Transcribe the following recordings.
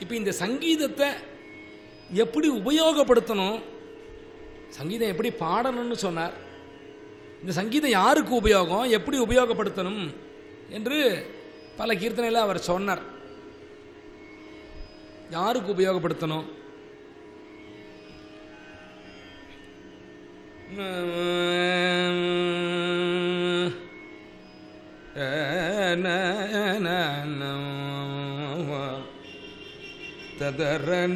இப்போ இந்த சங்கீதத்தை எப்படி உபயோகப்படுத்தணும் சங்கீதம் எப்படி பாடணும்னு சொன்னார் இந்த சங்கீதம் யாருக்கு உபயோகம் எப்படி உபயோகப்படுத்தணும் என்று பல கீர்த்தனையில் அவர் சொன்னார் யாருக்கு உபயோகப்படுத்தணும் ததரன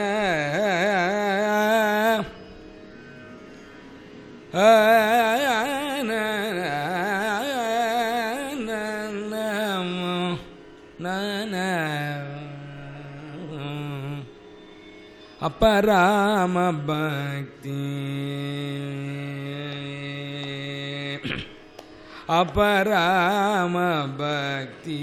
அபராம பக்தி அபராம பக்தி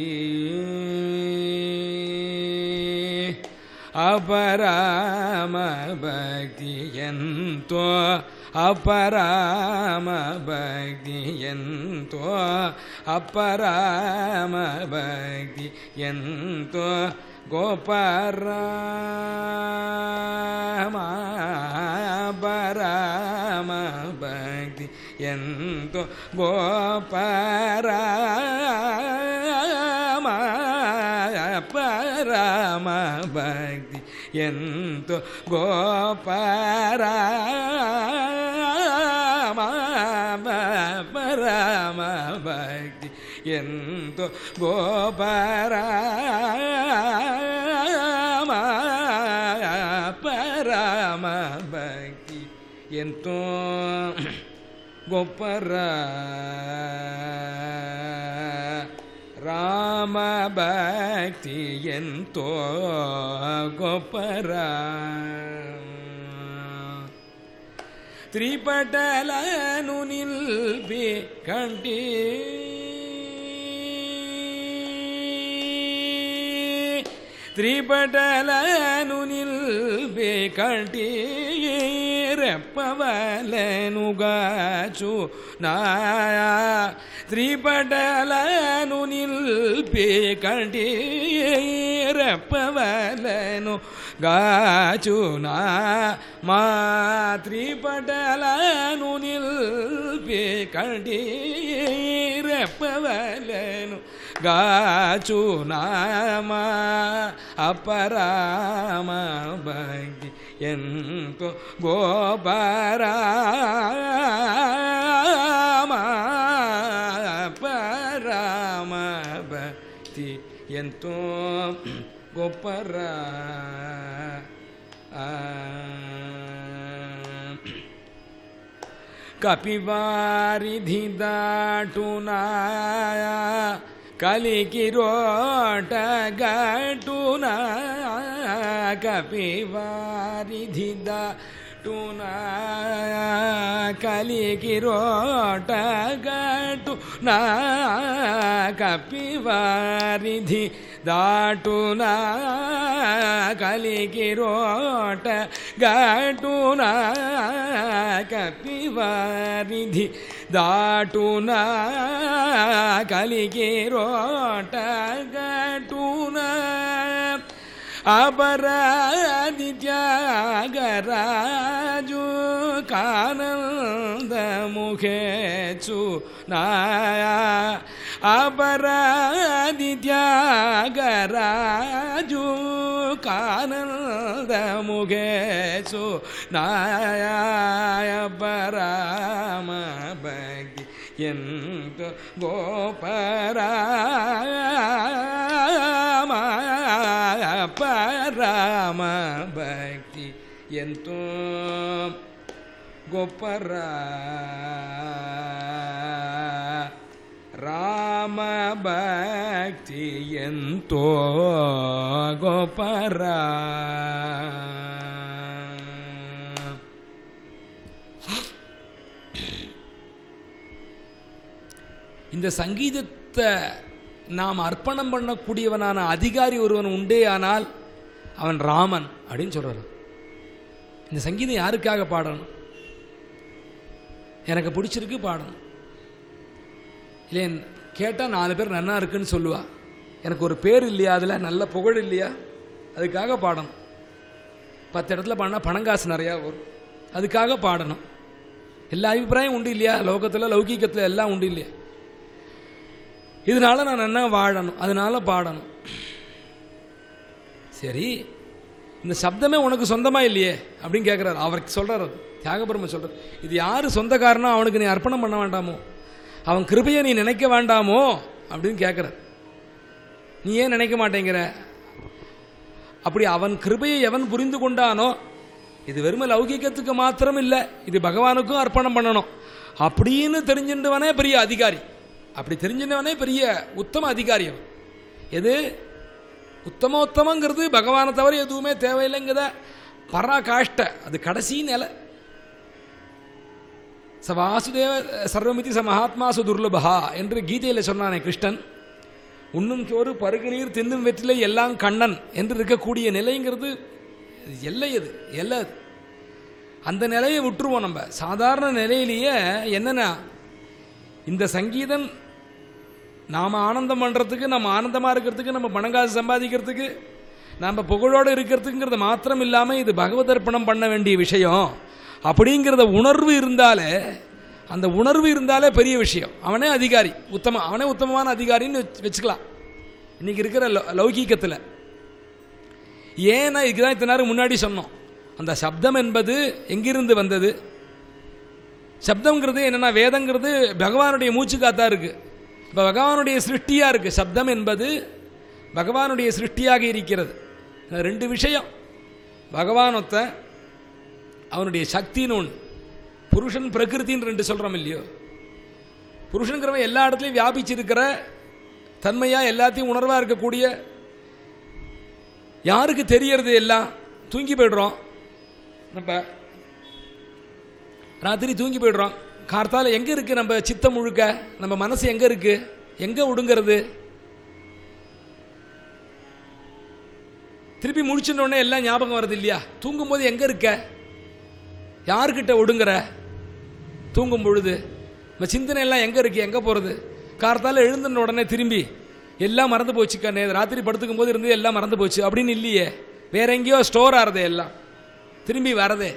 అపరామ భక్తి ఎంతో అపరామ భక్తి ఎంతో అపరామ భక్తి ఎంతో గోపరామ పరామ భక్తి ఎంతో గోపరామ పరామ భక్తి ఎంతో గోపరామ పరామ భక్తి ఎంతో గోపరామ పరామ భక్తి ఎంతో గొప్పరా రామ భక్తి ఎంతో గొప్పరా త్రిపటలను నిల్పి కంటి త్రిపటలను నిల్పి కంటి రెప్పవలనుగాచు నాయా త్రిపటలను నిల్పి కంటి రెప్పవలను గాచునా మా త్రిపటలను నిల్పి కంటి రెప్పవలను గాచునామా అపరామ భక్తి ఎంతో గోపరామ పరామ భక్తి ఎంతో గొప్పరా కపివారిధి దాటునా కలికి రోట గటునా కపివారిధి దాటునా కలికి రోట గటునా కపివారిధి దాటునా కలికి రోట గటునా కపివారిధి దాటునా కలికి రోట గటునా అపరాధి త్యాగరాజు కానందముఖేచు నాయా అపరాధి త్యాగరాజు కానందముఖేచు నాయాయ పరామ భక్తి ఎంత గోపరామ పరామ భక్తి ఎంతో గొప్పరా రామ భక్తి ఎంతో గొప్పరా இந்த சங்கீதத்தை நாம் அர்ப்பணம் பண்ணக்கூடியவனான அதிகாரி ஒருவன் உண்டே ஆனால் அவன் ராமன் அப்படின்னு சொல்றாரு இந்த சங்கீதம் யாருக்காக பாடணும் எனக்கு பிடிச்சிருக்கு பாடணும் இல்லை கேட்டால் நாலு பேர் நன்னா இருக்குன்னு சொல்லுவா எனக்கு ஒரு பேர் இல்லையா அதில் நல்ல புகழ் இல்லையா அதுக்காக பாடணும் பத்து இடத்துல பாடினா பணங்காசு நிறையா வரும் அதுக்காக பாடணும் எல்லா அபிப்பிராயம் உண்டு இல்லையா லோகத்தில் லௌகீகத்தில் எல்லாம் உண்டு இல்லையா இதனால நான் என்ன வாழணும் அதனால பாடணும் சரி இந்த சப்தமே உனக்கு சொந்தமா இல்லையே அப்படின்னு கேட்குறாரு அவருக்கு சொல்றாரு அது தியாகபெருமை சொல்றாரு இது யார் சொந்தக்காரனோ அவனுக்கு நீ அர்ப்பணம் பண்ண வேண்டாமோ அவன் கிருபையை நீ நினைக்க வேண்டாமோ அப்படின்னு கேட்குறார் நீ ஏன் நினைக்க மாட்டேங்கிற அப்படி அவன் கிருபையை எவன் புரிந்து கொண்டானோ இது வெறும லௌகிகத்துக்கு மாத்திரம் இல்லை இது பகவானுக்கும் அர்ப்பணம் பண்ணணும் அப்படின்னு தெரிஞ்சின்றவனே பெரிய அதிகாரி அப்படி தெரிஞ்சின்றவனே பெரிய உத்தம அதிகாரி அவன் எது உத்தமோத்தமங்கிறது பகவானை தவிர எதுவுமே தேவையில்லைங்கிறத பராகாஷ்ட அது கடைசி நிலை ச வாசுதேவ சர்வமிதி ச மகாத்மாசு துர்லபா என்று கீதையில் சொன்னானே கிருஷ்ணன் உண்ணும் சோறு பருகு நீர் தின்னும் வெற்றிலை எல்லாம் கண்ணன் என்று இருக்கக்கூடிய நிலைங்கிறது எல்லை அது எல்லை அது அந்த நிலையை விட்டுருவோம் நம்ம சாதாரண நிலையிலேயே என்னன்னா இந்த சங்கீதம் நாம் ஆனந்தம் பண்ணுறதுக்கு நம்ம ஆனந்தமாக இருக்கிறதுக்கு நம்ம பணங்காசு சம்பாதிக்கிறதுக்கு நம்ம புகழோடு இருக்கிறதுங்கிறது மாத்திரம் இல்லாமல் இது பகவதர்ப்பணம் பண்ண வேண்டிய விஷயம் அப்படிங்கிறத உணர்வு இருந்தாலே அந்த உணர்வு இருந்தாலே பெரிய விஷயம் அவனே அதிகாரி உத்தம அவனே உத்தமமான அதிகாரின்னு வச்சு- வச்சுக்கலாம் இன்னைக்கு இருக்கிற லௌ- லௌகீகத்தில் ஏன்னா இதுக்கு தான் இத்தனை நேரம் முன்னாடி சொன்னோம் அந்த சப்தம் என்பது எங்கிருந்து வந்தது சப்தங்கிறது என்னன்னா வேதங்கிறது பகவானுடைய மூச்சு காத்தா இருக்கு இப்போ பகவானுடைய சிருஷ்டியாக இருக்கு சப்தம் என்பது பகவானுடைய சிருஷ்டியாக இருக்கிறது இந்த ரெண்டு விஷயம் பகவானொத்த அவனுடைய சக்தின்னு ஒன்று புருஷன் பிரகிருத்தின்னு ரெண்டு சொல்கிறோம் இல்லையோ புருஷனுங்கிறவன் எல்லா இடத்துலையும் வியாபிச்சிருக்கிற தன்மையாக எல்லாத்தையும் உணர்வாக இருக்கக்கூடிய யாருக்கு தெரியறது எல்லாம் தூங்கி போய்டுறோம் நம்ம ராத்திரி தூங்கி போய்டுறோம் கார்த்தால எங்கே இருக்குது நம்ம சித்தம் முழுக்க நம்ம மனசு எங்கே இருக்குது எங்கே ஒடுங்கிறது திருப்பி முடிச்சுட்ட உடனே எல்லாம் ஞாபகம் வருது இல்லையா தூங்கும்போது எங்கே இருக்க யார்கிட்ட ஒடுங்குற தூங்கும் பொழுது நம்ம சிந்தனை எல்லாம் எங்கே இருக்கு எங்கே போகிறது கார்த்தால எழுந்துன உடனே திரும்பி எல்லாம் மறந்து போச்சு கண்ணே ராத்திரி படுத்துக்கும் போது இருந்து எல்லாம் மறந்து போச்சு அப்படின்னு இல்லையே வேற எங்கேயோ ஸ்டோர் ஆகிறதே எல்லாம் திரும்பி வரதே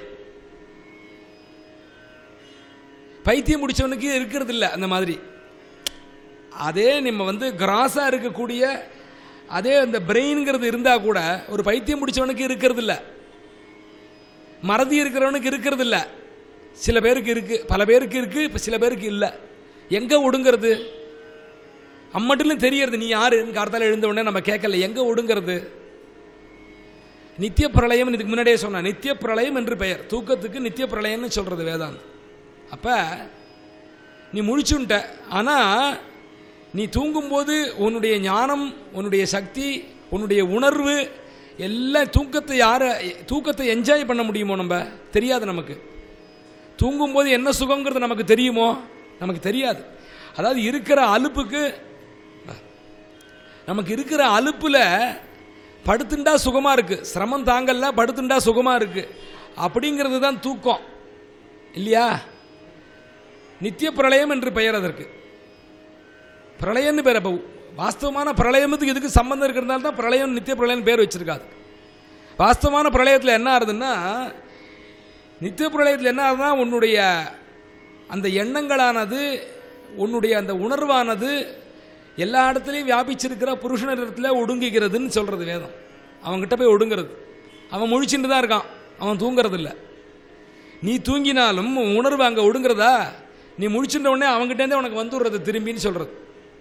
பைத்தியம் முடிச்சவனுக்கு இருக்கிறது இல்லை அந்த மாதிரி அதே நம்ம வந்து கிராஸாக இருக்கக்கூடிய அதே அந்த பிரெயின்ங்கிறது இருந்தால் கூட ஒரு பைத்தியம் முடிச்சவனுக்கு இருக்கிறது இல்லை மறதி இருக்கிறவனுக்கு இருக்கிறது இல்லை சில பேருக்கு இருக்கு பல பேருக்கு இருக்கு இப்போ சில பேருக்கு இல்லை எங்கே ஒடுங்கிறது அம்மட்டிலும் தெரியறது நீ யாருன்னு கார்த்தால எழுந்த உடனே நம்ம கேட்கல எங்கே ஒடுங்கிறது நித்திய பிரளயம் இதுக்கு முன்னாடியே சொன்னேன் நித்திய பிரளயம் என்று பெயர் தூக்கத்துக்கு நித்திய பிரளயம்னு சொல்றது வேதாந்தம் அப்போ நீ முழிச்சுன்ட்ட ஆனால் நீ தூங்கும்போது உன்னுடைய ஞானம் உன்னுடைய சக்தி உன்னுடைய உணர்வு எல்லாம் தூக்கத்தை யாரை தூக்கத்தை என்ஜாய் பண்ண முடியுமோ நம்ம தெரியாது நமக்கு தூங்கும்போது என்ன சுகங்கிறது நமக்கு தெரியுமோ நமக்கு தெரியாது அதாவது இருக்கிற அலுப்புக்கு நமக்கு இருக்கிற அலுப்புல படுத்துண்டா சுகமா இருக்கு சிரமம் தாங்கல்ல படுத்துண்டா சுகமா இருக்கு அப்படிங்கிறது தான் தூக்கம் இல்லையா நித்திய பிரளயம் என்று பெயர் அதற்கு பிரளயம்னு பேர் அப்போ வாஸ்தவமான பிரளயத்துக்கு இதுக்கு சம்பந்தம் இருக்கிறதுனால தான் பிரளயம் நித்திய பிரளயம் பேர் வச்சிருக்காது வாஸ்தவமான பிரளயத்தில் என்ன ஆகுதுன்னா நித்திய பிரளயத்தில் என்ன ஆகுதுன்னா உன்னுடைய அந்த எண்ணங்களானது உன்னுடைய அந்த உணர்வானது எல்லா இடத்துலையும் வியாபிச்சிருக்கிற புருஷனிடத்தில் ஒடுங்குகிறதுன்னு சொல்கிறது வேதம் அவன்கிட்ட போய் ஒடுங்கிறது அவன் முழிச்சுட்டு தான் இருக்கான் அவன் தூங்குறது இல்லை நீ தூங்கினாலும் உன் உணர்வு அங்கே ஒடுங்கிறதா நீ முழிச்சுட்ட உடனே அவங்ககிட்டேருந்தே உனக்கு வந்துடுறது திரும்பின்னு சொல்கிறது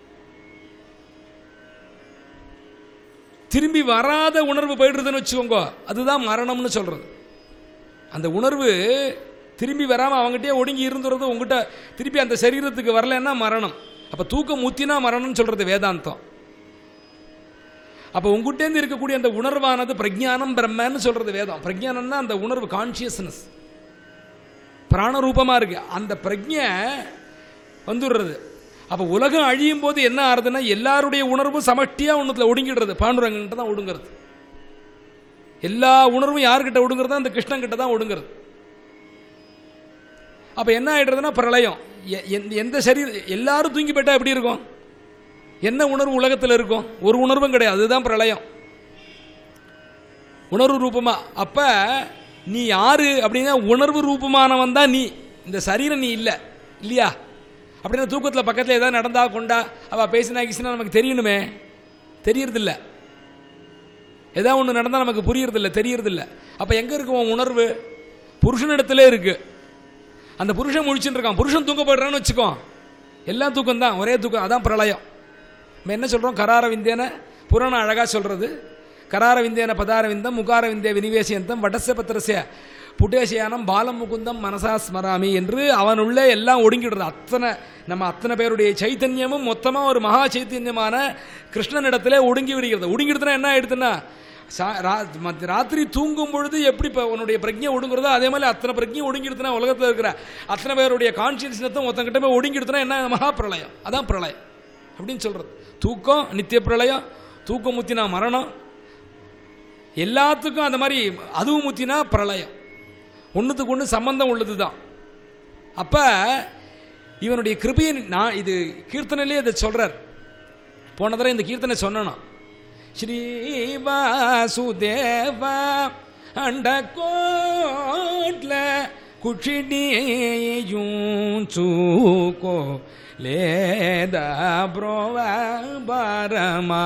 திரும்பி வராத உணர்வு போயிடுறதுன்னு வச்சுக்கோங்க அதுதான் மரணம்னு சொல்கிறது அந்த உணர்வு திரும்பி வராமல் அவங்ககிட்டயே ஒடுங்கி இருந்துறது உங்ககிட்ட திருப்பி அந்த சரீரத்துக்கு வரலன்னா மரணம் அப்போ தூக்கம் முத்தினா மரணம்னு சொல்கிறது வேதாந்தம் அப்போ உங்ககிட்டேருந்து இருக்கக்கூடிய அந்த உணர்வானது பிரஜானம் பிரம்மன்னு சொல்கிறது வேதம் பிரஜானம்னா அந்த உணர்வு கான்சியஸ்னஸ் பிராணரூபமாக இருக்கு அந்த பிரஜை வந்துடுறது அப்போ உலகம் அழியும் போது என்ன ஆறுதுன்னா எல்லாருடைய உணர்வும் சமஷ்டியாக ஒன்றுத்தில் ஒடுங்கிடுறது பாண்டுரங்கிட்ட தான் ஒடுங்கிறது எல்லா உணர்வும் யார்கிட்ட ஒடுங்கிறது அந்த கிருஷ்ணன் கிட்ட தான் ஒடுங்கிறது அப்போ என்ன ஆயிடுறதுன்னா பிரளயம் எ- எந்த- எந்த சரீர எல்லாரும் தூங்கி போயிட்டா எப்படி இருக்கும் என்ன உணர்வு உலகத்தில் இருக்கும் ஒரு உணர்வும் கிடையாது அதுதான் பிரளயம் உணர்வு ரூபமா அப்ப நீ யாரு அப்படின்னா உணர்வு ரூபமானவன் தான் நீ இந்த சரீரம் நீ இல்லை இல்லையா அப்படின்னா தூக்கத்தில் பக்கத்தில் ஏதாவது நடந்தா கொண்டா அவ பேசினா கிசினா நமக்கு தெரியணுமே தெரியறதில்ல ஏதாவது ஒன்று நடந்தால் நமக்கு புரியறதில்ல தெரியறதில்ல அப்போ எங்கே இருக்கு உன் உணர்வு புருஷனிடத்திலே இருக்கு அந்த புருஷன் முழிச்சுட்டு இருக்கான் புருஷன் தூங்க போடுறான்னு வச்சுக்கோ எல்லாம் தூக்கம் தான் ஒரே தூக்கம் அதான் பிரளயம் நம்ம என்ன சொல்கிறோம் கரார விந்தேன புராணம் அழகாக சொல்கிறது கரார விந்தேன பதார விந்தம் முகார விந்தே வினிவேசியந்தம் வடச பத்திரசிய புட்டேசியானம் பாலம் முகுந்தம் மனசா ஸ்மராமி என்று அவனுள்ளே எல்லாம் ஒடுங்கிடுறது அத்தனை நம்ம அத்தனை பேருடைய சைத்தன்யமும் மொத்தமாக ஒரு மகா சைத்தன்யமான கிருஷ்ணனிடத்திலே ஒடுங்கி விடுகிறது ஒடுங்கிடுதுன்னா என்ன ஆயிடுதுன்னா சா- ரா- மத்த- ராத்திரி தூங்கும் பொழுது எப்படி இப்போ உன்னுடைய பிரஜை ஒடுங்குறதோ அதே மாதிரி அத்தனை பிரஜை ஒடுங்கிடுதுன்னா உலகத்தில் இருக்கிற அத்தனை பேருடைய கான்சியஸ்னஸும் ஒருத்தங்கிட்ட போய் ஒடுங்கிடுதுன்னா என்ன மகா பிரளயம் அதான் பிரளயம் அப்படின்னு சொல்றது தூக்கம் நித்திய பிரளயம் தூக்கம் முத்தினா மரணம் எல்லாத்துக்கும் அந்த மாதிரி அதுவும் முத்தினா பிரளயம் ஒன்றுத்துக்கு ஒன்று சம்பந்தம் உள்ளது தான் அப்போ இவனுடைய கிருபையை நான் இது கீர்த்தனையிலே இதை சொல்கிறார் போன தடவை இந்த கீர்த்தனை சொன்னோம் ஸ்ரீ வாசுதேவா அண்ட கோட்ல குஷிடியும் சூக்கோ லேதா புரோவ பரமா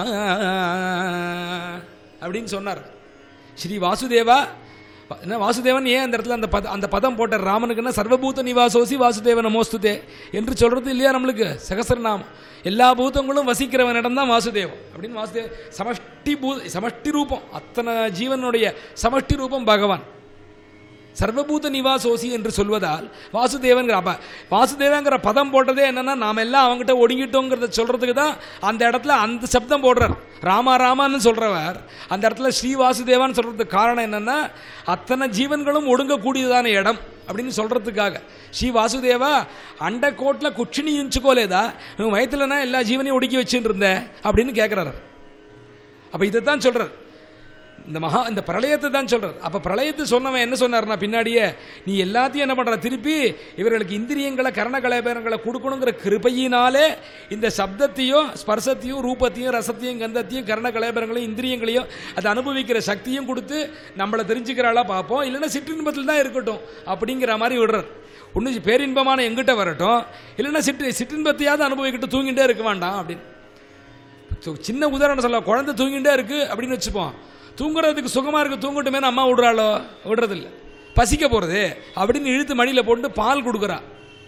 அப்படின்னு சொன்னார் ஸ்ரீ வாசுதேவா என்ன வாசுதேவன் ஏன் அந்த இடத்துல அந்த பத அந்த பதம் போட்ட ராமனுக்குன்னா சர்வபூத நிவாசோசி வாசுதேவ நமோஸ்துதே என்று சொல்றது இல்லையா நம்மளுக்கு சகசரநாமம் எல்லா பூதங்களும் வசிக்கிறவனிடம் தான் வாசுதேவம் அப்படின்னு வாசுதேவ சமஷ்டி பூ சமஷ்டி ரூபம் அத்தனை ஜீவனுடைய சமஷ்டி ரூபம் பகவான் சர்வபூத நிவாசோசி என்று சொல்வதால் வாசுதேவன்கிற அப்ப வாசுதேவங்கிற பதம் போட்டதே என்னன்னா நாம எல்லாம் அவங்ககிட்ட ஒடுங்கிட்டோங்கிறத சொல்றதுக்கு தான் அந்த இடத்துல அந்த சப்தம் போடுறார் ராமா ராமான்னு சொல்றவர் அந்த இடத்துல ஸ்ரீ வாசுதேவான்னு சொல்றதுக்கு காரணம் என்னன்னா அத்தனை ஜீவன்களும் ஒடுங்கக்கூடியதான இடம் அப்படின்னு சொல்றதுக்காக ஸ்ரீ வாசுதேவா அண்ட கோட்டில் குச்சினி இஞ்சுக்கோலேதா உன் வயத்துலனா எல்லா ஜீவனையும் ஒடுக்கி வச்சுட்டு இருந்த அப்படின்னு கேட்குறாரு அப்போ இதை தான் சொல்றார் இந்த மகா இந்த பிரளயத்தை தான் சொல்றார் அப்ப பிரளயத்தை சொன்னவன் என்ன சொன்னார்னா பின்னாடியே நீ எல்லாத்தையும் என்ன பண்ற திருப்பி இவர்களுக்கு இந்திரியங்களை கரண கலைபேரங்களை கொடுக்கணுங்கிற கிருபையினாலே இந்த சப்தத்தையும் ஸ்பர்சத்தையும் ரூபத்தையும் ரசத்தையும் கந்தத்தையும் கரண கலைபேரங்களையும் இந்திரியங்களையும் அதை அனுபவிக்கிற சக்தியும் கொடுத்து நம்மளை தெரிஞ்சுக்கிறாளா பார்ப்போம் இல்லைன்னா சிற்றின்பத்தில் தான் இருக்கட்டும் அப்படிங்கிற மாதிரி விடுறார் ஒன்று பேரின்பமான எங்கிட்ட வரட்டும் இல்லைன்னா சிற்று சிற்றின்பத்தையாவது அனுபவிக்கிட்டு தூங்கிட்டே இருக்க வேண்டாம் அப்படின்னு து- சின்ன உதாரணம் சொல்ல குழந்தை தூங்கிட்டே இருக்கு அப்படின்னு வச்சுப்போம் தூங்குறதுக்கு சுகமா இருக்கு தூங்கட்டுமே அம்மா விடுறாளோ விடுறதில்ல பசிக்க போறது அப்படின்னு இழுத்து மடியில் போட்டு பால் கொடுக்குறா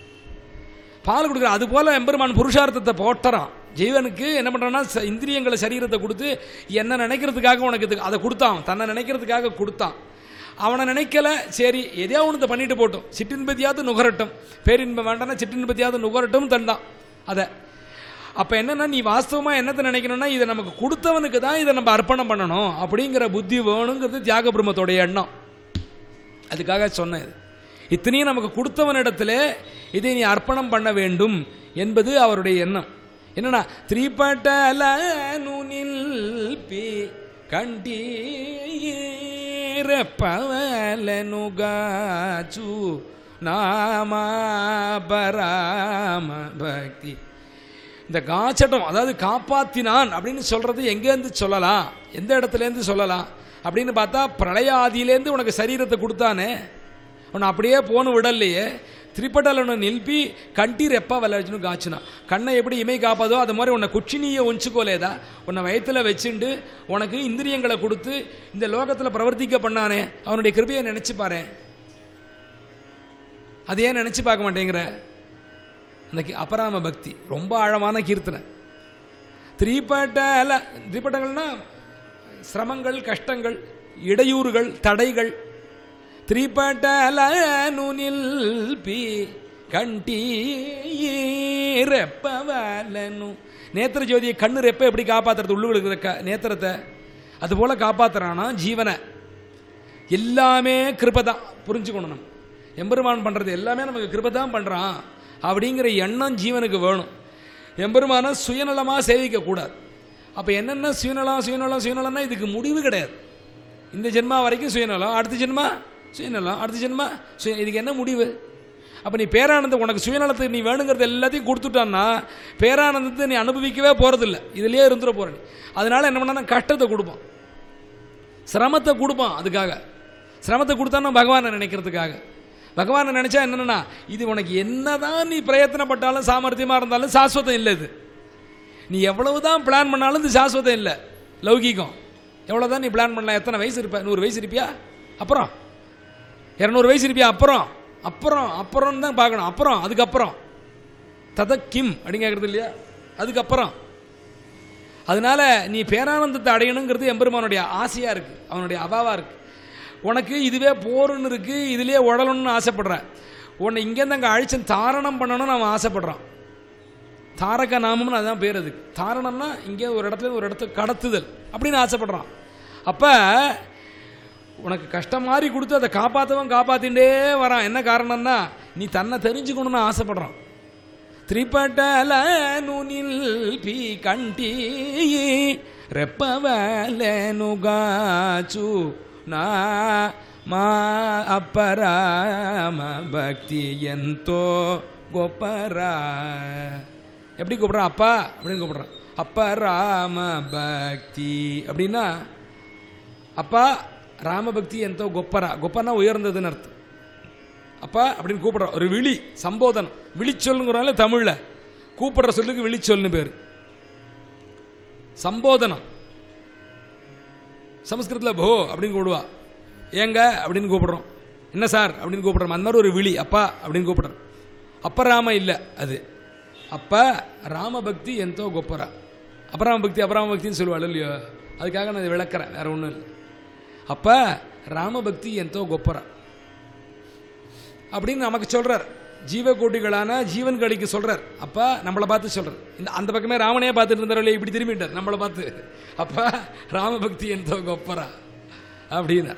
பால் கொடுக்குறா அது போல எம்பெருமான் புருஷார்த்தத்தை போட்டுறான் ஜீவனுக்கு என்ன பண்றான்னா ச- இந்திரியங்களை சரீரத்தை கொடுத்து என்ன நினைக்கிறதுக்காக உனக்கு இது அதை கொடுத்தான் தன்னை நினைக்கிறதுக்காக கொடுத்தான் அவனை நினைக்கல சரி எதையோ ஒன்று பண்ணிட்டு போட்டும் சிற்றின்பதியாவது நுகரட்டும் பேரின்பம் வேண்டாம்னா சிற்றின்பதியாவது நுகரட்டும் தந்தான் அதை அப்போ என்னன்னா நீ வாஸ்தவமா என்னத்தை நினைக்கணும்னா இதை நமக்கு கொடுத்தவனுக்கு தான் இதை நம்ம அர்ப்பணம் பண்ணணும் அப்படிங்கிற புத்தி வேணுங்கிறது தியாக பிரம்மத்தோடைய எண்ணம் அதுக்காக சொன்னேன் இது இத்தனையும் நமக்கு கொடுத்தவனிடத்துல இதை நீ அர்ப்பணம் பண்ண வேண்டும் என்பது அவருடைய எண்ணம் என்னன்னா திரிபட்டல நுனில்பி கண்டீர பவலனுகாச்சு நாமா பராம பக்தி இந்த காச்சட்டம் அதாவது காப்பாத்தினான் அப்படின்னு சொல்றது எங்கேருந்து சொல்லலாம் எந்த இடத்துலேருந்து சொல்லலாம் அப்படின்னு பார்த்தா பிரளய ஆதியிலேருந்து உனக்கு சரீரத்தை கொடுத்தானே உன்னை அப்படியே போன விடலையே திரிப்பட்டலனை நில்பி கண்டி ரெப்பா விளையாச்சுன்னு காய்ச்சினா கண்ணை எப்படி இமை காப்பாதோ அது மாதிரி உன்னை குச்சினியை ஒஞ்சுக்கோலேதா உன்னை வயத்தில் வச்சுண்டு உனக்கு இந்திரியங்களை கொடுத்து இந்த லோகத்தில் பிரவர்த்திக்க பண்ணானே அவனுடைய கிருபையை நினைச்சு பாரு அது ஏன் நினைச்சு பார்க்க மாட்டேங்கிற அந்த கி- அபராம பக்தி ரொம்ப ஆழமான கீர்த்தனை திரிபட்டல திரிபட்டங்கள்னா சிரமங்கள் கஷ்டங்கள் இடையூறுகள் தடைகள் திரிபட்டல நுனில் பி கண்டி ரெப்பவலனு நேத்திர ஜோதியை கண்ணு ரெப்ப எப்படி காப்பாத்துறது உள்ளுக்குள்ள இருக்கிற க நேத்திரத்தை அதுபோல காப்பாத்துறானா ஜீவனை எல்லாமே கிருபை தான் புரிஞ்சுக்கணும் நம்ம எம்பெருமான் பண்ணுறது எல்லாமே நமக்கு கிருபை தான் பண்ணுறான் அப்படிங்கிற எண்ணம் ஜீவனுக்கு வேணும் எம்பெருமானை சுயநலமாக சேவிக்கக்கூடாது அப்போ என்னென்ன சுயநலம் சுயநலம் சுயநலம்னா இதுக்கு முடிவு கிடையாது இந்த ஜென்மா வரைக்கும் சுயநலம் அடுத்த ஜென்மா சுயநலம் அடுத்த ஜென்மா சுய இதுக்கு என்ன முடிவு அப்போ நீ பேரானந்தம் உனக்கு சுயநலத்தை நீ வேணுங்கிறது எல்லாத்தையும் கொடுத்துட்டான்னா பேரானந்தத்தை நீ அனுபவிக்கவே போகிறதில்ல இதுலேயே இருந்துட போகிற நீ அதனால என்ன பண்ணா கஷ்டத்தை கொடுப்பான் சிரமத்தை கொடுப்பான் அதுக்காக சிரமத்தை கொடுத்தானா பகவானை நினைக்கிறதுக்காக பகவானை நினைச்சா என்னன்னா இது உனக்கு என்னதான் நீ பிரயத்தனப்பட்டாலும் சாமர்த்தியமாக இருந்தாலும் சாஸ்வதம் இல்லை இது நீ எவ்வளவு தான் பிளான் பண்ணாலும் இது சாஸ்வதம் இல்லை லௌகீகம் எவ்வளோ தான் நீ பிளான் பண்ணலாம் எத்தனை வயசு இருப்ப நூறு வயசு இருப்பியா அப்புறம் இரநூறு வயசு இருப்பியா அப்புறம் அப்புறம் அப்புறம் தான் பார்க்கணும் அப்புறம் அதுக்கப்புறம் தத கிம் அப்படின்னு கேட்குறது இல்லையா அதுக்கப்புறம் அதனால நீ பேரானந்தத்தை அடையணுங்கிறது எம்பெருமானுடைய ஆசையாக இருக்குது அவனுடைய அபாவாக இருக்குது உனக்கு இதுவே போருன்னு இருக்குது இதுலேயே உடலணும்னு ஆசைப்படுறேன் உன்னை இங்கேருந்து அங்கே அழிச்சன் தாரணம் பண்ணணும்னு அவன் ஆசைப்படுறான் தாரக நாமம்னு அதுதான் பேர் அதுக்கு தாரணம்னா இங்கே ஒரு இடத்துல ஒரு இடத்துக்கு கடத்துதல் அப்படின்னு ஆசைப்படுறான் அப்போ உனக்கு கஷ்டம் மாதிரி கொடுத்து அதை காப்பாற்றவன் காப்பாத்திண்டே வரான் என்ன காரணம்னா நீ தன்னை தெரிஞ்சுக்கணும்னு ஆசைப்படுறான் ತ್ರಿಪಟಲ ನಿಲ್ಪಿ ಕಂಟಿ ರೆಪ್ಪವಲೆನುಗಾಚು ನಾ ಮಾ ಅಪರಾಮ பக்தி எந்தோ கொப்பரா எப்படி கூப்பிட்றான் அப்பா அப்படின்னு கூப்பிட்றான் அப்பா ராம பக்தி அப்படின்னா அப்பா ராமபக்தி எந்தோ கொப்பரா கொப்பனா உயர்ந்ததுன்னு அர்த்தம் அப்பா அப்படின்னு கூப்பிடுறோம் ஒரு விழி சம்போதனம் விழிச்சொல்லுங்கிறால தமிழ்ல கூப்பிடுற சொல்லுக்கு விழிச்சொல்னு பேர் சம்போதனம் சமஸ்கிருதத்தில் போ அப்படின்னு கூப்பிடுவா ஏங்க அப்படின்னு கூப்பிடுறோம் என்ன சார் அப்படின்னு கூப்பிடுறோம் அந்த மாதிரி ஒரு விழி அப்பா அப்படின்னு கூப்பிடுறோம் அப்ப ராம இல்லை அது அப்ப ராமபக்தி எந்தோ கொப்பரா அபராம பக்தி அபராம பக்தின்னு சொல்லுவாள் இல்லையோ அதுக்காக நான் இதை விளக்குறேன் வேற ஒன்றும் இல்லை அப்ப ராமபக்தி எந்தோ கொப்பரா அப்படின்னு நமக்கு சொல்றார் ஜீவகோட்டிகளான ஜீவன்களுக்கு சொல்றார் அப்ப நம்மளை பார்த்து சொல்றார் இந்த அந்த பக்கமே ராமனே பார்த்துட்டு இருந்தார் இப்படி திரும்பிட்டார் நம்மளை பார்த்து அப்ப ராமபக்தி எந்த கொப்பரா அப்படின்னா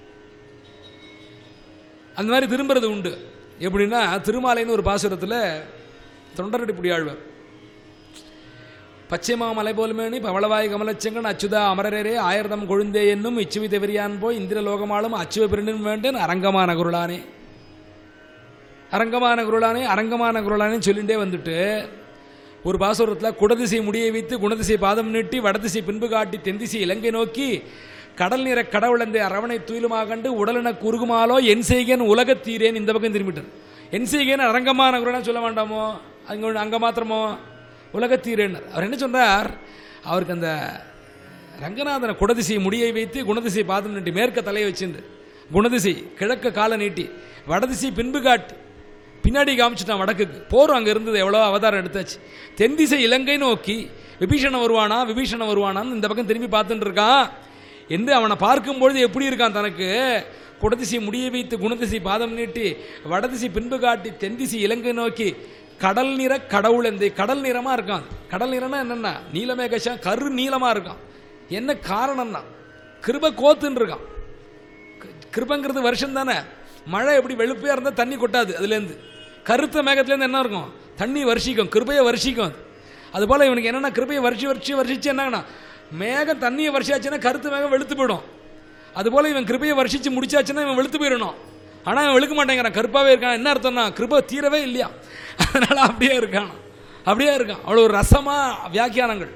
அந்த மாதிரி திரும்புறது உண்டு எப்படின்னா திருமாலைன்னு ஒரு பாசுரத்தில் தொண்டரடிப்புடி ஆழ்வார் பச்சைமா மலை போலுமேனி பவளவாய் கமலச்செங்கன் அச்சுதா அமரரே ஆயிரதம் கொழுந்தே என்னும் இச்சுவி தெவரியான் போய் இந்திர லோகமாலும் அச்சுவ பெருண்டின் வேண்டேன் அரங்கமான குருளானே அரங்கமான குருளானே அரங்கமான குருளானேன்னு சொல்லிகிட்டே வந்துட்டு ஒரு பாசுரத்தில் குடதிசை முடியை வைத்து குணதிசை பாதம் நீட்டி வடதிசை பின்பு காட்டி தென்திசை இலங்கை நோக்கி கடல் நிற கடவுளந்தை அரவணை துயிலுமாக கண்டு உடலென குறுகுமாலோ என் செய்கேன் உலகத்தீரேன் இந்த பக்கம் திரும்பிட்டார் என் செய்கேன் அரங்கமான குருளா சொல்ல வேண்டாமோ அங்கே அங்கே மாத்திரமோ உலகத்தீரேன்னர் அவர் என்ன சொன்னார் அவருக்கு அந்த ரங்கநாதனை குடதிசை முடியை வைத்து குணதிசை பாதம் நீட்டி மேற்க தலையை வச்சுண்டு குணதிசை கிழக்க காலை நீட்டி வடதிசை பின்பு காட்டி பின்னாடி காமிச்சிட்டான் வடக்குக்கு போரும் அங்கே இருந்தது எவ்வளோ அவதாரம் எடுத்தாச்சு தென் திசை இலங்கை நோக்கி விபீஷணன் வருவானா விபீஷணன் வருவானான்னு இந்த பக்கம் திரும்பி பார்த்துட்டு இருக்கான் என்று அவனை பார்க்கும்பொழுது எப்படி இருக்கான் தனக்கு குடதிசை முடிய வைத்து குணதிசை பாதம் நீட்டி வடதிசை பின்பு காட்டி தென்திசை இலங்கை நோக்கி கடல் நிற கடவுள் இந்த கடல் நிறமா இருக்கான் கடல் நிறம்னா என்னன்னா நீலமேகஷா கரு நீளமா இருக்கான் என்ன காரணம்னா கிருப கோத்துன்னு இருக்கான் கிருபங்கிறது வருஷம் தானே மழை எப்படி வெளுப்பையாக இருந்தால் தண்ணி கொட்டாது அதுலேருந்து கருத்த மேகத்துலேருந்து என்ன இருக்கும் தண்ணி வருஷிக்கும் கிருபையை வருஷிக்கும் அது அதுபோல் இவனுக்கு என்னென்னா கிருபையை வருஷி வருஷி வருஷிச்சு என்னங்கன்னா மேகம் தண்ணியை வருஷாச்சுன்னா கருத்து மேகம் வெளுத்து போயிடும் அதுபோல் இவன் கிருபையை வருஷிச்சு முடிச்சாச்சுன்னா இவன் வெளுத்து போயிடணும் ஆனால் இவன் வெளுக்க மாட்டேங்கிறான் கருப்பாகவே இருக்கான் என்ன அர்த்தம்னா கிருபை தீரவே இல்லையா அதனால் அப்படியே இருக்கான் அப்படியே இருக்கான் அவ்வளோ ரசமாக வியாக்கியானங்கள்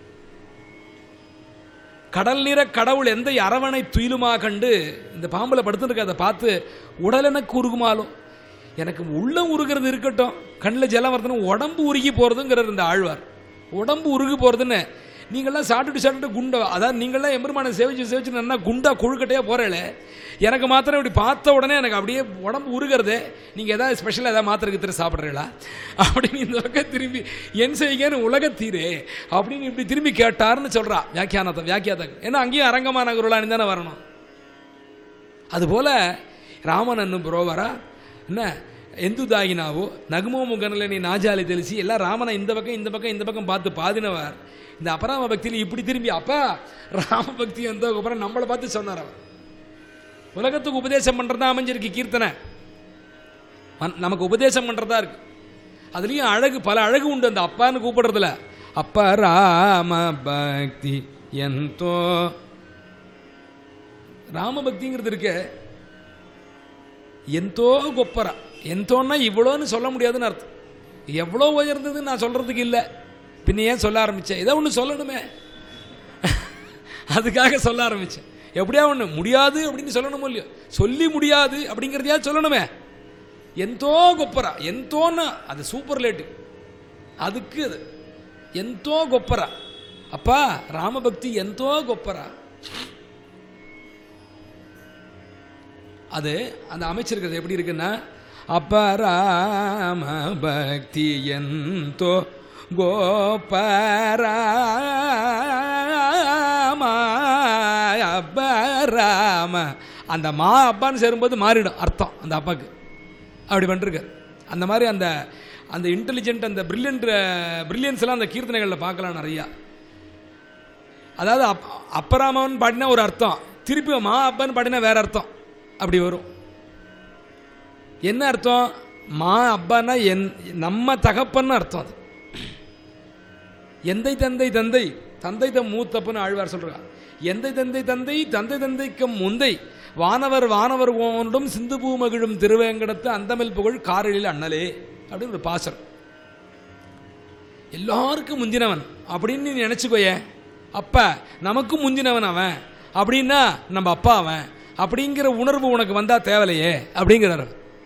கடல் நிற கடவுள் எந்த அரவணை துயிலுமா கண்டு இந்த பாம்பில் படுத்துருக்க அதை பார்த்து உடலென உருகுமாலும் எனக்கு உள்ள உருகிறது இருக்கட்டும் கண்ணில் ஜலம் வரதுன்னு உடம்பு உருகி போகிறதுங்கிறது இந்த ஆழ்வார் உடம்பு உருகி போகிறதுன்னு நீங்கள்லாம் சாப்பிட்டுட்டு சாப்பிட்டுட்டு குண்டா அதாவது நீங்கள்லாம் எம்பெருமான சேவிச்சு சேவிச்சு நல்லா குண்டா கொழுக்கட்டையாக போகிறேளே எனக்கு மாத்திரம் இப்படி பார்த்த உடனே எனக்கு அப்படியே உடம்பு உருகிறது நீங்கள் ஏதாவது ஸ்பெஷலாக ஏதாவது மாத்திரை கித்திர சாப்பிட்றீங்களா அப்படின்னு இந்த பக்கம் திரும்பி என் செய்கன்னு உலகத்தீரே அப்படின்னு இப்படி திரும்பி கேட்டார்னு சொல்கிறா வியாக்கியானத்தை வியாக்கியாத ஏன்னா அங்கேயும் அரங்கமான குருளானி தானே வரணும் அதுபோல் రామన్ అన్ను బ్రోవరా என்ன ఎందు దాగినావు నగుమో ముగనలే నీ నాజాలి తెలిసి எல்லாம் ராமனை இந்த பக்கம் இந்த பக்கம் இந்த பக்கம் பார்த்து பாதினவர் இந்த அபராம பக்தியில் இப்படி திரும்பி அப்பா ராம பக்தி வந்ததுக்கு அப்புறம் நம்மளை பார்த்து சொன்னார் அவர் உலகத்துக்கு உபதேசம் பண்ணுறதா அமைஞ்சிருக்கு கீர்த்தனை மன்- நமக்கு உபதேசம் பண்ணுறதா இருக்கு அதுலேயும் அழகு பல அழகு உண்டு அந்த அப்பான்னு கூப்பிடுறதுல அப்பா ராம பக்தி எந்தோ ராம பக்திங்கிறது இருக்கு ఎంతో గొప్పరా ఎంతోன்னா இவ்வளோன்னு சொல்ல முடியாதுன்னு அர்த்தம் எவ்வளோ உயர்ந்ததுன்னு நான் சொல்கிறதுக்கு இல்லை பின்ன ஏன் சொல்ல ஆரம்பித்தேன் ஏதோ ஒன்று சொல்லணுமே அதுக்காக சொல்ல ஆரம்பித்தேன் எப்படியா ஒன்று முடியாது அப்படின்னு சொல்லணுமோ இல்லையோ சொல்லி முடியாது அப்படிங்கிறதையா சொல்லணுமே ఎంతో గొప్పరా ఎంతోன்னா அது சூப்பர்லேட்டிவ் அதுக்கு அது ఎంతో గొప్పరా அப்பா ராமபக்தி ఎంతో గొప్పరా அது அந்த அமைச்சிருக்கிறது எப்படி இருக்குன்னா அப்ப ராம பக்தி ఎంతో கோப்பராம அப்ப ராம அந்த மா அப்பான்னு சேரும்போது மாறிடும் அர்த்தம் அந்த அப்பாவுக்கு அப்படி பண்ணிருக்கார் அந்த மாதிரி அந்த அந்த இன்டெலிஜென்ட் அந்த பிரில்லியன்ட் பிரில்லியன்ஸ் எல்லாம் அந்த கீர்த்தனைகளில் பார்க்கலாம் நிறையா அதாவது அப் அப்பராமன் பாடினா ஒரு அர்த்தம் திருப்பி மா அப்பான்னு பாடினா வேற அர்த்தம் அப்படி வரும் என்ன அர்த்தம் மா அப்பான்னா என் நம்ம தகப்பன்னு அர்த்தம் அது எந்தை தந்தை தந்தை தந்தை தம் மூத்தப்பன்னு ஆழ்வார் சொல்றார் எந்தை தந்தை தந்தை தந்தை தந்தைக்கும் முந்தை வானவர் வானவர் ஒன்றும் சிந்து பூமகிழும் திருவேங்கடத்து அந்தமில் புகழ் காரலில் அண்ணலே அப்படின்னு ஒரு பாசர் எல்லாருக்கும் முந்தினவன் அப்படின்னு நீ நினச்சிக்கோயே அப்ப நமக்கும் முந்தினவன் அவன் அப்படின்னா நம்ம அப்பா அவன் அப்படிங்கிற உணர்வு உனக்கு வந்தா தேவலையே அப்படிங்கிறார்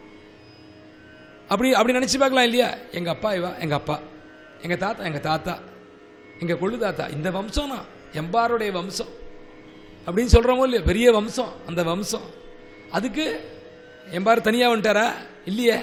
அப்படி அப்படி நினச்சி பார்க்கலாம் இல்லையா எங்கள் அப்பா இவா எங்கள் அப்பா எங்கள் தாத்தா எங்கள் தாத்தா எங்கள் கொள்ளு தாத்தா இந்த வம்சம்னா எம்பாருடைய வம்சம் அப்படின்னு சொல்கிறோமோ இல்லையா பெரிய வம்சம் அந்த வம்சம் அதுக்கு எம்பார் தனியாக வந்துட்டாரா இல்லையே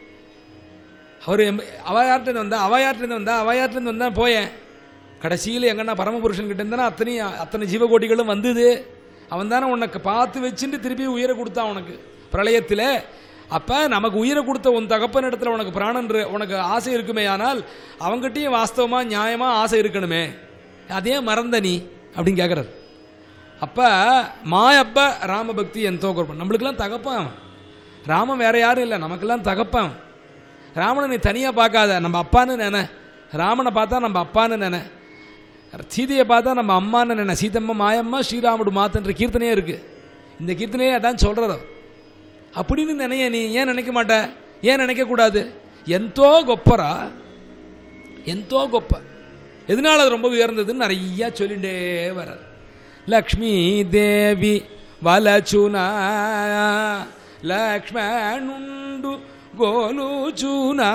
அவர் எம் அவ யார்கிட்ட வந்தா அவ யார்கிட்ட வந்தா அவ யார்கிட்ட வந்தா போயேன் கடைசியில் எங்கன்னா பரமபுருஷன் கிட்ட இருந்தானே அத்தனை அத்தனை ஜீவகோட்டிகளும் வந்தது அவன் தானே உனக்கு பார்த்து வச்சுட்டு திருப்பி உயிரை கொடுத்தான் உனக்கு பிரளயத்தில் அப்போ நமக்கு உயிரை கொடுத்த உன் தகப்பன் இடத்துல உனக்கு பிராணன் இரு- உனக்கு ஆசை இருக்குமே ஆனால் அவங்ககிட்டயும் வாஸ்தவமாக நியாயமாக ஆசை இருக்கணுமே அதே மறந்த நீ அப்படின்னு கேட்குறாரு அப்போ மாயப்ப ராமபக்தி எந்தோ கொடுப்போம் நம்மளுக்கெல்லாம் தகப்பன் அவன். ராமன் வேற யாரும் இல்லை நமக்கெல்லாம் தகப்பன் அவன். ராமனை நீ தனியாக பார்க்காத நம்ம அப்பான்னு நினை ராமனை பார்த்தா நம்ம அப்பான்னு நினை சீதையை பார்த்தா நம்ம அம்மான்னு நினை சீதம்மா மாயம்மா ஸ்ரீராமுடு மாத்தன்ற கீர்த்தனையே இருக்குது இந்த கீர்த்தனையே அதான் சொல்கிறது அப்படின்னு நினைய நீ ஏன் நினைக்க மாட்ட ஏன் நினைக்கக்கூடாது ఎంతో గొప్పరా ఎంతో గొప్ప எதனால அது ரொம்ப உயர்ந்ததுன்னு நிறைய சொல்லிட்டே வர்றார் లక్ష్మీదేవి వలచునా లక్ష్మణుండు గోలుచునా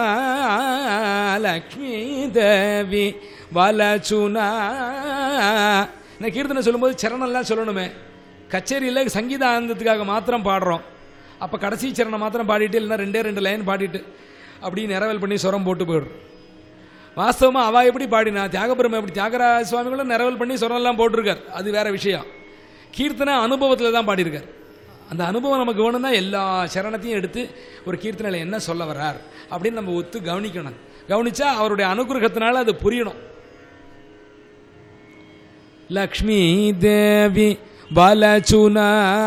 லக்ஷ்மிதேவி வலச்சுனா இந்த கீர்த்தனை சொல்லும்போது சரணம்லாம் சொல்லணுமே கச்சேரியில் சங்கீத ஆனந்தத்துக்காக மாத்திரம் பாடுறோம் அப்போ கடைசி சரணம் மாத்திரம் பாடிட்டு இல்லைன்னா ரெண்டே ரெண்டு லைன் பாடிட்டு அப்படி நிறவல் பண்ணி சுரம் போட்டு போயிடுறோம் வாஸ்தவமாக அவள் எப்படி பாடினா தியாகபுரம் எப்படி தியாகராஜ சுவாமிகளும் நிறவல் பண்ணி சுரம்லாம் போட்டிருக்கார் அது வேற விஷயம் கீர்த்தனை அனுபவத்தில் தான் பாடியிருக்கார் அந்த அனுபவம் நமக்கு வேணும்னா எல்லா சரணத்தையும் எடுத்து ஒரு கீர்த்தனையில் என்ன சொல்ல வர்றார் அப்படின்னு நம்ம ஒத்து கவனிக்கணும் கவனிச்சா அவருடைய அனுகிரகத்தினால அது புரியணும் லக்ஷ்மி தேவி பலச்சுனா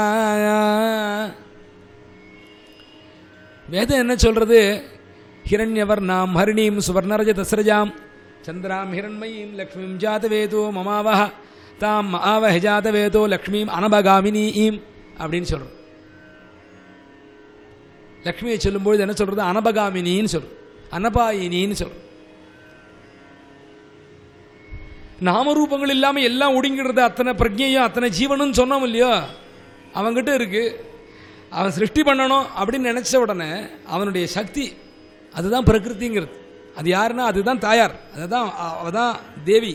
வேதம் என்ன சொல்றது ஹிரண்யவர் நாம் ஹரிணீம் சுவர்ணரஜ தஸ்ரஜாம் சந்திராம் ஹிரண்மயீம் லக்ஷ்மீம் ஜாதவேதோ மமாவஹ தாம் ஆவஹ ஜாதவேதோ லக்ஷ்மீம் அனபகாமினீம் அப்படின்னு சொல்றோம் லக்ஷ்மியை சொல்லும்பொழுது என்ன சொல்றது அனபகாமினின்னு சொல்றோம் அனபாயினின்னு சொல்றோம் நாமரூபங்கள் இல்லாமல் எல்லாம் ஒடுங்கிடுறது அத்தனை பிரஜையும் அத்தனை ஜீவனும் சொன்னோம் இல்லையோ அவன்கிட்ட இருக்கு அவன் சிருஷ்டி பண்ணணும் அப்படின்னு நினைச்ச உடனே அவனுடைய சக்தி அதுதான் பிரகிருதிங்கிறது அது யாருன்னா அதுதான் தாயார் அதுதான் அவ தான் தேவி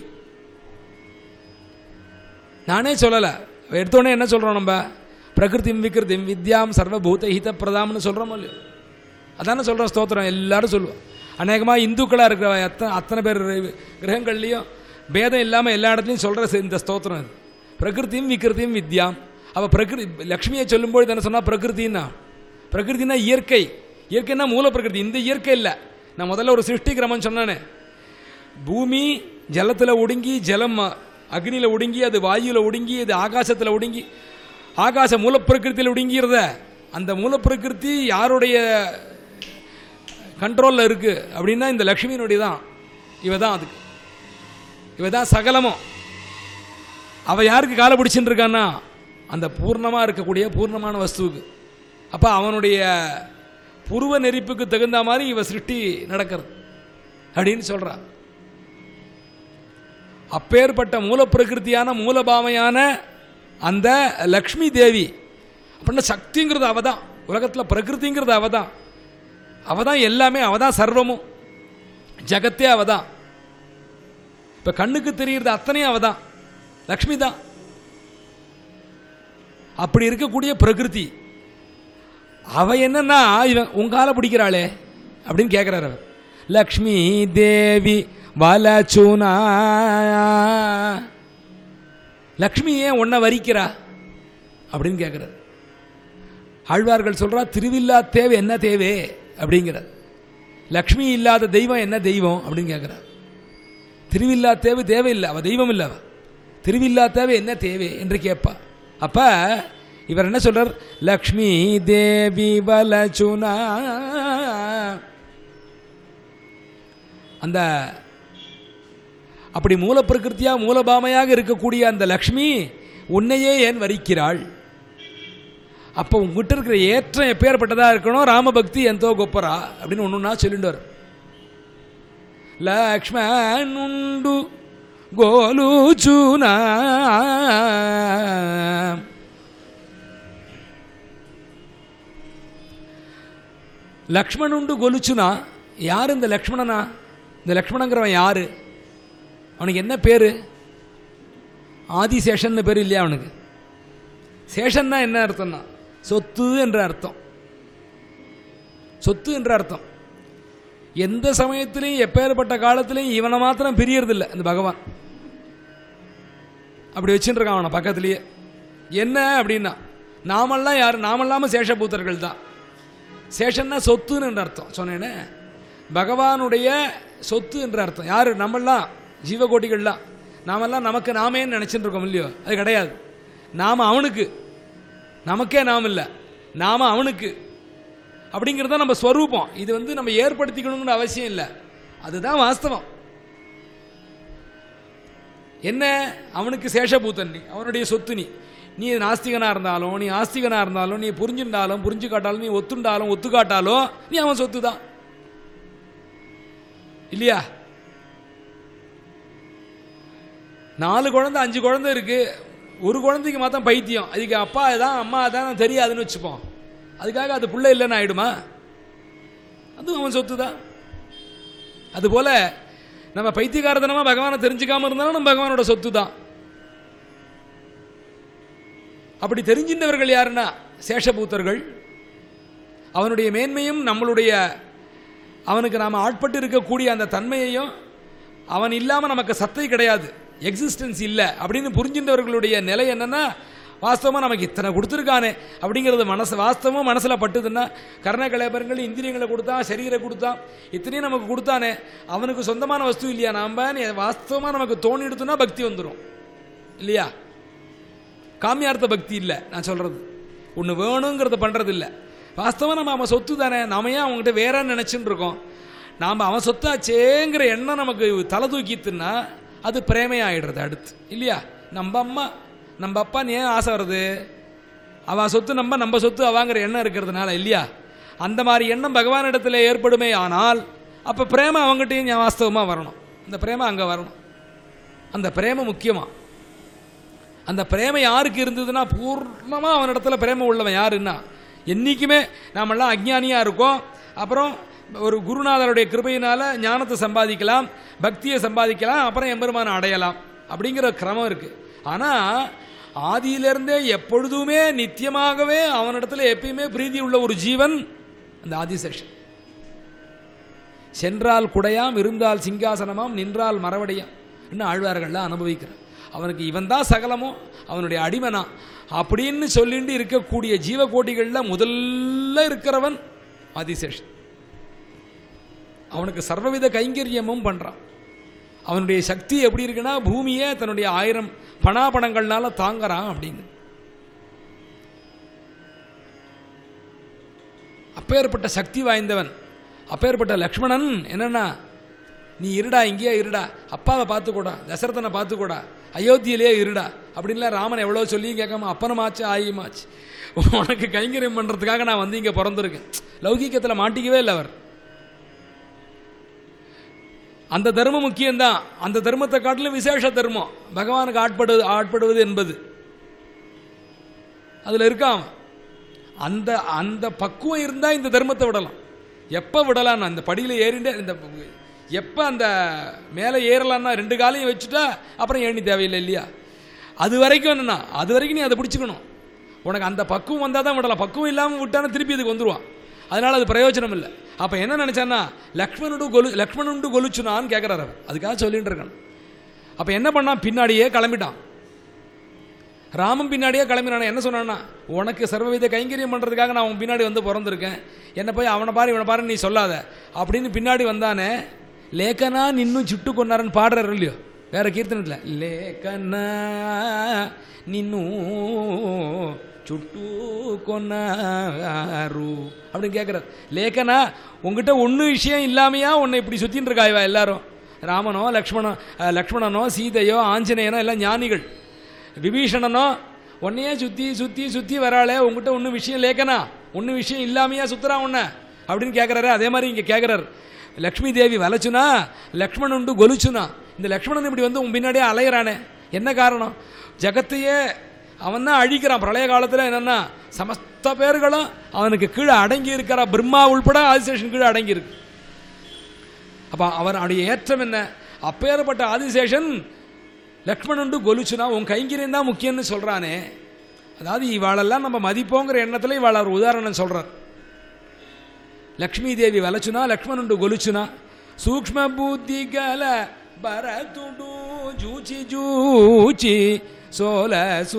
நானே சொல்லலை எடுத்தோடனே என்ன சொல்கிறோம் நம்ம பிரகிருதிம் விக்கிருதிம் வித்யாம் சர்வபூத ஹித பிரதாம்னு சொல்கிறோமோ இல்லையோ அதானே சொல்கிறோம் ஸ்தோத்திரம் எல்லாரும் சொல்லுவோம் அநேகமாக இந்துக்களாக இருக்கிற அத்தனை அத்தனை பேர் கிரகங்கள்லேயும் பேதம் இல்லாமல் எல்லா இடத்துலையும் சொல்கிற இந்த ஸ்தோத்திரம் இது பிரகிருதியும் விக்கிருதியும் வித்யாம் அவள் பிரகிருதி லக்ஷ்மியை சொல்லும்போது என்ன சொன்னால் பிரகிருத்தின்னா பிரகிருதினா இயற்கை இயற்கைன்னா மூல பிரகிருதி இந்த இயற்கை இல்லை நான் முதல்ல ஒரு சிருஷ்டி கிரமம் சொன்னானே பூமி ஜலத்தில் ஒடுங்கி ஜலம் அக்னியில் ஒடுங்கி அது வாயுவில் ஒடுங்கி அது ஆகாசத்தில் ஒடுங்கி ஆகாச மூலப்பிரகிருத்தியில் ஒடுங்கிறத அந்த மூலப்பிரகிருதி யாருடைய கண்ட்ரோலில் இருக்கு அப்படின்னா இந்த லக்ஷ்மியினுடைய தான் இவ தான் அதுக்கு இவ தான் சகலமும் அவ யாருக்கு காலை பிடிச்சின்னு இருக்கான்னா அந்த பூர்ணமாக இருக்கக்கூடிய பூர்ணமான வஸ்துவுக்கு அப்போ அவனுடைய புருவ நெறிப்புக்கு தகுந்த மாதிரி இவ சிருஷ்டி நடக்கிறது அப்படின்னு சொல்றா அப்பேற்பட்ட மூலப்பிரகிருத்தியான மூலபாவையான அந்த லக்ஷ்மி தேவி அப்படின்னா சக்திங்கிறது அவ தான் உலகத்தில் பிரகிருதிங்கிறது அவ தான் அவ தான் எல்லாமே அவ தான் சர்வமும் ஜகத்தே அவ தான் இப்போ கண்ணுக்கு தெரிகிறது அத்தனையும் அவ தான் லக்ஷ்மி தான் அப்படி இருக்கக்கூடிய பிரகிருதி அவ என்னன்னா இவன் உங்கால பிடிக்கிறாளே அப்படின்னு கேட்குறாரு அவர் லக்ஷ்மி தேவி வலச்சுனா லக்ஷ்மி ஏன் உன்னை வரிக்கிறா அப்படின்னு கேட்குறாரு ஆழ்வார்கள் சொல்றா திருவில்லா தேவை என்ன தேவை அப்படிங்கிறார் லக்ஷ்மி இல்லாத தெய்வம் என்ன தெய்வம் அப்படின்னு கேட்குறார் திருவில்லா தேவை தேவையில்லை அவ தெய்வம் இல்லை அவ திருவில்லா தேவை என்ன தேவை என்று கேட்பா அப்ப இவர் என்ன சொல்றார் லக்ஷ்மி தேவி வலச்சுனா அந்த அப்படி மூலப்பிரகிருத்தியா மூலபாமையாக இருக்கக்கூடிய அந்த லக்ஷ்மி உன்னையே ஏன் வரிக்கிறாள் அப்போ உங்ககிட்ட இருக்கிற ஏற்றம் எப்பேற்பட்டதாக இருக்கணும் ராமபக்தி எந்தோ கொப்பரா அப்படின்னு ஒன்று ஒன்றா சொல்லிட்டு வரும் లక్ష్మణుండు గోలుచునా லக்ஷ்மணுண்டு கொலுச்சுனா யார் இந்த லக்ஷ்மணனா இந்த லக்ஷ்மணங்கிறவன் யார் அவனுக்கு என்ன பேர் ஆதிசேஷன்னு பேர் இல்லையா அவனுக்கு சேஷன்னா என்ன அர்த்தம்னா சொத்து என்ற அர்த்தம் சொத்து என்ற அர்த்தம் எந்த சமயத்திலையும் எப்பேற்பட்ட காலத்திலையும் இவனை மாத்திரம் பிரியறதில்லை இந்த பகவான் அப்படி வச்சுட்டு இருக்கான் அவனை பக்கத்துலேயே என்ன அப்படின்னா நாமெல்லாம் யார் நாமெல்லாமல் சேஷபூத்தர்கள் தான் சேஷன்னா சொத்துன்னு என்ற அர்த்தம் சொன்னேனே பகவானுடைய சொத்து என்ற அர்த்தம் யார் நம்மெல்லாம் ஜீவகோட்டிகள்லாம் நாமெல்லாம் நமக்கு நாமேன்னு நினச்சிட்டு இருக்கோம் இல்லையோ அது கிடையாது நாம் அவனுக்கு நமக்கே நாம் இல்லை நாம் அவனுக்கு அப்படிங்கிறது தான் நம்ம ஸ்வரூபம் இது வந்து நம்ம ஏற்படுத்திக்கணுங்கிற அவசியம் இல்லை அதுதான் வாஸ்தவம் என்ன அவனுக்கு சேஷபூத்தன் நீ அவனுடைய சொத்து நீ நீ நாஸ்திகனாக இருந்தாலும் நீ ஆஸ்திகனாக இருந்தாலும் நீ புரிஞ்சுட்டாலும் புரிஞ்சு காட்டாலும் நீ ஒத்துண்டாலும் ஒத்து காட்டாலும் நீ அவன் சொத்து தான் இல்லையா நாலு குழந்தை அஞ்சு குழந்தை இருக்கு ஒரு குழந்தைக்கு மாத்திரம் பைத்தியம் அதுக்கு அப்பா தான் அம்மா தான் தெரியாதுன்னு வச்சுப்போம் அதுக்காக அது புள்ள இல்லைன்னு ஆயிடுமா அதுவும் அவன் சொத்து தான் அதுபோல நம்ம பைத்தியகாரத்தனமா பகவானை தெரிஞ்சுக்காம இருந்தாலும் நம்ம பகவானோட சொத்து தான் அப்படி தெரிஞ்சின்றவர்கள் யாருன்னா சேஷபூத்தர்கள் அவனுடைய மேன்மையும் நம்மளுடைய அவனுக்கு நாம் ஆட்பட்டு இருக்கக்கூடிய அந்த தன்மையையும் அவன் இல்லாமல் நமக்கு சத்தை கிடையாது எக்ஸிஸ்டன்ஸ் இல்லை அப்படின்னு புரிஞ்சின்றவர்களுடைய நிலை என்னன்னா வாஸ்தவமாக நமக்கு இத்தனை கொடுத்துருக்கானே அப்படிங்கிறது மனசு வாஸ்தவமாக மனசில் பட்டுதுன்னா கர்ண கலேபரங்கள் இந்திரியங்களை கொடுத்தான் சரீரை கொடுத்தான் இத்தனையும் நமக்கு கொடுத்தானே அவனுக்கு சொந்தமான வஸ்து இல்லையா நாம் வாஸ்தவமாக நமக்கு தோணிடுத்துனா பக்தி வந்துடும் இல்லையா காமியார்த்த பக்தி இல்லை நான் சொல்கிறது ஒன்று வேணுங்கிறத பண்ணுறது இல்லை வாஸ்தவம் நம்ம அவன் சொத்து தானே நாம ஏன் அவங்ககிட்ட வேற நினச்சின்னு இருக்கோம் நாம் அவன் சொத்தாச்சேங்கிற எண்ணம் நமக்கு தலை தூக்கித்துன்னா அது பிரேமையாயிடுறது அடுத்து இல்லையா நம்ம அம்மா நம்ம அப்பா நீ ஏன் ஆசை வருது அவன் சொத்து நம்ம நம்ம சொத்து அவாங்கிற எண்ணம் இருக்கிறதுனால இல்லையா அந்த மாதிரி எண்ணம் பகவானிடத்தில் ஏற்படுமே ஆனால் அப்போ பிரேம அவங்ககிட்டயும் ஞா- வாஸ்தவமாக வரணும் அந்த பிரேம அங்கே வரணும் அந்த பிரேம முக்கியமாக அந்த பிரேம யாருக்கு இருந்ததுன்னா பூர்ணமாக அவனிடத்துல பிரேம உள்ளவன் யாருன்னா என்றைக்குமே நாமெல்லாம் அஜ்ஞானியாக இருக்கோம் அப்புறம் ஒரு குருநாதருடைய கிருபையினால ஞானத்தை சம்பாதிக்கலாம் பக்தியை சம்பாதிக்கலாம் அப்புறம் எம்பெருமானை அடையலாம் அப்படிங்கிற கிரமம் இருக்குது ஆனால் ஆதியிலிருந்தே எப்பொழுதுமே நித்தியமாகவே அவனிடத்துல எப்பயுமே பிரீதி உள்ள ஒரு ஜீவன் அந்த ஆதிசேஷன் சென்றால் குடையாம் இருந்தால் சிங்காசனமாம் நின்றால் மரவடையாம் இன்னும் ஆழ்வார்கள்லாம் அனுபவிக்கிறார் அவனுக்கு இவன் தான் சகலமோ அவனுடைய அடிமனா அப்படின்னு சொல்லிட்டு இருக்கக்கூடிய ஜீவகோட்டிகளில் முதல்ல இருக்கிறவன் ஆதிசேஷன் அவனுக்கு சர்வவித கைங்கரியமும் பண்ணுறான் அவனுடைய சக்தி எப்படி இருக்குன்னா பூமியே தன்னுடைய ஆயிரம் பணாபணங்கள்னால தாங்குறான் அப்படின்னு அப்பேற்பட்ட சக்தி வாய்ந்தவன் அப்பேற்பட்ட லக்ஷ்மணன் என்னன்னா நீ இருடா இங்கேயே இருடா அப்பாவை பார்த்துக்கூடா தசரதனை பார்த்துக்கூடா அயோத்தியிலேயே இருடா அப்படின்லாம் ராமன் எவ்வளோ சொல்லியும் கேட்காம அப்பனமாச்சு ஆயுமாச்சு உனக்கு கைங்கரியம் பண்ணுறதுக்காக நான் வந்து இங்கே பிறந்திருக்கேன் லௌகீகத்தில் மாட்டிக்கவே இல்லை அவர் அந்த தர்மம் முக்கியம்தான் அந்த தர்மத்தை காட்டிலும் விசேஷ தர்மம் பகவானுக்கு ஆட்படு ஆட்படுவது என்பது அதில் இருக்கான் அவன். அந்த அந்த பக்குவம் இருந்தால் இந்த தர்மத்தை விடலாம் எப்போ விடலாம் அந்த படியில் ஏறிண்டே இந்த எப்போ அந்த மேலே ஏறலான்னா ரெண்டு காலையும் வச்சுட்டா அப்புறம் ஏணி தேவையில்லை இல்லையா அது வரைக்கும் என்னன்னா அது வரைக்கும் நீ அதை பிடிச்சிக்கணும் உனக்கு அந்த பக்குவம் வந்தால் தான் விடலாம் பக்குவம் இல்லாமல் விட்டானா திருப்பி இதுக்கு வந்துடுவான் அதனால் அது பிரயோஜனம் இல்லை அப்போ என்ன நினச்சான்னா லக்ஷ்மணுடு கொலு லக்ஷ்மணுண்டு கொலுச்சுனான்னு கேட்குறாரு அவர் அதுக்காக சொல்லிட்டு இருக்கான் அப்போ என்ன பண்ணான் பின்னாடியே கிளம்பிட்டான் ராமன் பின்னாடியே கிளம்பினான் என்ன சொன்னான்னா உனக்கு சர்வவித கைங்கரியம் பண்ணுறதுக்காக நான் உன் பின்னாடி வந்து பிறந்திருக்கேன் என்ன போய் அவனை பாரு இவனை பாரு நீ சொல்லாத அப்படின்னு பின்னாடி வந்தானே லேக்கனா நின்னும் சுட்டு கொண்டாரன்னு பாடுறாரு இல்லையோ வேற கீர்த்தனத்தில் லேக்கனா நின்னு சுட்டு கொன்னாரு அப்படின்னு கேட்குறாரு லேக்கனா உங்ககிட்ட ஒன்று விஷயம் இல்லாமையா உன்னை இப்படி சுற்றின்னு இருக்கா இவ எல்லாரும் ராமனோ லக்ஷ்மணோ அஹ், லக்ஷ்மணனோ சீதையோ ஆஞ்சநேயனோ எல்லாம் ஞானிகள் விபீஷணனோ உன்னையே சுற்றி சுற்றி சுற்றி வராளே உங்ககிட்ட ஒன்றும் விஷயம் லேக்கனா ஒன்றும் விஷயம் இல்லாமையா சுத்துறா உன்னை அப்படின்னு கேட்குறாரு அதே மாதிரி இங்கே கேட்குறாரு லக்ஷ்மி தேவி வலச்சுனா லக்ஷ்மணன் உண்டு கொலுச்சுனா இந்த லக்ஷ்மணன் இப்படி வந்து உன் பின்னாடியே அலையிறானே என்ன காரணம் ஜகத்தையே அவன் தான் அழிக்கிறான் பிரளய காலத்தில் என்னென்னா சமஸ்த பேர்களும் அவனுக்கு கீழே அடங்கி இருக்கிற பிரம்மா உள்பட ஆதிசேஷன் கீழே அடங்கி இருக்கு அப்போ அவனுடைய ஏற்றம் என்ன அப்பேற்பட்ட ஆதிசேஷன் லக்ஷ்மணன் கொலுச்சுனா உன் கைங்கரியம் தான் முக்கியம்னு சொல்கிறானே அதாவது இவாளெல்லாம் நம்ம மதிப்போங்கிற எண்ணத்தில் இவாள் ஒரு உதாரணம் சொல்கிறார் లక్ష్మీదేవి వలచునా లక్ష్మణుడు గొలుచునా సూక్ష్మ బుద్ధి గల భరతుడు జూచి జూచి సోల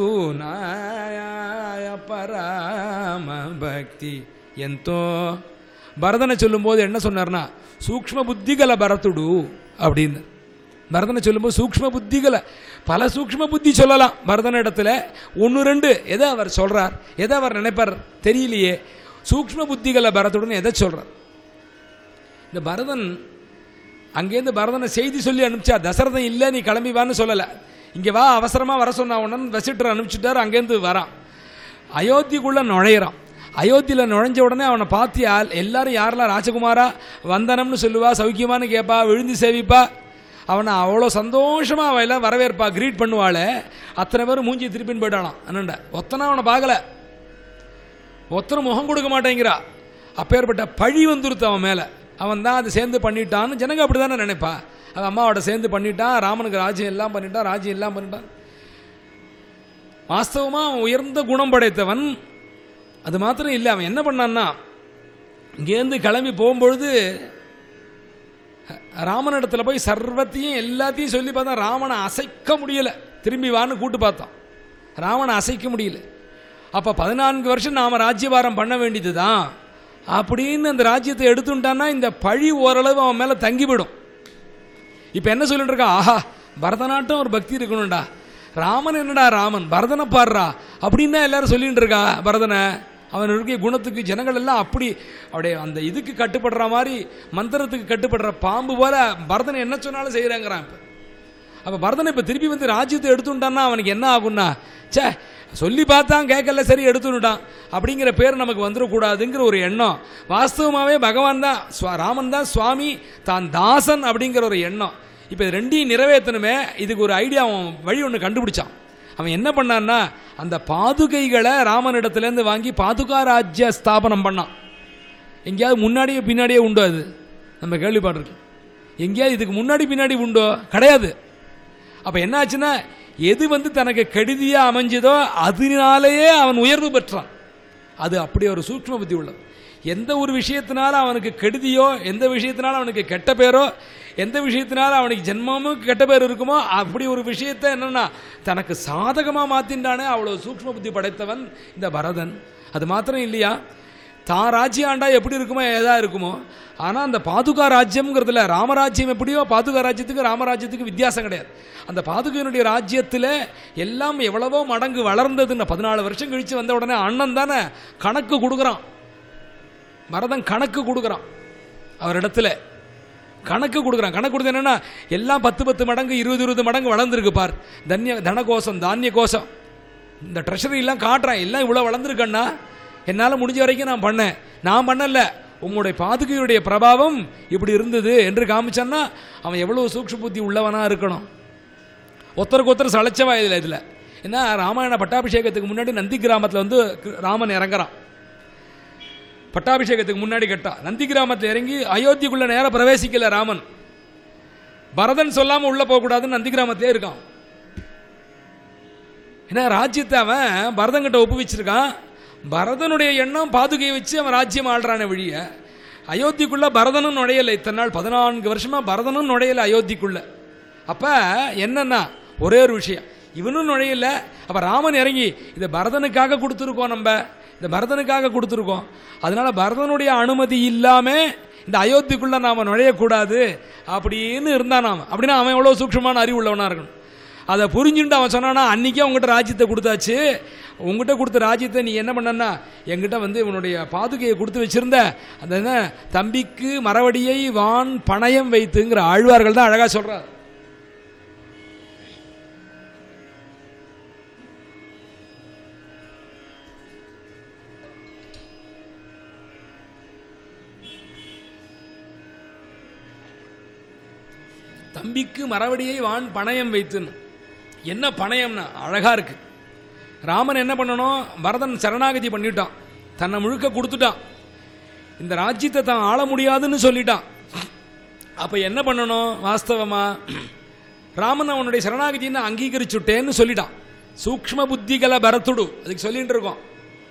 సూనాయ పరమ பக்தி ఎంతో பரதனை சொல்லும்போது என்ன சொன்னார்னா சூக்ஷ்ம புத்திகல பரத்துடு அப்படின்னு பரதனை சொல்லும்போது சூக்ஷ்ம புத்திகளை பல சூக்ஷ்ம புத்தி சொல்லலாம் பரதன இடத்துல ஒன்று ரெண்டு எதை அவர் சொல்றார் எதை அவர் நினைப்பார் தெரியலையே சூக்ஷ்ம புத்திகளை பரத்துடன் எதை சொல்றார் இந்த பரதன் அங்கேருந்து பரதனை செய்தி சொல்லி அனுப்பிச்சா தசரதன் இல்லை நீ கிளம்பி வான்னு சொல்லலை இங்கே வா அவசரமாக வர சொன்ன உடனே வசிட்டர் அனுப்பிச்சுட்டார் அங்கேருந்து வரான் அயோத்திக்குள்ளே நுழையிறான் அயோத்தியில் நுழைஞ்ச உடனே அவனை பார்த்தியால் எல்லாரும் யாரெல்லாம் ராஜகுமாரா வந்தனம்னு சொல்லுவா சௌக்கியமான்னு கேட்பா விழுந்து சேவிப்பா அவனை அவ்வளோ சந்தோஷமாக அவள் எல்லாம் வரவேற்பா கிரீட் பண்ணுவாள் அத்தனை பேரும் மூஞ்சி திருப்பின்னு போயிட்டானான் அண்ணன்ட ஒத்தனை அவனை பார்க்கல ஒத்தனை முகம் கொடுக்க மாட்டேங்கிறா அப்பேற்பட்ட பழி வந்துருத்து அவன் மேலே அவன் தான் அதை சேர்ந்து பண்ணிட்டான்னு ஜனங்க அப்படி தானே நினைப்பா அவன் அம்மாவோட சேர்ந்து பண்ணிட்டான் ராமனுக்கு ராஜ்யம் எல்லாம் பண்ணிட்டான் ராஜ்யம் எல்லாம் பண்ணிட்டான் வாஸ்தவமாக அவன் உயர்ந்த குணம் படைத்தவன் அது மாத்திரம் இல்லை அவன் என்ன பண்ணான்னா இங்கேருந்து கிளம்பி போகும்பொழுது ராமனிடத்தில் போய் சர்வத்தையும் எல்லாத்தையும் சொல்லி பார்த்தா ராமனை அசைக்க முடியல திரும்பி வான்னு கூட்டு பார்த்தான் ராவணை அசைக்க முடியல அப்போ பதினான்கு வருஷம் நாம் ராஜ்யபாரம் பண்ண வேண்டியது தான் அப்படின்னு அந்த ராஜ்யத்தை எடுத்துட்டான்னா இந்த பழி ஓரளவு அவன் மேலே தங்கிவிடும் இப்போ என்ன சொல்லிட்டு இருக்கான் ஆஹா பரதநாட்டம் ஒரு பக்தி இருக்கணும்டா ராமன் என்னடா ராமன் பரதனை பாடுறா அப்படின்னு தான் எல்லாரும் சொல்லிட்டு இருக்கா பரதனை அவன் இருக்க குணத்துக்கு ஜனங்கள் எல்லாம் அப்படி அப்படியே அந்த இதுக்கு கட்டுப்படுற மாதிரி மந்திரத்துக்கு கட்டுப்படுற பாம்பு போல பரதனை என்ன சொன்னாலும் செய்கிறாங்கிறான் இப்போ அப்போ பரதனை இப்போ திருப்பி வந்து ராஜ்யத்தை எடுத்துட்டான்னா அவனுக்கு என்ன ஆகும்னா ச்சே சொல்லி பார்த்தான் கேட்கல சரி எடுத்துட்டான் அப்படிங்கிற பேர் நமக்கு வந்துடக்கூடாதுங்கிற ஒரு எண்ணம் வாஸ்தவமாகவே பகவான் தான் சுவா ராமன் தான் சுவாமி தான் தாசன் அப்படிங்கிற ஒரு எண்ணம் இப்போ இது ரெண்டையும் நிறைவேற்றணுமே இதுக்கு ஒரு ஐடியா அவன் வழி ஒன்று கண்டுபிடிச்சான் அவன் என்ன பண்ணான்னா அந்த பாதுகைகளை ராமனிடத்துலேருந்து வாங்கி பாதுகா ராஜ்ய ஸ்தாபனம் பண்ணான் எங்கேயாவது முன்னாடியே பின்னாடியே உண்டோ அது நம்ம கேள்விப்பட்டிருக்கோம் எங்கேயாவது இதுக்கு முன்னாடி பின்னாடி உண்டோ கிடையாது அப்போ என்ன ஆச்சுன்னா எது வந்து தனக்கு கெடுதியாக அமைஞ்சதோ அதனாலேயே அவன் உயர்வு பெற்றான் அது அப்படி ஒரு சூக்ஷ்ம புத்தி உள்ளது எந்த ஒரு விஷயத்தினால அவனுக்கு கெடுதியோ எந்த விஷயத்தினால அவனுக்கு கெட்ட பேரோ எந்த விஷயத்தினால அவனுக்கு ஜென்மமும் கெட்ட பேர் இருக்குமோ அப்படி ஒரு விஷயத்தை என்னன்னா தனக்கு சாதகமாக மாற்றின்றானே அவ்வளோ சூக்ஷ்ம புத்தி படைத்தவன் இந்த பரதன் அது மாத்திரம் இல்லையா தான் ராஜ்யம் ஆண்டா எப்படி இருக்குமோ ஏதா இருக்குமோ ஆனால் அந்த பாதுகா ராஜ்யம்ங்கிறதுல ராமராஜ்யம் எப்படியோ பாதுகா ராஜ்யத்துக்கு ராமராஜ்யத்துக்கு வித்தியாசம் கிடையாது அந்த பாதுகையினுடைய ராஜ்யத்தில் எல்லாம் எவ்வளவோ மடங்கு வளர்ந்ததுன்னு பதினாலு வருஷம் கழித்து வந்த உடனே அண்ணன் தானே கணக்கு கொடுக்குறான் மரதன் கணக்கு கொடுக்குறான் அவரிடத்துல கணக்கு கொடுக்குறான் கணக்கு கொடுத்து என்னன்னா எல்லாம் பத்து பத்து மடங்கு இருபது இருபது மடங்கு வளர்ந்துருக்கு பார் தன்ய தனகோசம் தானிய கோசம் இந்த ட்ரெஷரிலாம் காட்டுறான் எல்லாம் இவ்வளோ வளர்ந்துருக்கண்ணா என்னால் முடிஞ்ச வரைக்கும் நான் பண்ணேன் நான் பண்ணல உங்களுடைய பாதுகையுடைய பிரபாவம் இப்படி இருந்தது என்று காமிச்சான்னா அவன் எவ்வளோ சூக்ஷ்ம புத்தி உள்ளவனாக இருக்கணும் ஒருத்தருக்கு ஒருத்தர் சளைச்சவா இதில் இதில் ஏன்னா ராமாயண பட்டாபிஷேகத்துக்கு முன்னாடி நந்தி கிராமத்தில் வந்து கு- ராமன் இறங்குறான் பட்டாபிஷேகத்துக்கு முன்னாடி கட்டா நந்தி கிராமத்தில் இறங்கி அயோத்திக்குள்ள நேரம் பிரவேசிக்கல ராமன் பரதன் சொல்லாம உள்ள போகக்கூடாதுன்னு நந்தி கிராமத்திலே இருக்கான் ஏன்னா ராஜ்யத்தை அவன் பரதங்கிட்ட ஒப்புவிச்சிருக்கான் பரதனுடைய எண்ணம் பாதுகையை வச்சு அவன் ராஜ்யம் ஆள்றான வழிய அயோத்திக்குள்ள பரதனும் நுழையலை இத்தனை நாள் பதினான்கு வருஷமா பரதனும் நுழையல அயோத்திக்குள்ள அப்ப என்னன்னா ஒரே ஒரு விஷயம் இவனும் நுழையல அப்ப ராமன் இறங்கி இதை பரதனுக்காக கொடுத்துருக்கோம் நம்ம இந்த பரதனுக்காக கொடுத்துருக்கோம் அதனால பரதனுடைய அனுமதி இல்லாம இந்த அயோத்திக்குள்ள நாம நுழையக்கூடாது அப்படின்னு இருந்தான் நாம அப்படின்னா அவன் எவ்வளவு சூக்ஷமான அறிவு உள்ளவனா இருக்கணும் அதை புரிஞ்சுட்டு அவன் சொன்னானா அன்றைக்கே உங்ககிட்ட ராஜ்யத்தை கொடுத்தாச்சு உங்ககிட்ட கொடுத்த ராஜ்யத்தை நீ என்ன பண்ணனா என்கிட்ட வந்து இவனுடைய பாதுகையை கொடுத்து வச்சிருந்த அந்த என்ன தம்பிக்கு மரவடியை வான் பணயம் வைத்துங்கிற ஆழ்வார்கள் தான் அழகாக சொல்கிறார் தம்பிக்கு மரவடியை வான் பணயம் வைத்துன்னு என்ன பணயம்னா அழகா இருக்கு ராமன் என்ன பண்ணணும் பரதன் சரணாகதி பண்ணிட்டான் தன்னை முழுக்க கொடுத்துட்டான் இந்த ராஜ்யத்தை தான் ஆள முடியாதுன்னு சொல்லிட்டான் அப்ப என்ன பண்ணணும் வாஸ்தவமா ராமன் அவனுடைய சரணாகதியை அங்கீகரிச்சுட்டேன்னு சொல்லிட்டான் சூக்ஷ்ம புத்திகளை பரத்துடு அதுக்கு சொல்லிட்டு இருக்கோம்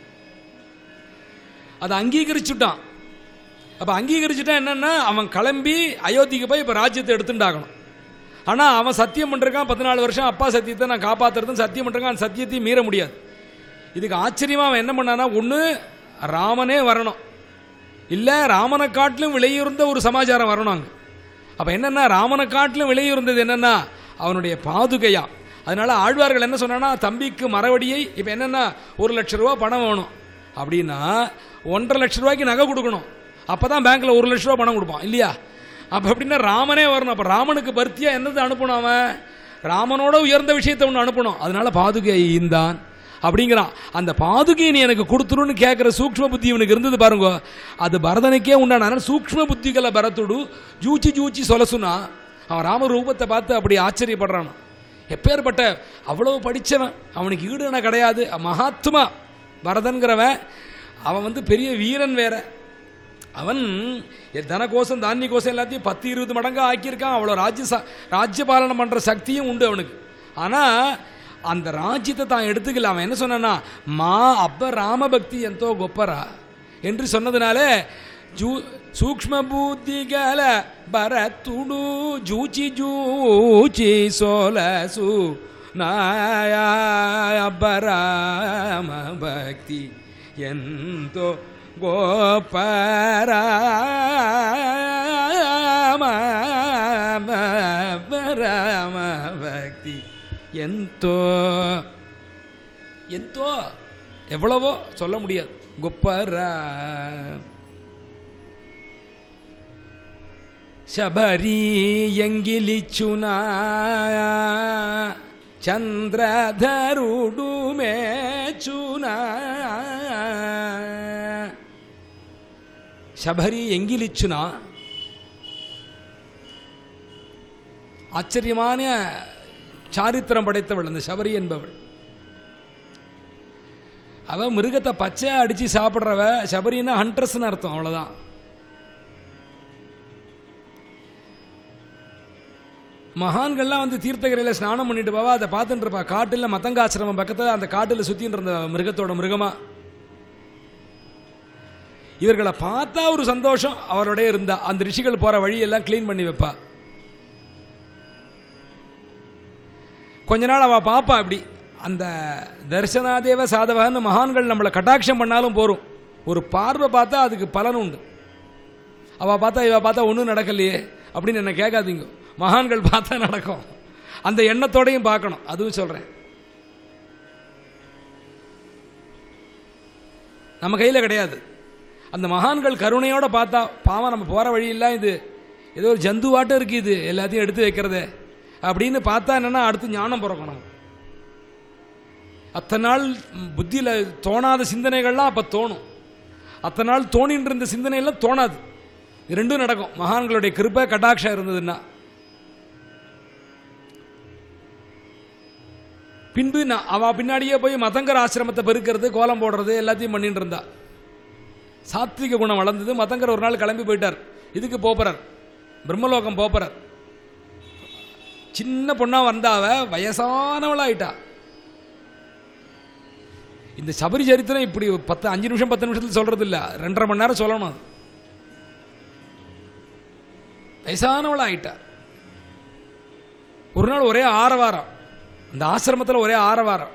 அதை அங்கீகரிச்சுட்டான் அப்போ அங்கீகரிச்சுட்டா என்னன்னா அவன் கிளம்பி அயோத்திக்கு போய் இப்போ ராஜ்யத்தை எடுத்துட்டாகணும் ஆனால் அவன் சத்தியம் பண்ணிருக்கான் பதினாலு வருஷம் அப்பா சத்தியத்தை நான் காப்பாற்றுறதுன்னு சத்தியம் பண்ணிருக்கான் அந்த சத்தியத்தையும் மீற முடியாது இதுக்கு ஆச்சரியமாக அவன் என்ன பண்ணானா ஒன்று ராமனே வரணும் இல்லை ராமனை காட்டிலும் விலையுறந்த ஒரு சமாச்சாரம் வரணும் அங்கே அப்போ என்னென்னா ராமனை காட்டிலும் விலையுறந்தது என்னென்னா அவனுடைய பாதுகையா அதனால ஆழ்வார்கள் என்ன சொன்னான்னா தம்பிக்கு மரவடியை இப்போ என்னென்னா ஒரு லட்ச ரூபா பணம் வேணும் அப்படின்னா ஒன்றரை லட்ச ரூபாய்க்கு நகை கொடுக்கணும் அப்போ தான் பேங்க்கில் ஒரு லட்ச ரூபா பணம் கொடுப்பான் இல்லையா அப்போ அப்படின்னா ராமனே வரணும் அப்போ ராமனுக்கு பர்த்தியாக என்னது அனுப்பணும் அவன் ராமனோட உயர்ந்த விஷயத்தை ஒன்று அனுப்பணும் அதனால பாதுகை ஈந்தான் அப்படிங்கிறான் அந்த பாதுகையை நீ எனக்கு கொடுத்துருன்னு கேட்குற சூக்ஷ்ம புத்தி இவனுக்கு இருந்தது பாருங்க அது பரதனுக்கே உண்டான அதனால சூக்ஷ்ம புத்திகளை பரத்துடு ஜூச்சி ஜூச்சி சொலசுனா அவன் ராம ரூபத்தை பார்த்து அப்படி ஆச்சரியப்படுறான் எப்பேற்பட்ட அவ்வளவு படித்தவன் அவனுக்கு ஈடுன கிடையாது மகாத்மா பரதன்கிறவன் அவன் வந்து பெரிய வீரன் வேற அவன் தன கோசம் தானிய கோசம் எல்லாத்தையும் பத்து இருபது மடங்கா ஆக்கியிருக்கான் அவ்வளோ ராஜ்ய ச- ராஜ்ய பாலனம் பண்ணுற சக்தியும் உண்டு அவனுக்கு ஆனால் அந்த ராஜ்யத்தை தான் எடுத்துக்கல அவன் என்ன சொன்னான்னா மா அப்ப ராமபக்தி எந்தோ கொப்பரா என்று சொன்னதுனால ஜூ சூக்ஷ்ம புத்திகல பரத்துடு ஜூச்சி ஜூச்சி சோலசு நாயா அபராம பக்தி ఎంతో గోపరామ భక్తి ఎంతో ఎంతో எவ்வளவோ சொல்ல முடியாது గొప్పరా శబరి ఎంగిలిచునా చంద్రధరుడు మేచునా శబరి ఎంగిలిச்சுனா ஆச்சரியமான சாரித்திரம் படைத்தவள் அந்த சபரி என்பவள் அவ மிருகத்தை பச்சை அடிச்சு சாப்பிட்றவ சபரின்னா ஹண்ட்ரஸ்னு அர்த்தம் அவ்வளவுதான் மகான்கள்லாம் வந்து தீர்த்தகரையில் ஸ்நானம் பண்ணிட்டு போவா அதை பார்த்துட்டு இருப்பா காட்டில் மத்தங்காசிரமம் பக்கத்தில் அந்த காட்டில் சுற்றின்னு இருந்த மிருகத்தோட மிருகமா இவர்களை பார்த்தா ஒரு சந்தோஷம் அவரோடய இருந்தா அந்த ரிஷிகள் போற வழியெல்லாம் க்ளீன் பண்ணி வைப்பா கொஞ்ச நாள் அவ பாப்பா அப்படி அந்த தர்சனாதேவ சாதவன்னு மகான்கள் நம்மளை கட்டாட்சம் பண்ணாலும் போரும் ஒரு பார்வை பார்த்தா அதுக்கு பலன் உண்டு அவ பார்த்தா இவ பார்த்தா ஒன்றும் நடக்கலையே அப்படின்னு என்ன கேட்காதீங்க மகான்கள் பார்த்தா நடக்கும் அந்த எண்ணத்தோடையும் பார்க்கணும் அதுவும் சொல்றேன் நம்ம கையில் கிடையாது அந்த மகான்கள் கருணையோட பார்த்தா பாவம் நம்ம போகிற வழியெல்லாம் இது ஏதோ ஒரு ஜந்துவாட்டம் இருக்கு இது எல்லாத்தையும் எடுத்து வைக்கிறதே அப்படின்னு பார்த்தா என்னன்னா அடுத்து ஞானம் பிறக்கணும் அத்தனை நாள் புத்தியில் தோணாத சிந்தனைகள்லாம் அப்போ தோணும் அத்தனை நாள் தோணின்ற இந்த சிந்தனையெல்லாம் தோணாது இது ரெண்டும் நடக்கும் மகான்களுடைய கிருபை கட்டாட்சம் இருந்ததுன்னா பின்பு நான் அவ பின்னாடியே போய் மதங்கர் ஆசிரமத்தை பெருக்கிறது கோலம் போடுறது எல்லாத்தையும் பண்ணிட்டு இருந்தா சாத்விக குணம் வளர்ந்தது மதங்கர் ஒரு நாள் கிளம்பி போயிட்டார் இதுக்கு போப்பறார் பிரம்மலோகம் போப்பறார் சின்ன பொண்ணா வந்தாவ வயசானவளாயிட்டா இந்த சபரி சரித்திரம் இப்படி பத்து அஞ்சு நிமிஷம் பத்து நிமிஷத்துல சொல்றது இல்ல ரெண்டரை மணி நேரம் சொல்லணும் அது வயசானவளா ஆயிட்டா ஒரு நாள் ஒரே ஆரவாரம் அந்த ஆசிரமத்தில் ஒரே ஆரவாரம்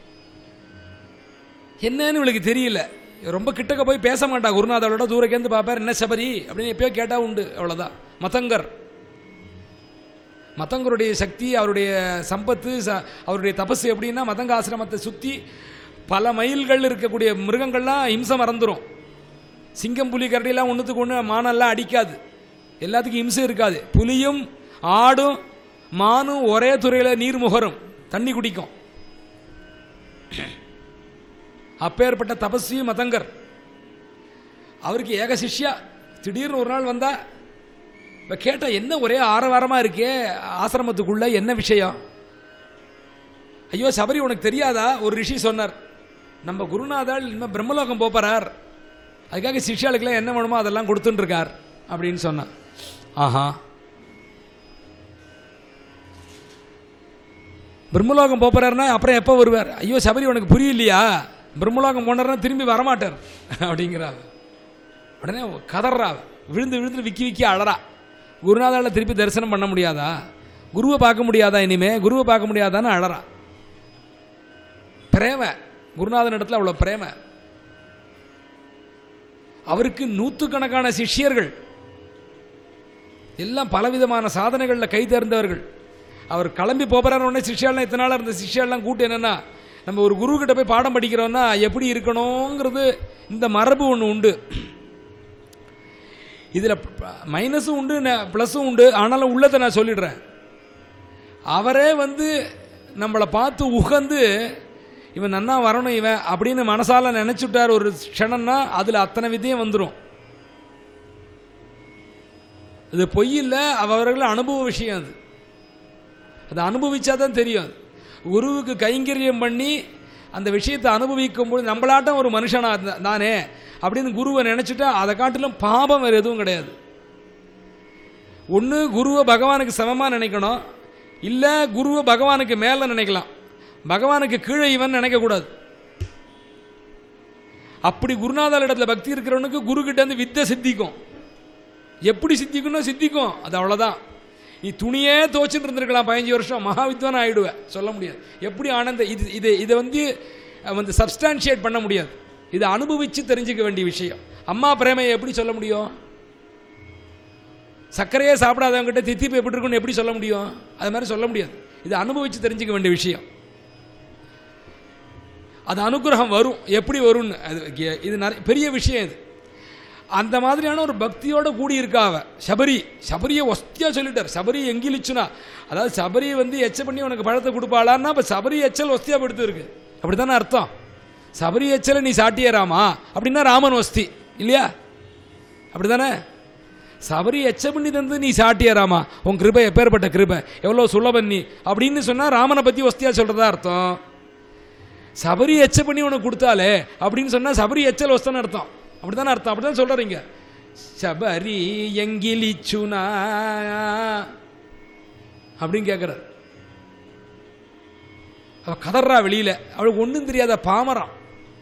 என்னன்னு இவளுக்கு தெரியல ரொம்ப கிட்டக்க போய் பேச மாட்டா குருநாதரோட தூரக்கேந்து பார்ப்பார் என்ன சபரி அப்படின்னு எப்பயோ கேட்டா உண்டு அவ்வளோதான் மதங்கர் மதங்கருடைய சக்தி அவருடைய சம்பத்து ச- அவருடைய தபசு எப்படின்னா மதங்க ஆசிரமத்தை சுற்றி பல மைல்கள் இருக்கக்கூடிய மிருகங்கள்லாம் இம்சை மறந்துடும் சிங்கம் புலி கரடியெல்லாம் ஒன்றுத்துக்கு ஒன்று மானெல்லாம் அடிக்காது எல்லாத்துக்கும் இம்சை இருக்காது புலியும் ஆடும் மானும் ஒரே துறையில் நீர் முகரும் தண்ணி குடிக்கும் அப்பேற்பட்ட தபஸ்வி மதங்கர் அவருக்கு ஏக சிஷ்யா திடீர்னு ஒரு நாள் வந்தா இப்போ கேட்டால் என்ன ஒரே ஆரவாரமாக இருக்கே ஆசிரமத்துக்குள்ள என்ன விஷயம் ஐயோ சபரி உனக்கு தெரியாதா ஒரு ரிஷி சொன்னார் நம்ம குருநாதாள் இனிமேல் பிரம்மலோகம் போப்பார் அதுக்காக சிஷ்யாளுக்கெல்லாம் என்ன வேணுமோ அதெல்லாம் கொடுத்துட்டு இருக்கார் அப்படின்னு சொன்னான் ஆஹா பிரம்மலோகம் போறாருன்னா அப்புறம் எப்போ வருவார் ஐயோ சபரி உனக்கு புரியலையா பிரம்மலோகம் போனார்னா திரும்பி வரமாட்டார் அப்படிங்கிறா உடனே கதறா விழுந்து விழுந்து விக்கி விக்கி அழறா குருநாதால திருப்பி தரிசனம் பண்ண முடியாதா குருவை பார்க்க முடியாதா இனிமே குருவை பார்க்க முடியாதான்னு அழறா பிரேம குருநாதன் இடத்துல அவ்வளோ பிரேம அவருக்கு நூற்றுக்கணக்கான சிஷ்யர்கள் எல்லாம் பலவிதமான சாதனைகளில் கை தேர்ந்தவர்கள் அவர் கிளம்பி போகிறார் உடனே சிஷ்யாலாம் இத்தனை நாளாக இருந்த சிஷ்யாலாம் கூட்டு என்னென்னா நம்ம ஒரு குரு கிட்ட போய் பாடம் படிக்கிறோம்னா எப்படி இருக்கணுங்கிறது இந்த மரபு ஒன்று உண்டு இதில் மைனஸும் உண்டு ப்ளஸும் உண்டு ஆனாலும் உள்ளதை நான் சொல்லிடுறேன் அவரே வந்து நம்மளை பார்த்து உகந்து இவன் நன்னா வரணும் இவன் அப்படின்னு மனசால நினைச்சுட்டார் ஒரு க்ஷணம்னா அதில் அத்தனை விதையும் வந்துடும் இது பொய் இல்லை அவர்கள் அனுபவ விஷயம் அது அதை அனுபவிச்சா தான் தெரியும் அது. குருவுக்கு கைங்கரியம் பண்ணி அந்த விஷயத்தை அனுபவிக்கும் போது நம்மளாட்டம் ஒரு மனுஷனா இருந்தா- தானே அப்படின்னு குருவை நினைச்சிட்டா அதை காட்டிலும் பாபம் வேறு எதுவும் கிடையாது ஒன்று குருவை பகவானுக்கு சமமாக நினைக்கணும் இல்லை குருவை பகவானுக்கு மேலே நினைக்கலாம் பகவானுக்கு கீழே இவன் நினைக்கக்கூடாது அப்படி குருநாதர் இடத்துல பக்தி இருக்கிறவனுக்கு குரு கிட்ட இருந்து வித்தை சித்திக்கும் எப்படி சித்திக்கும்னா சித்திக்கும் அது அவ்வளோதான் நீ துணியே துவச்சிட்டு இருந்திருக்கலாம் பதினஞ்சு வருஷம் மகாவித்வான் ஆயிடுவேன் சொல்ல முடியாது எப்படி ஆனந்த இது இது இதை வந்து அஹ், வந்து சப்ஸ்டான்ஷியேட் பண்ண முடியாது இதை அனுபவித்து தெரிஞ்சுக்க வேண்டிய விஷயம் அம்மா பிரேமையை எப்படி சொல்ல முடியும் சர்க்கரையே சாப்பிடாதவங்ககிட்ட தித்திப்பு எப்படி இருக்குன்னு எப்படி சொல்ல முடியும் அது மாதிரி சொல்ல முடியாது இது அனுபவித்து தெரிஞ்சுக்க வேண்டிய விஷயம் அது அனுகிரகம் வரும் எப்படி வரும்னு அது கே- இது நிறைய பெரிய விஷயம் இது அந்த மாதிரியான ஒரு பக்தியோட கூடி இருக்கா அவ சபரி சபரியை ஒஸ்தியா சொல்லிட்டார் சபரி எங்கிலிச்சுனா அதாவது சபரி வந்து எச்ச பண்ணி உனக்கு பழத்தை கொடுப்பாளான்னா இப்போ சபரி எச்சல் ஒஸ்தியா படுத்து இருக்கு அப்படித்தானே அர்த்தம் சபரி எச்சலை நீ சாட்டிய ராமா அப்படின்னா ராமன் ஒஸ்தி இல்லையா அப்படிதானே சபரி எச்ச பண்ணி தந்து நீ சாட்டிய ராமா உன் கிருபை எப்பேற்பட்ட கிருபை எவ்வளோ சுலபன் நீ அப்படின்னு சொன்னால் ராமனை பற்றி ஒஸ்தியா சொல்கிறதா அர்த்தம் சபரி எச்ச பண்ணி உனக்கு கொடுத்தாலே அப்படின்னு சொன்னா சபரி எச்சல் வஸ்தன்னு அர்த்தம் அப்படித்தானே அர்த்தம் அப்படிதான் சொல்றீங்க சபரி எங்கிலிச்சுனா அப்படின்னு கேட்குறார் அவ கதறா வெளியில அவளுக்கு ஒன்றும் தெரியாத பாமரம்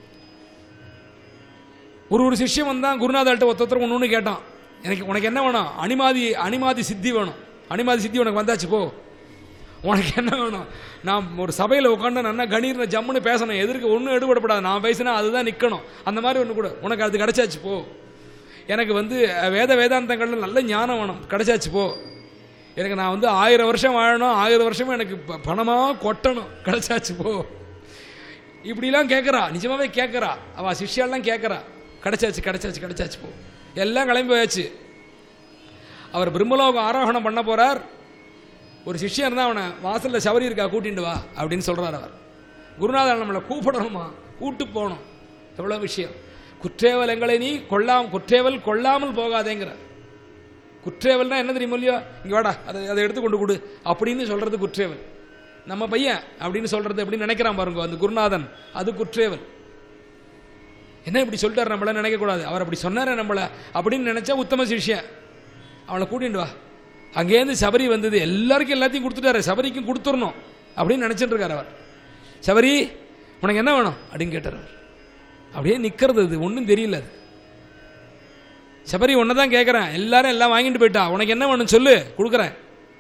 ஒரு ஒரு சிஷ்யம் வந்தான் குருநாதர்கிட்ட ஒருத்தர் ஒன்று ஒன்று கேட்டான் எனக்கு உனக்கு என்ன வேணும் அனிமாதி அனிமாதி சித்தி வேணும் அனிமாதி சித்தி உனக்கு வந்தாச்சு போ உனக்கு என்ன வேணும் நான் ஒரு சபையில் உட்காந்து நல்லா கணீர்னு ஜம்முன்னு பேசணும் எதிர்க்க ஒன்றும் எடுபடப்படாது நான் பேசினா அதுதான் நிற்கணும் அந்த மாதிரி ஒன்று கூட உனக்கு அது கிடைச்சாச்சு போ எனக்கு வந்து அஹ், வேத வேதாந்தங்கள்ல நல்ல ஞானம் வேணும் கிடைச்சாச்சு போ எனக்கு நான் வந்து ஆயிரம் வருஷம் வாழணும் ஆயிரம் வருஷமும் எனக்கு ப- பணமா கொட்டணும் கிடைச்சாச்சு போ இப்படிலாம் கேட்குறா நிஜமாவே கேட்குறா அவள் சிஷ்யாலாம் கேட்குறா கிடைச்சாச்சு கிடைச்சாச்சு கிடைச்சாச்சு போ எல்லாம் கிளம்பி போயாச்சு அவர் பிரம்மலோகம் ஆரோகணம் பண்ண போறார் ஒரு சிஷ்யன் இருந்தால் அவனை வாசலில் சவரி இருக்கா கூட்டிட்டு வா அப்படின்னு சொல்றார் அவர் குருநாதர் நம்மளை கூப்பிடணுமா கூட்டு போகணும் எவ்வளோ விஷயம் குற்றேவல் எங்களை நீ கொள்ளாம குற்றேவல் கொள்ளாமல் போகாதேங்கிற குற்றேவல்னா என்ன தெரியுமோ இல்லையோ இங்கே வாடா அதை அதை எடுத்து கொண்டு கொடு அப்படின்னு சொல்றது குற்றேவல் நம்ம பையன் அப்படின்னு சொல்றது எப்படி நினைக்கிறான் பாருங்க அந்த குருநாதன் அது குற்றேவன் என்ன இப்படி சொல்லிட்டார் நம்மள நினைக்கக்கூடாது அவர் அப்படி சொன்னாரே நம்மள அப்படின்னு நினைச்சா உத்தம சிஷ்யன் அவளை கூட்டிட்டு வா அங்கேருந்து சபரி வந்தது எல்லாருக்கும் எல்லாத்தையும் கொடுத்துட்டாரு சபரிக்கும் கொடுத்துடணும் அப்படின்னு நினைச்சிட்டு இருக்காரு அவர் சபரி உனக்கு என்ன வேணும் அப்படின்னு கேட்டார் அவர் அப்படியே நிற்கிறது அது ஒன்றும் தெரியல அது சபரி ஒன்றை தான் கேட்குறேன் எல்லாரும் எல்லாம் வாங்கிட்டு போயிட்டா உனக்கு என்ன வேணும் சொல்லு கொடுக்குறேன்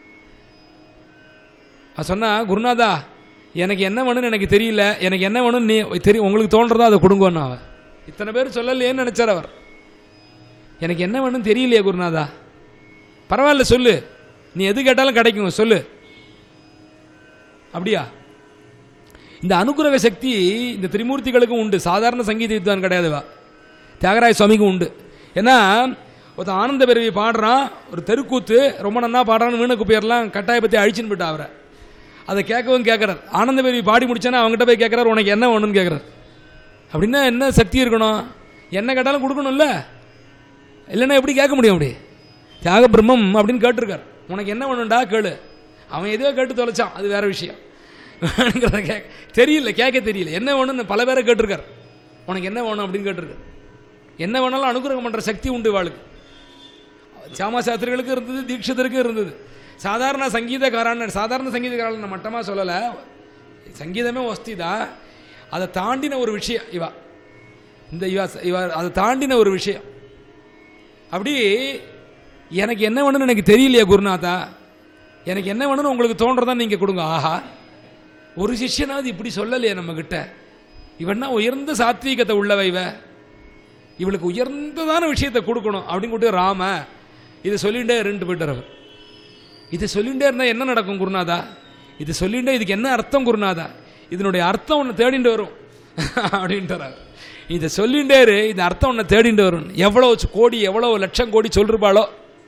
அவன் சொன்னா குருநாதா எனக்கு என்ன வேணும்னு எனக்கு தெரியல எனக்கு என்ன வேணும்னு நீ தெரியும் உங்களுக்கு தோன்றதோ அதை கொடுங்கன்னு அவன் இத்தனை பேர் சொல்லலையேன்னு நினைச்சார் அவர் எனக்கு என்ன வேணும்னு தெரியலையே குருநாதா பரவாயில்ல சொல்லு நீ எது கேட்டாலும் கிடைக்கும் சொல்லு அப்படியா இந்த அனுகிரக சக்தி இந்த திரிமூர்த்திகளுக்கும் உண்டு சாதாரண சங்கீத வித்வான் கிடையாதுவா தியாகராய சுவாமிக்கும் உண்டு ஏன்னா ஒருத்தன் ஆனந்த பிறவி பாடுறான் ஒரு தெருக்கூத்து ரொம்ப நன்னா பாடுறான்னு வீண குப்பையர்லாம் கட்டாய பற்றி அழிச்சுன்னு போயிட்டா அவரை அதை கேட்கவும் கேட்குறார் ஆனந்த பிறவி பாடி முடிச்சானே அவங்ககிட்ட போய் கேட்குறாரு உனக்கு என்ன வேணும்னு கேட்குறாரு அப்படின்னா என்ன சக்தி இருக்கணும் என்ன கேட்டாலும் கொடுக்கணும்ல இல்லைன்னா எப்படி கேட்க முடியும் அப்படி தியாக பிரம்மம் அப்படின்னு கேட்டிருக்கார் உனக்கு என்ன வேணும்டா கேளு அவன் எதையோ கேட்டு தொலைச்சான் அது வேற விஷயம் வேணுங்கிறத கேட்க தெரியல கேட்க தெரியல என்ன வேணும்னு பல பேரை கேட்டிருக்கார் உனக்கு என்ன வேணும் அப்படின்னு கேட்டிருக்கார் என்ன வேணாலும் அனுகிரகம் பண்ணுற சக்தி உண்டு வாளுக்கு சாமா சாஸ்திரிகளுக்கு இருந்தது தீட்சிதருக்கு இருந்தது சாதாரண சங்கீதக்காரான்னு சாதாரண சங்கீதக்காரன் மட்டமாக சொல்லலை சங்கீதமே வஸ்தி தான் அதை தாண்டின ஒரு விஷயம் இவா இந்த இவா இவா அதை தாண்டின ஒரு விஷயம் அப்படி எனக்கு என்ன வேணும்னு எனக்கு தெரியலையா குருநாதா எனக்கு என்ன வேணும்னு உங்களுக்கு தோன்றதா நீங்கள் கொடுங்க ஆஹா ஒரு சிஷ்யனாவது இப்படி சொல்லலையே நம்மக்கிட்ட இவன்னா உயர்ந்த சாத்வீகத்தை உள்ளவ இவ இவளுக்கு உயர்ந்ததான விஷயத்தை கொடுக்கணும் அப்படின்னு கூட்டு ராம இதை சொல்லிகிட்டே இருந்துட்டு போயிட்டார் அவர் இதை சொல்லிகிட்டே இருந்தால் என்ன நடக்கும் குருநாதா இது சொல்லிகிட்டே இதுக்கு என்ன அர்த்தம் குருநாதா இதனுடைய அர்த்தம் ஒன்று தேடிட்டு வரும் அப்படின்றார் இதை சொல்லிகிட்டே இரு இந்த அர்த்தம் ஒன்று தேடிட்டு வரும் எவ்வளோ கோடி எவ்வளோ லட்சம் கோடி சொல்லிருப்பாளோ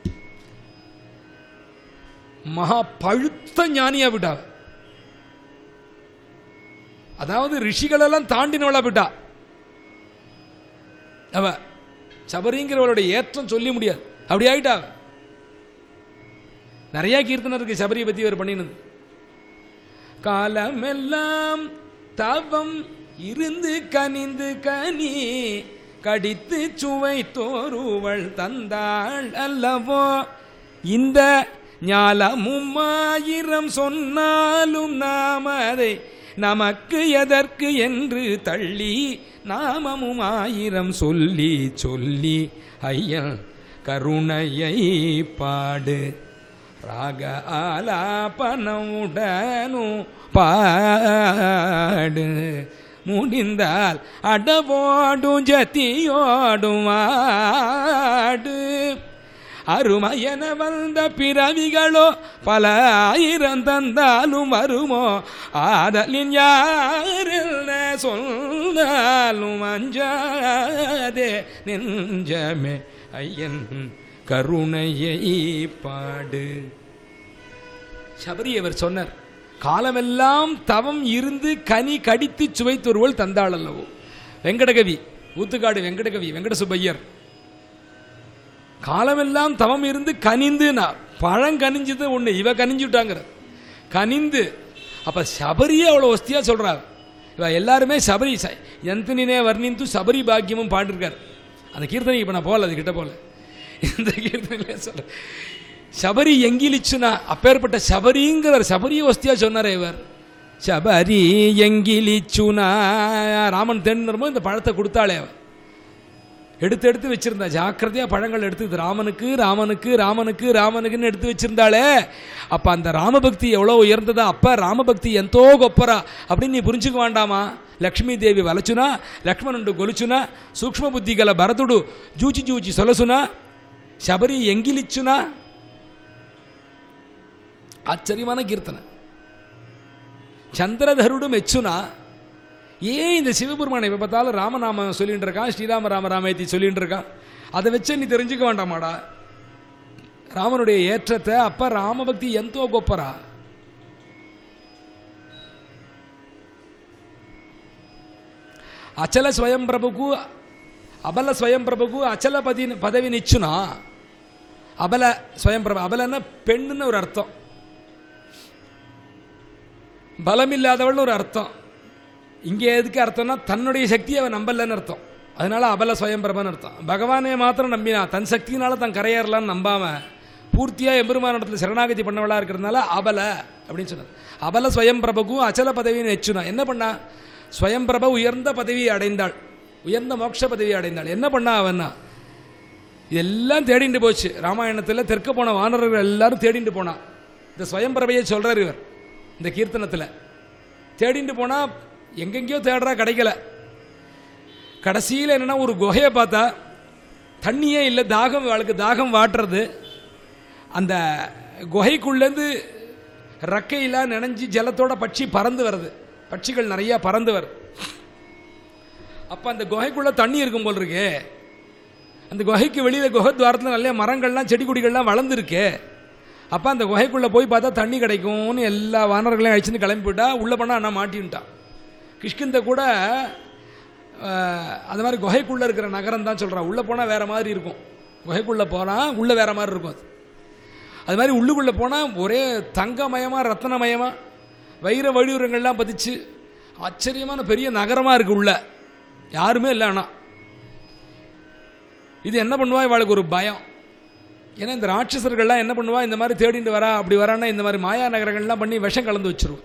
மகா பழுத்த ஞானியா விட்டா அதாவது ரிஷிகளெல்லாம் தாண்டினவளா விட்டா அவ சபரிங்கிறவளுடைய ஏற்றம் சொல்ல முடியாது அப்படி ஆயிட்டா அவ. நிறைய கீர்த்தனை இருக்கு சபரியை பத்தி இவர் பண்ணினது காலமெல்லாம் தவம் இருந்து கனிந்து கனி கடித்து சுவை தோறுவள் தந்தாள் அல்லவோ இந்த ஞாலமும் ஆயிரம் சொன்னாலும் நாம் அதை நமக்கு எதற்கு என்று தள்ளி நாமமும் ஆயிரம் சொல்லி சொல்லி ஐயன் கருணையை பாடு ராக ஆலாபனமுடனு பாடு முடிந்தால் அடவோடும் ஜத்தியோடும் ஆடு அருமையென வந்த பிறவிகளோ பல ஆயிரம் தந்தாலும் வருமோ ஆதலின் யாரென்ன சொன்னாலும் அஞ்சாதே நெஞ்சமே ஐயன் கருணையை பாடு சபரி அவர் சொன்னார் காலமெல்லாம் தவம் இருந்து கனி கடித்து சுவைத்தொருவள் தந்தாள் அல்லவோ வெங்கடகவி ஊத்துக்காடு வெங்கடகவி வெங்கட சுப்பையர் காலமெல்லாம் தவம் இருந்து கனிந்து நான் பழம் கனிஞ்சது ஒன்று இவ கனிஞ்சு விட்டாங்கிற கனிந்து அப்ப சபரியே அவ்வளோ ஒஸ்தியா சொல்றாரு இவ எல்லாருமே சபரி ச- எந்தனினே வர்ணிந்து சபரி பாக்கியமும் பாடிருக்கார் அந்த கீர்த்தனை இப்போ நான் போகல அது கிட்ட போகல இந்த கீர்த்தனையிலே சொல்ற சபரி எங்கிலிச்சுனா அப்பேற்பட்ட சபரிங்கிற சபரியை ஒஸ்தியா சொன்னாரே இவர் சபரி எங்கிலிச்சுனா ராமன் தென்னுமோ இந்த பழத்தை கொடுத்தாளே அவன் எடுத்து எடுத்து வச்சிருந்தா ஜாக்கிரதையா பழங்கள் எடுத்து இது ராமனுக்கு ராமனுக்கு ராமனுக்கு ராமனுக்குன்னு எடுத்து வச்சிருந்தாளே அப்ப அந்த ராமபக்தி எவ்வளோ உயர்ந்ததா அப்ப ராமபக்தி ఎంతో గొప్పరా அப்படின்னு நீ புரிஞ்சுக்க வேண்டாమా లక్ష్మీదేవి వలచునా లక్ష్మణుడు గొలుచునా సూక్ష్మ బుద్ధి గల భరతుడు జూచి జూచి సొలసునా శబరి ఎంగిలిచ్చునా ஆச்சரியமான கீர்த்தனை சந்திரதருடு மெச்சுனா ஏன் இந்த சிவபெருமானை எப்போ பார்த்தாலும் ராமநாமம் சொல்லிட்டு இருக்கான் ஸ்ரீராம ராம ராமேத்தி சொல்லிட்டு இருக்கான் அதை வச்சு நீ தெரிஞ்சுக்க வேண்டாமாடா ராமனுடைய ஏற்றத்தை அப்ப ராமபக்தி ఎంతో గొప్పరా అచల స్వయం ప్రభుకు అబల స్వయం ప్రభుకు అచల పది పదవినిచ్చున అబల స్వయం ప్రభు అబలన్న పెண்ணுன்னு ஒரு அர்த்தம் பலம் இல்லாதவள்னு ஒரு அர்த்தம் இங்கே எதுக்கு அர்த்தம்னா தன்னுடைய சக்தியை அவன் நம்பலன்னு அர்த்தம் அதனால அபல சுயம்பிரபன்னு அர்த்தம் பகவானே மாத்திரம் நம்பினா தன் சக்தியினால தன் கரையேறலான்னு நம்பாம பூர்த்தியா எம்பெருமான இடத்துல சரணாகதி பண்ணவளா இருக்கிறதுனால அபல அப்படின்னு சொன்னார் அபல சுயம்பிரபுக்கும் அச்சல பதவின்னு வச்சுனா என்ன பண்ணா சுயம்பிரப உயர்ந்த பதவியை அடைந்தாள் உயர்ந்த மோட்ச பதவியை அடைந்தாள் என்ன பண்ணா அவன்னா இதெல்லாம் தேடிட்டு போச்சு ராமாயணத்தில் தெற்க போன வானரர்கள் எல்லாரும் தேடிட்டு போனா இந்த சுயம்பிரபையை சொல்றார் இவர் இந்த கீர்த்தனத்தில் தேடிட்டு போனா எங்கெங்கேயோ தேடுறா கிடைக்கல கடைசியில் என்னன்னா ஒரு குகையை பார்த்தா தண்ணியே இல்லை தாகம் அவளுக்கு தாகம் வாட்டுறது அந்த குகைக்குள்ளேருந்து ரெக்கையெல்லாம் நினைஞ்சு ஜலத்தோட பட்சி பறந்து வருது பட்சிகள் நிறையா பறந்து வருது அப்போ அந்த குகைக்குள்ளே தண்ணி இருக்கும் போல் இருக்கே அந்த குகைக்கு வெளியில் குகை துவாரத்தில் நிறைய மரங்கள்லாம் செடி கொடிகள்லாம் வளர்ந்துருக்கு அப்போ அந்த குகைக்குள்ளே போய் பார்த்தா தண்ணி கிடைக்கும்னு எல்லா வானர்களையும் அழிச்சுன்னு கிளம்பி போயிட்டா உள்ளே போனால் அண்ணா மாட்டின்ட்டான் கிஷ்கிந்த கூட அஹ், அந்த மாதிரி குகைக்குள்ளே இருக்கிற நகரம் தான் சொல்கிறான் உள்ளே போனால் வேறு மாதிரி இருக்கும் குகைக்குள்ளே போனால் உள்ளே வேறு மாதிரி இருக்கும் அது அது மாதிரி உள்ளுக்குள்ளே போனால் ஒரே தங்கமயமாக ரத்தனமயமாக வைர வழியுரங்கள்லாம் பதிச்சு ஆச்சரியமான பெரிய நகரமாக இருக்கு உள்ள யாருமே இல்லை ஆனால் இது என்ன பண்ணுவா இவளுக்கு ஒரு பயம் ஏன்னா இந்த ராட்சசர்கள்லாம் என்ன பண்ணுவா இந்த மாதிரி தேடிட்டு வரா அப்படி வரான்னா இந்த மாதிரி மாயா நகரங்கள்லாம் பண்ணி விஷம் கலந்து வச்சிருவோம்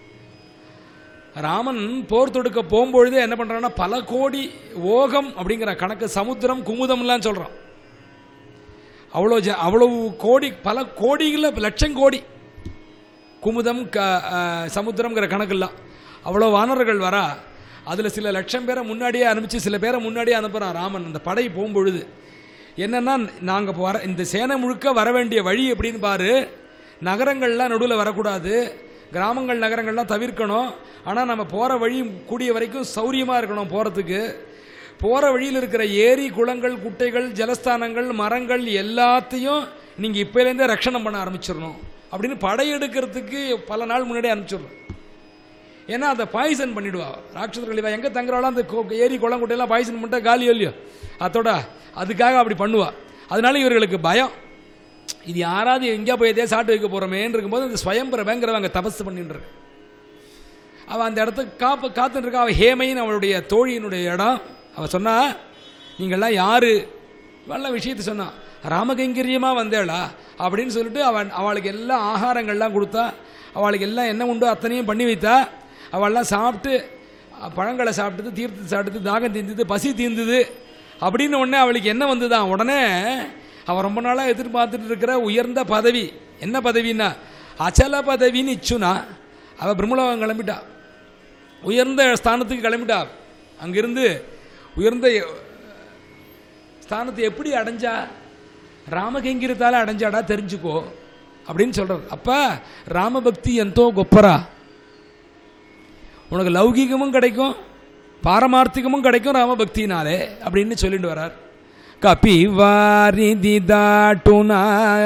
ராமன் போர் தொடுக்க போகும்பொழுதே என்ன பண்றான்னா பல கோடி ஓகம் அப்படிங்கிற கணக்கு சமுத்திரம் குமுதம்லாம் சொல்றான் அவ்வளோ ஜ அவ்வளவு கோடி பல கோடிகளில் லட்சம் கோடி குமுதம் க அஹ், சமுத்திரம்ங்கிற கணக்கெல்லாம் அவ்வளோ வானர்கள் வரா அதில் சில லட்சம் பேரை முன்னாடியே அனுப்பிச்சு சில பேரை முன்னாடியே அனுப்புகிறான் ராமன் அந்த படை போகும்பொழுது என்னன்னா நாங்கள் வர இந்த சேனை முழுக்க வர வேண்டிய வழி எப்படின்னு பாரு நகரங்கள்லாம் நடுவில் வரக்கூடாது கிராமங்கள் நகரங்கள்லாம் தவிர்க்கணும் ஆனால் நம்ம போகிற வழி கூடிய வரைக்கும் சௌரியமாக இருக்கணும் போகிறதுக்கு போகிற வழியில் இருக்கிற ஏரி குளங்கள் குட்டைகள் ஜலஸ்தானங்கள் மரங்கள் எல்லாத்தையும் நீங்கள் இப்போலேருந்தே ரட்சணம் பண்ண ஆரம்பிச்சிடணும் அப்படின்னு படையெடுக்கிறதுக்கு பல நாள் முன்னாடியே அனுப்பிச்சிடணும் ஏன்னா அதை பாய்சன் பண்ணிடுவா ராட்சசர்கள் இவன் எங்கே தங்குறாலும் அந்த கோ- ஏரி குளம் குட்டையெல்லாம் பாய்சன் பண்ணிட்டா காலியோ இல்லையோ அதோட அதுக்காக அப்படி பண்ணுவா அதனால இவர்களுக்கு பயம் இது யாராவது எங்கேயா போய் எதையா சாட்டு வைக்க போகிறோமேன்னு இருக்கும்போது இந்த ஸ்வயம்பரவங்கிறவங்க தபஸ் பண்ணிட்டு இருக்கு அவள் அந்த இடத்துக்கு காப்பு காத்துட்டு இருக்கா அவள் ஹேமைன்னு அவளுடைய தோழியினுடைய இடம் அவள் சொன்னா நீங்கள்லாம் யாரு நல்ல விஷயத்தை சொன்னான் ராமகைங்கரியமாக வந்தேளா அப்படின்னு சொல்லிட்டு அவன் அவளுக்கு எல்லாம் ஆகாரங்கள்லாம் கொடுத்தா அவளுக்கு எல்லாம் என்ன உண்டோ அத்தனையும் பண்ணி வைத்தா அவள்லாம் சாப்பிட்டு அஹ், பழங்களை சாப்பிட்டது தீர்த்து சாப்பிட்டது தாகம் தீர்ந்தது பசி தீர்ந்தது அப்படின்னு உடனே அவளுக்கு என்ன வந்துதான் உடனே அவன் ரொம்ப நாளாக எதிர்பார்த்துட்டு இருக்கிற உயர்ந்த பதவி என்ன பதவின்னா அச்சல பதவின்னு இச்சுனா அவள் பிரம்மலோகம் கிளம்பிட்டா உயர்ந்த ஸ்தானத்துக்கு கிளம்பிட்டா அங்கிருந்து உயர்ந்த ஸ்தானத்தை எப்படி அடைஞ்சா ராமகைங்கிரத்தால அடைஞ்சாடா தெரிஞ்சுக்கோ அப்படின்னு சொல்றாரு அப்ப ராமபக்தி எந்தோ கொப்பரா உனக்கு லௌகிகமும் கிடைக்கும் பாரமார்த்திகமும் கிடைக்கும் ராமபக்தினாலே அப்படின்னு சொல்லிட்டு வர்றார் கபிவாரிதி தாட்டுனா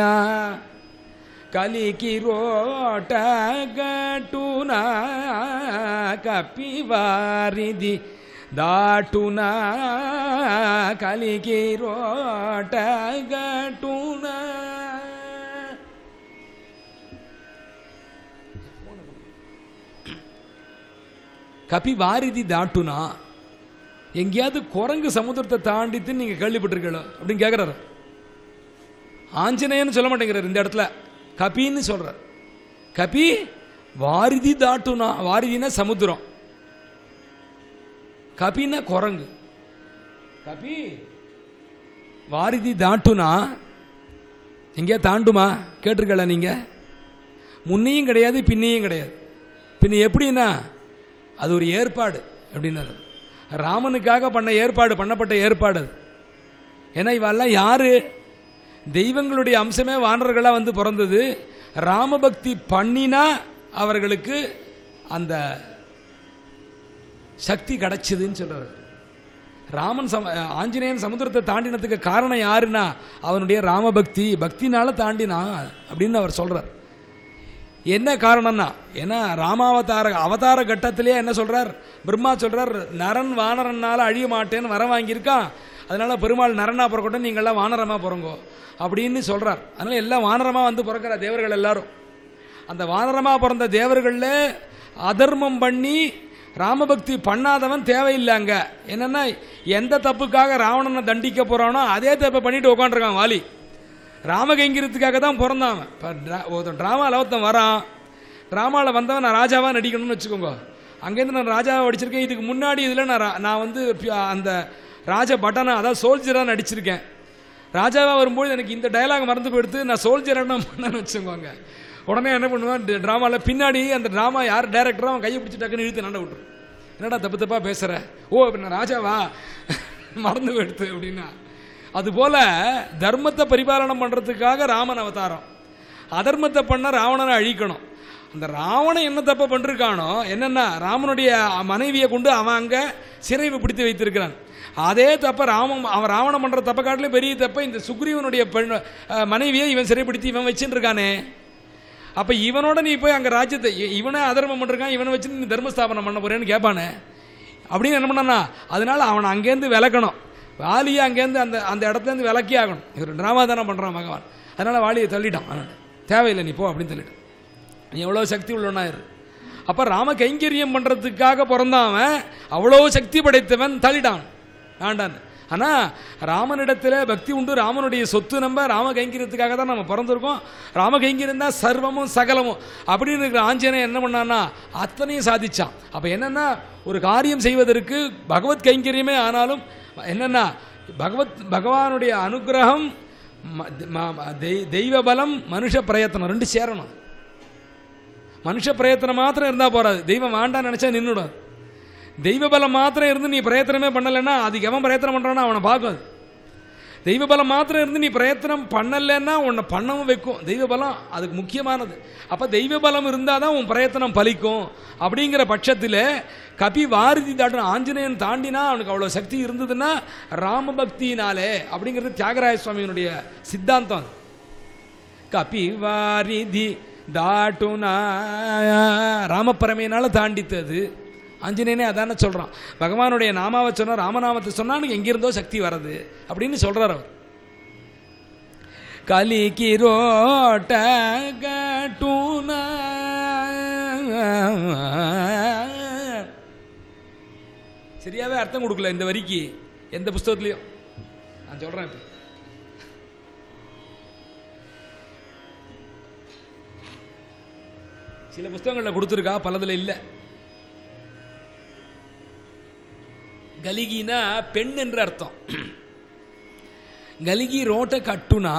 కలికి రోట గటునా కపివారిది దాటునా కలికి రోట గటునా கபிவாரிதி தாட்டுனா எங்கேயாவது குரங்கு சமுத்திரத்தை தாண்டித்து நீங்க கேள்விப்பட்டிருக்கீங்களோ அப்படின்னு கேட்குறாரு ஆஞ்சநேயன்னு சொல்ல மாட்டேங்கிறார் இந்த இடத்துல கபின்னு சொல்றார் கபி வாரிதி தாட்டுனா வாரிதினா சமுத்திரம் கபின்னா குரங்கு கபி வாரிதி தாட்டுனா எங்கேயா தாண்டுமா கேட்டிருக்கல நீங்க முன்னையும் கிடையாது பின்னையும் கிடையாது பின்ன எப்படின்னா அது ஒரு ஏற்பாடு அப்படின்னாரு ராமனுக்காக பண்ண ஏற்பாடு பண்ணப்பட்ட ஏற்பாடு அது ஏன்னா இவெல்லாம் யாரு தெய்வங்களுடைய அம்சமே வானர்களாக வந்து பிறந்தது ராமபக்தி பண்ணினா அவர்களுக்கு அந்த சக்தி கிடைச்சதுன்னு சொல்றாரு ராமன் சம ஆஞ்சநேயன் சமுத்திரத்தை தாண்டினதுக்கு காரணம் யாருன்னா அவனுடைய ராமபக்தி பக்தினால தாண்டினான் அப்படின்னு அவர் சொல்றார் என்ன காரணம்னா ஏன்னா ராமாவதார அவதார கட்டத்திலேயே என்ன சொல்றார் பிரம்மா சொல்றார் நரன் வானரனால அழிய மாட்டேன்னு வர வாங்கியிருக்கான் அதனால பெருமாள் நரனா பிறக்கட்டும் நீங்கள்லாம் வானரமா பிறங்கோ அப்படின்னு சொல்றார் அதனால எல்லாம் வானரமா வந்து பிறக்கிற தேவர்கள் எல்லாரும் அந்த வானரமா பிறந்த தேவர்களில் அதர்மம் பண்ணி ராமபக்தி பண்ணாதவன் தேவையில்லைங்க என்னன்னா எந்த தப்புக்காக ராவணனை தண்டிக்க போறானோ அதே தப்பை பண்ணிட்டு உட்காந்துருக்கான் வாலி ராமகைங்கிறதுக்காக தான் பிறந்தான் அவன் இப்போ ட்ரா- ஒருத்தன் ட்ராமாவில் ஒருத்தன் வரான் ட்ராமாவில் வந்தவன் நான் ராஜாவாக நடிக்கணும்னு வச்சுக்கோங்க அங்கேருந்து நான் ராஜாவை நடிச்சிருக்கேன் இதுக்கு முன்னாடி இதில் நான் ரா- நான் வந்து பி- அந்த ராஜ பட்டனா அதாவது சோல்ஜராக நடிச்சிருக்கேன் ராஜாவாக வரும்போது எனக்கு இந்த டயலாக் மறந்து போயிடுத்து நான் சோல்ஜராக பண்ணேன்னு வச்சுக்கோங்க உடனே என்ன பண்ணுவேன் ட்ராமாவில் பின்னாடி அந்த ட்ராமா யார் டேரக்டரோ அவன் கையை பிடிச்சி டக்குன்னு இழுத்து நட விட்டுரும் என்னடா தப்பு தப்பாக பேசுகிற ஓ இப்போ நான் ராஜாவா மறந்து போயிடுத்து அப்படின்னா அதுபோல தர்மத்தை பரிபாலனம் பண்ணுறதுக்காக ராமன் அவதாரம் அதர்மத்தை பண்ண ராவணனை அழிக்கணும் அந்த ராவணன் என்ன தப்பை பண்ணிருக்கானோ என்னென்னா ராமனுடைய மனைவியை கொண்டு அவன் அங்கே சிறைவை பிடித்து வைத்திருக்கிறான் அதே தப்பை ராமன் அவன் ராவணன் பண்ணுற தப்பை காட்டிலும் பெரிய தப்பை இந்த சுக்ரீவனுடைய பெண் அஹ், மனைவியை இவன் சிறைப்பிடித்து இவன் வச்சுட்டு இருக்கானே அப்போ இவனோட நீ போய் அங்கே ராஜ்யத்தை இ- இவனே அதர்மம் பண்ணிருக்கான் இவனை வச்சு நீ தர்மஸ்தாபனம் பண்ண போறேன்னு கேட்பானே அப்படின்னு என்ன பண்ணனா அதனால அவனை அங்கேருந்து விளக்கணும் வாலியை அங்கேருந்து அந்த அந்த இடத்துலேருந்து விளக்கி ஆகணும் இவர் ட்ராமா தானே பண்ணுறான் பகவான் அதனால வாலியை தள்ளிட்டான் அவனை. தேவையில்லை நீ போ அப்படின்னு சொல்லிட்டான் நீ எவ்வளோ சக்தி உள்ளவனா இரு அப்போ ராம கைங்கரியம் பண்ணுறதுக்காக பிறந்தவன் அவ்வளோ சக்தி படைத்தவன் தள்ளிட்டான் வேண்டான்னு ஆனால் ராமனிடத்தில் பக்தி உண்டு ராமனுடைய சொத்து நம்ம ராம கைங்கரியத்துக்காக தான் நம்ம பிறந்திருக்கோம் ராம கைங்கரியம் தான் சர்வமும் சகலமும் அப்படின்னு இருக்கிற ஆஞ்சநேயன் என்ன பண்ணான்னா அத்தனையும் சாதிச்சான் அப்போ என்னென்னா ஒரு காரியம் செய்வதற்கு பகவத் கைங்கரியமே ஆனாலும் என்னென்னா பகவத் பகவானுடைய அனுகிரகம் ம- ம- தெய்- தெய்வ பலம் மனுஷ பிரயத்தனம் ரெண்டு சேரணும் மனுஷ பிரயத்தனம் மாத்திரம் இருந்தால் போறாது தெய்வம் வேண்டாம்னு நினச்சா நின்றுடும் தெய்வ பலம் மாத்திரம் இருந்து நீ பிரயத்தனமே பண்ணலைன்னா அதுக்கு எவன் பிரயத்தனம் பண்ணுறானோ அவனை பார்க்கும் அது. தெய்வ பலம் மாத்திரம் இருந்து நீ பிரயத்தனம் பண்ணலைன்னா உன்னை பண்ணவும் வைக்கும் தெய்வ பலம் அதுக்கு முக்கியமானது அப்போ தெய்வ பலம் இருந்தால் தான் உன் பிரயத்தனம் பலிக்கும் அப்படிங்கிற பட்சத்தில் கபி வாரதி தாண்டின ஆஞ்சநேயன் தாண்டினா அவனுக்கு அவ்வளோ சக்தி இருந்ததுன்னா ராம பக்தியினாலே அப்படிங்கிறது தியாகராய சுவாமியினுடைய சித்தாந்தம் அது. கபிவாரிதி தாட்டுனா ராமப்பரமையினால தாண்டித்தது ஆஞ்சநேயனே அதானே சொல்கிறான் பகவானுடைய நாமாவை சொன்னா ராமநாமத்தை சொன்னா எனக்கு எங்கிருந்தோ சக்தி வர்றது அப்படின்னு சொல்றார் அவர் கலிக்கிரோட்ட கட்டுனா சரியாவே அர்த்தம் கொடுக்கல இந்த வரிக்கு எந்த புஸ்தகத்துலையும் நான் சொல்கிறேன் இப்போ சில புஸ்தகங்களில் கொடுத்துருக்கா பலதில் இல்லை கலிகினா பெண் என்ற அர்த்தம் கலிகி ரோட்டை கட்டுனா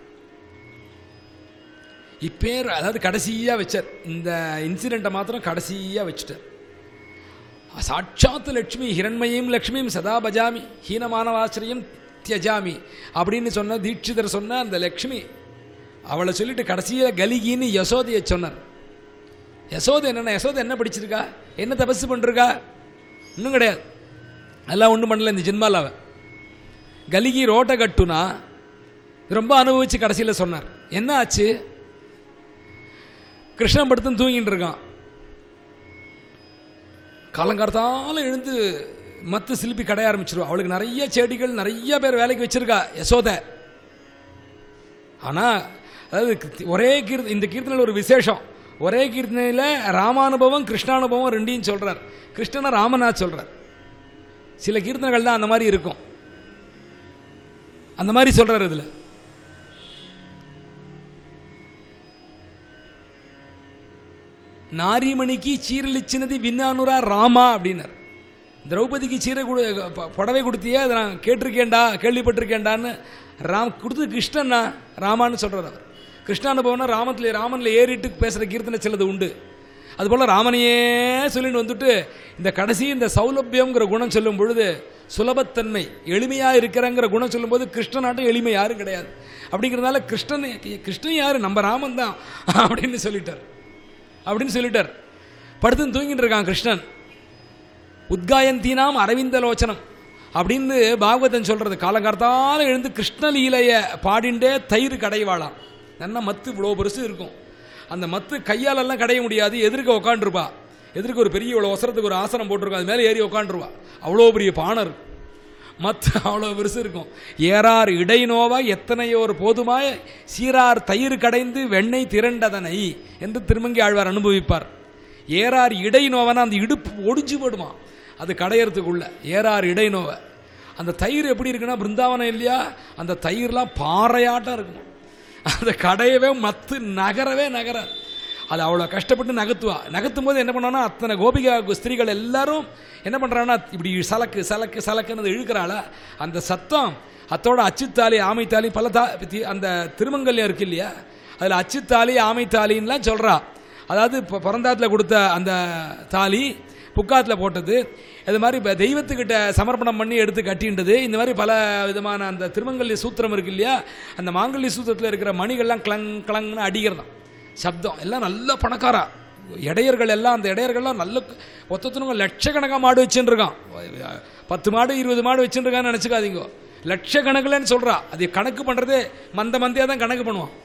இப்பேர் அதாவது கடைசியாக வச்சார் இந்த இன்சிடெண்ட்டை மாத்திரம் கடைசியாக வச்சுட்டார் சாட்சாத் லக்ஷ்மி ஹிரண்மயம் லக்ஷ்மியும் சதா பஜாமி ஹீனமானவாசிரியம் தியஜாமி அப்படின்னு சொன்ன தீட்சிதர் சொன்ன அந்த லக்ஷ்மி அவளை சொல்லிட்டு கடைசியில் கலிகின்னு யசோதையை சொன்னார் யசோதை என்னென்ன யசோதை என்ன படிச்சிருக்கா என்ன தபசு பண்ணிருக்கா இன்னும் கிடையாது எல்லாம் ஒன்றும் பண்ணல இந்த ஜென்மால அவ கலிகி ரோட்டை கட்டுனா ரொம்ப அனுபவிச்சு கடைசியில் சொன்னார் என்ன ஆச்சு கிருஷ்ணன் படுத்துன்னு தூங்கிட்டு இருக்கான் காலங்காலத்தால எழுந்து மத்து சிலுப்பி கடைய ஆரம்பிச்சிருவா அவளுக்கு நிறைய செடிகள் நிறைய பேர் வேலைக்கு வச்சிருக்கா யசோதை ஆனால் அதாவது கீர்த்தி- ஒரே கீர்த்தி இந்த கீர்த்தனையில் ஒரு விசேஷம் ஒரே கீர்த்தனையில் ராமானுபவம் கிருஷ்ணானுபவம் ரெண்டையும் சொல்கிறார் கிருஷ்ணனை ராமனா சொல்கிறார் சில கீர்த்தனைகள் தான் அந்த மாதிரி இருக்கும் அந்த மாதிரி சொல்கிறார் இதில் நாரிமணிக்கு சீரழிச்சினது விண்ணானுரா ராமா அப்படின்னார் திரௌபதிக்கு சீரை கொடு ப- புடவை கொடுத்தியே அதை நான் கேட்டிருக்கேன்டா கேள்விப்பட்டிருக்கேன்டான்னு ராம் கொடுத்தது கிருஷ்ணன்னா ராமான்னு சொல்கிறார் அவர் கிருஷ்ணானுபவம்னா ராமத்தில் ராமனில் ஏறிட்டு பேசுகிற கீர்த்தனை சிலது உண்டு அதுபோல் ராமனையே சொல்லிட்டு வந்துட்டு இந்த கடைசி இந்த சௌலபியம்ங்கிற குணம் சொல்லும் பொழுது சுலபத்தன்மை எளிமையாக இருக்கிறங்கிற குணம் சொல்லும்போது கிருஷ்ணனாட்டம் எளிமை யாரும் கிடையாது அப்படிங்கிறதுனால கிருஷ்ணன் கிருஷ்ணன் யார் நம்ம ராமன் தான் அப்படின்னு சொல்லிட்டார் அப்படின்னு சொல்லிட்டார் படுத்துன்னு தூங்கிட்டு இருக்கான் கிருஷ்ணன் உத்காயந்தீனாம் அரவிந்த லோச்சனம் அப்படின்னு பாகவதன் சொல்றது காலங்கார்த்தால எழுந்து கிருஷ்ணலீலைய பாடிண்டே தயிர் கடைவாளாம் நல்லா மத்து இவ்வளோ பெருசு இருக்கும் அந்த மத்து கையாலெல்லாம் கடைய முடியாது எதிர்க்க உட்காந்துருப்பா எதிர்க்க ஒரு பெரிய இவ்வளோ ஒசரத்துக்கு ஒரு ஆசனம் போட்டிருக்கும் அது மேலே ஏறி உட்காந்துருவா அவ்வளோ பெரிய பானை இருக்கும் மத்து அவ்வளோ பெருசு இருக்கும் ஏறார் இடைநோவா எத்தனையோர் போதுமாய் சீரார் தயிர் கடைந்து வெண்ணெய் திரண்டதனை என்று திருமங்கி ஆழ்வார் அனுபவிப்பார் ஏறார் இடை நோவனா அந்த இடுப்பு ஒடிஞ்சு போடுமா அது கடையறதுக்குள்ள ஏறார் இடை நோவை அந்த தயிர் எப்படி இருக்குன்னா பிருந்தாவனம் இல்லையா அந்த தயிர்லாம் பாறையாட்டம் இருக்கும் அந்த கடையவே மத்து நகரவே நகராது அது அவ்வளோ கஷ்டப்பட்டு நகர்த்துவா நகர்த்தும் போது என்ன பண்ணான்னா அத்தனை கோபிகா ஸ்திரீகள் எல்லாரும் என்ன பண்ணுறாங்கன்னா இப்படி சலக்கு சலக்கு சலக்குன்னு அதை இழுக்கிறாள அந்த சத்தம் அத்தோட அச்சுத்தாலி ஆமைத்தாலி பல தா தி- அந்த திருமங்கல்யம் இருக்கு இல்லையா அதில் அச்சுத்தாலி ஆமைத்தாலின்லாம் சொல்கிறா அதாவது இப்போ பிறந்தாத்தில் கொடுத்த அந்த தாலி புக்காத்தில் போட்டது இது மாதிரி இப்போ தெய்வத்துக்கிட்ட சமர்ப்பணம் பண்ணி எடுத்து கட்டின்றது இந்த மாதிரி பல விதமான அந்த திருமங்கல்ய சூத்திரம் இருக்கு இல்லையா அந்த மாங்கல்ய சூத்திரத்தில் இருக்கிற மணிகள்லாம் கிளங் கிளங்னு அடிக்கிறதாம் சப்தம் எல்லாம் நல்ல பணக்காரா இடையர்கள் எல்லாம் அந்த இடையர்கள்லாம் நல்ல மொத்தத்தினுங்க லட்சக்கணக்காக மாடு வச்சுருக்கான் பத்து மாடு இருபது மாடு வச்சுருக்கான்னு நினச்சிக்காதீங்க லட்சக்கணக்கில்னு சொல்கிறா அது கணக்கு பண்ணுறதே மந்த மந்தியாக தான் கணக்கு பண்ணுவான்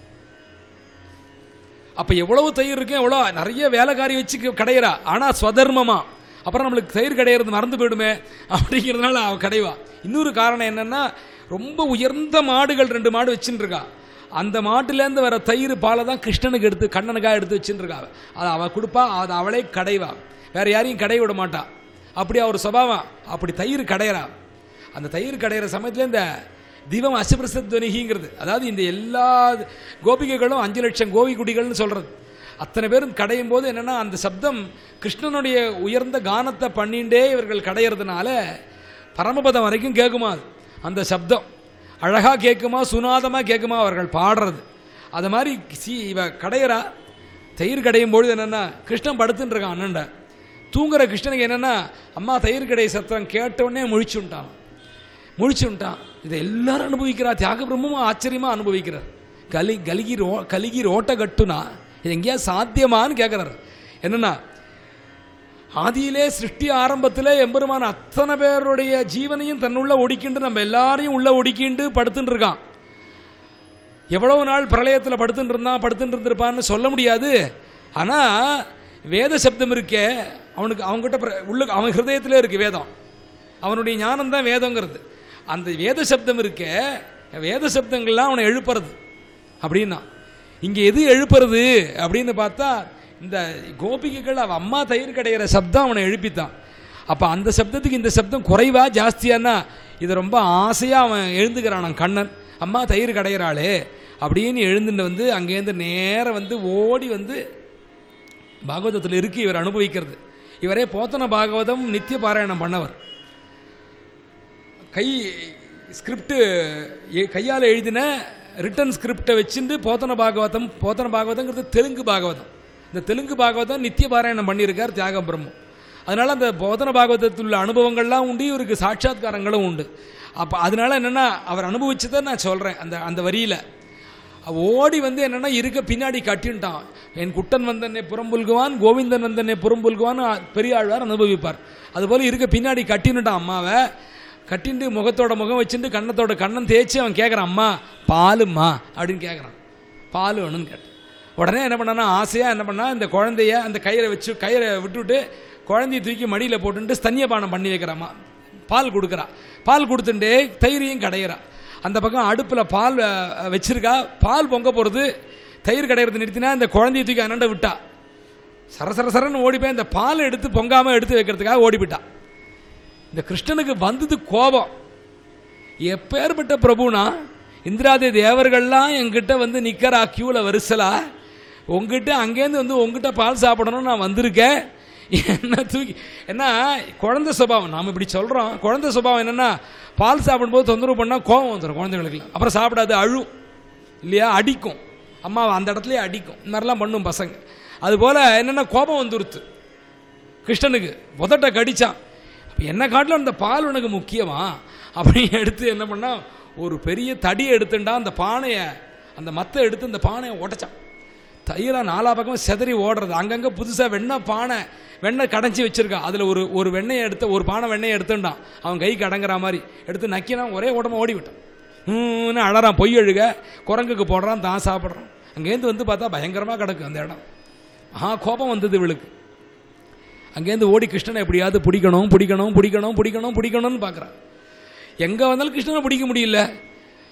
அப்போ எவ்வளவு தயிர் இருக்கு எவ்வளோ நிறைய வேலைக்காரி வச்சு கடையிறா ஆனால் ஸ்வதர்மமா அப்புறம் நம்மளுக்கு தயிர் கிடையிறது மறந்து போயிடுமே அப்படிங்கிறதுனால அவ கடைவா இன்னொரு காரணம் என்னன்னா ரொம்ப உயர்ந்த மாடுகள் ரெண்டு மாடு வச்சுன்னு இருக்கா அந்த மாட்டுலேருந்து வர தயிர் பாலை தான் கிருஷ்ணனுக்கு எடுத்து கண்ணனுக்காக எடுத்து வச்சுன்னு இருக்கா அதை அவள் கொடுப்பா அதை அவளே கடைவா வேற யாரையும் கடை விட மாட்டா அப்படி அவர் சுபாவம் அப்படி தயிர் கடையிறா அந்த தயிர் கடையிற சமயத்தில் இந்த தீபம் அசபிரசத்வனிகிங்கிறது அதாவது இந்த எல்லா கோபிகைகளும் அஞ்சு லட்சம் கோவி குடிகள்னு சொல்கிறது அத்தனை பேரும் கடையும் போது என்னென்னா அந்த சப்தம் கிருஷ்ணனுடைய உயர்ந்த கானத்தை பண்ணிண்டே இவர்கள் கடையிறதுனால பரமபதம் வரைக்கும் கேட்குமா அது அந்த சப்தம் அழகாக கேட்குமா சுனாதமாக கேட்குமா அவர்கள் பாடுறது அது மாதிரி சி இவ கடையிறா தயிர் கடையும் பொழுது என்னென்னா கிருஷ்ணன் படுத்துன்னு இருக்கான் அண்ணன்ட தூங்குற கிருஷ்ணனுக்கு என்னென்னா அம்மா தயிர் கடை சத்தம் கேட்டவுடனே முழிச்சுட்டான் முழிச்சுட்டான் இதை எல்லாரும் அனுபவிக்கிறா தியாக பிரம்மமும் ஆச்சரியமாக அனுபவிக்கிறார் கலி கலிகி ரோ கலிகி ரோட்ட கட்டுனா இது எங்கேயா சாத்தியமான்னு கேட்குறாரு என்னன்னா ஆதியிலே சிருஷ்டி ஆரம்பத்தில் எம்பெருமான அத்தனை பேருடைய ஜீவனையும் தன்னுள்ள ஒடிக்கிண்டு நம்ம எல்லாரையும் உள்ள ஒடிக்கிண்டு படுத்துட்டு இருக்கான் எவ்வளவு நாள் பிரளயத்தில் படுத்துட்டு இருந்தான் படுத்துட்டு இருந்திருப்பான்னு சொல்ல முடியாது ஆனால் வேத சப்தம் இருக்கே அவனுக்கு அவங்ககிட்ட பிர- உள்ள அவன் ஹிருதயத்திலே இருக்கு வேதம் அவனுடைய ஞானம் தான் வேதங்கிறது அந்த வேத சப்தம் இருக்கே வேத சப்தங்கள்லாம் அவனை எழுப்புறது அப்படின்னா இங்கே எது எழுப்புறது அப்படின்னு பார்த்தா இந்த கோபிகைகள் அவன் அம்மா தயிர் கடையிற சப்தம் அவனை எழுப்பித்தான் அப்போ அந்த சப்தத்துக்கு இந்த சப்தம் குறைவா ஜாஸ்தியானா இதை ரொம்ப ஆசையாக அவன் எழுந்துக்கிறான் கண்ணன் அம்மா தயிர் கடையிறாளே அப்படின்னு எழுந்துட்டு வந்து அங்கேருந்து நேரா வந்து ஓடி வந்து பாகவதத்தில் இருக்கு இவர் அனுபவிக்கிறது இவரே போத்தன பாகவதம் நித்திய பாராயணம் பண்ணவர் கை ஸ்கிரிப்டு கையால் எழுதின ரிட்டன் ஸ்கிரிப்டை வச்சுட்டு போத்தன பாகவதம் போத்தன பாகவதங்கிறது தெலுங்கு பாகவதம் இந்த தெலுங்கு பாகவதம் நித்திய பாராயணம் பண்ணியிருக்கார் தியாக பிரம்மம் அதனால அந்த போதன பாகவதத்தில் உள்ள அனுபவங்கள்லாம் உண்டு இவருக்கு சாட்சாத்காரங்களும் உண்டு அப்போ அதனால என்னென்னா அவர் அனுபவிச்சதை நான் சொல்கிறேன் அந்த அந்த வரியில் ஓடி வந்து என்னன்னா இருக்க பின்னாடி கட்டின்ட்டான் என் குட்டன் வந்தனே புறம்புல்குவான் கோவிந்தன் வந்தனே புறம்புல்குவான் பெரியாழ்வார் அனுபவிப்பார் அதுபோல் இருக்க பின்னாடி கட்டின்னுட்டான் அம்மாவை கட்டிண்டு முகத்தோட முகம் வச்சுட்டு கண்ணத்தோட கண்ணம் தேய்ச்சி அவன் கேட்குறான் அம்மா பாலும்மா அப்படின்னு கேட்குறான் பால் வேணும்னு கேட்டான் உடனே என்ன பண்ணானா ஆசையாக என்ன பண்ணா இந்த குழந்தைய அந்த கயிறை வச்சு கயிறை விட்டுவிட்டு குழந்தைய தூக்கி மடியில் போட்டுட்டு ஸ்தன்யபானம் பண்ணி வைக்கிறாம்மா பால் கொடுக்குறா பால் கொடுத்துட்டே தயிரையும் கடையிறா அந்த பக்கம் அடுப்பில் பால் அஹ், வச்சிருக்கா பால் பொங்க போகிறது தயிர் கடையிறது நிறுத்தினா இந்த குழந்தைய தூக்கி அண்ணண்ட விட்டா சர சர சரன்னு ஓடி போய் அந்த பாலை எடுத்து பொங்காமல் எடுத்து வைக்கிறதுக்காக ஓடி போயிட்டா இந்த கிருஷ்ணனுக்கு வந்தது கோபம் எப்பேற்பட்ட பிரபுனா இந்திராதி தேவர்கள்லாம் என்கிட்ட வந்து நிற்கிறா கியூவில் வரிசலா உங்ககிட்ட அங்கேருந்து வந்து உங்ககிட்ட பால் சாப்பிடணும்னு நான் வந்திருக்கேன் என்ன தூக்கி என்ன குழந்தை சுபாவம் நாம் இப்படி சொல்கிறோம் குழந்தை சுபாவம் என்னென்னா பால் சாப்பிடும்போது தொந்தரவு பண்ணால் கோபம் வந்துடும் குழந்தைகளுக்குலாம் அப்புறம் சாப்பிடாது அழும் இல்லையா அடிக்கும் அம்மா அந்த இடத்துலயே அடிக்கும் இந்த மாதிரிலாம் பண்ணும் பசங்க அதுபோல் என்னென்னா கோபம் வந்துருத்து கிருஷ்ணனுக்கு உதட்ட கடிச்சான் அப்ப என்ன காட்டிலும் அந்த பால் உனக்கு முக்கியமா அப்படின்னு எடுத்து என்ன பண்ணா ஒரு பெரிய தடியை எடுத்துண்டா அந்த பானையை அந்த மத்தை எடுத்து அந்த பானையை உடைச்சான் தயிரா நாலா பக்கமும் செதறி ஓடுறது அங்கங்கே புதுசாக வெண்ணெய் பானை வெண்ணெய் கடைஞ்சி வச்சிருக்கான் அதில் ஒரு ஒரு வெண்ணெயை எடுத்து ஒரு பானை வெண்ணெயை எடுத்துட்டான் அவன் கைக்கு அடங்குற மாதிரி எடுத்து நக்கினா ஒரே உடம்பு ஓடி விட்டான் ம்னு அழறான் பொய் அழுக குரங்குக்கு போடுறான் தான் சாப்பிட்றான் அங்கேருந்து வந்து பார்த்தா பயங்கரமாக கிடக்கு அந்த இடம் ஆ கோபம் வந்தது இவளுக்கு அங்கேருந்து ஓடி கிருஷ்ணனை எப்படியாவது பிடிக்கணும் பிடிக்கணும் பிடிக்கணும் பிடிக்கணும் பிடிக்கணும்னு பார்க்குறான் எங்கே வந்தாலும் கிருஷ்ணனை பிடிக்க முடியல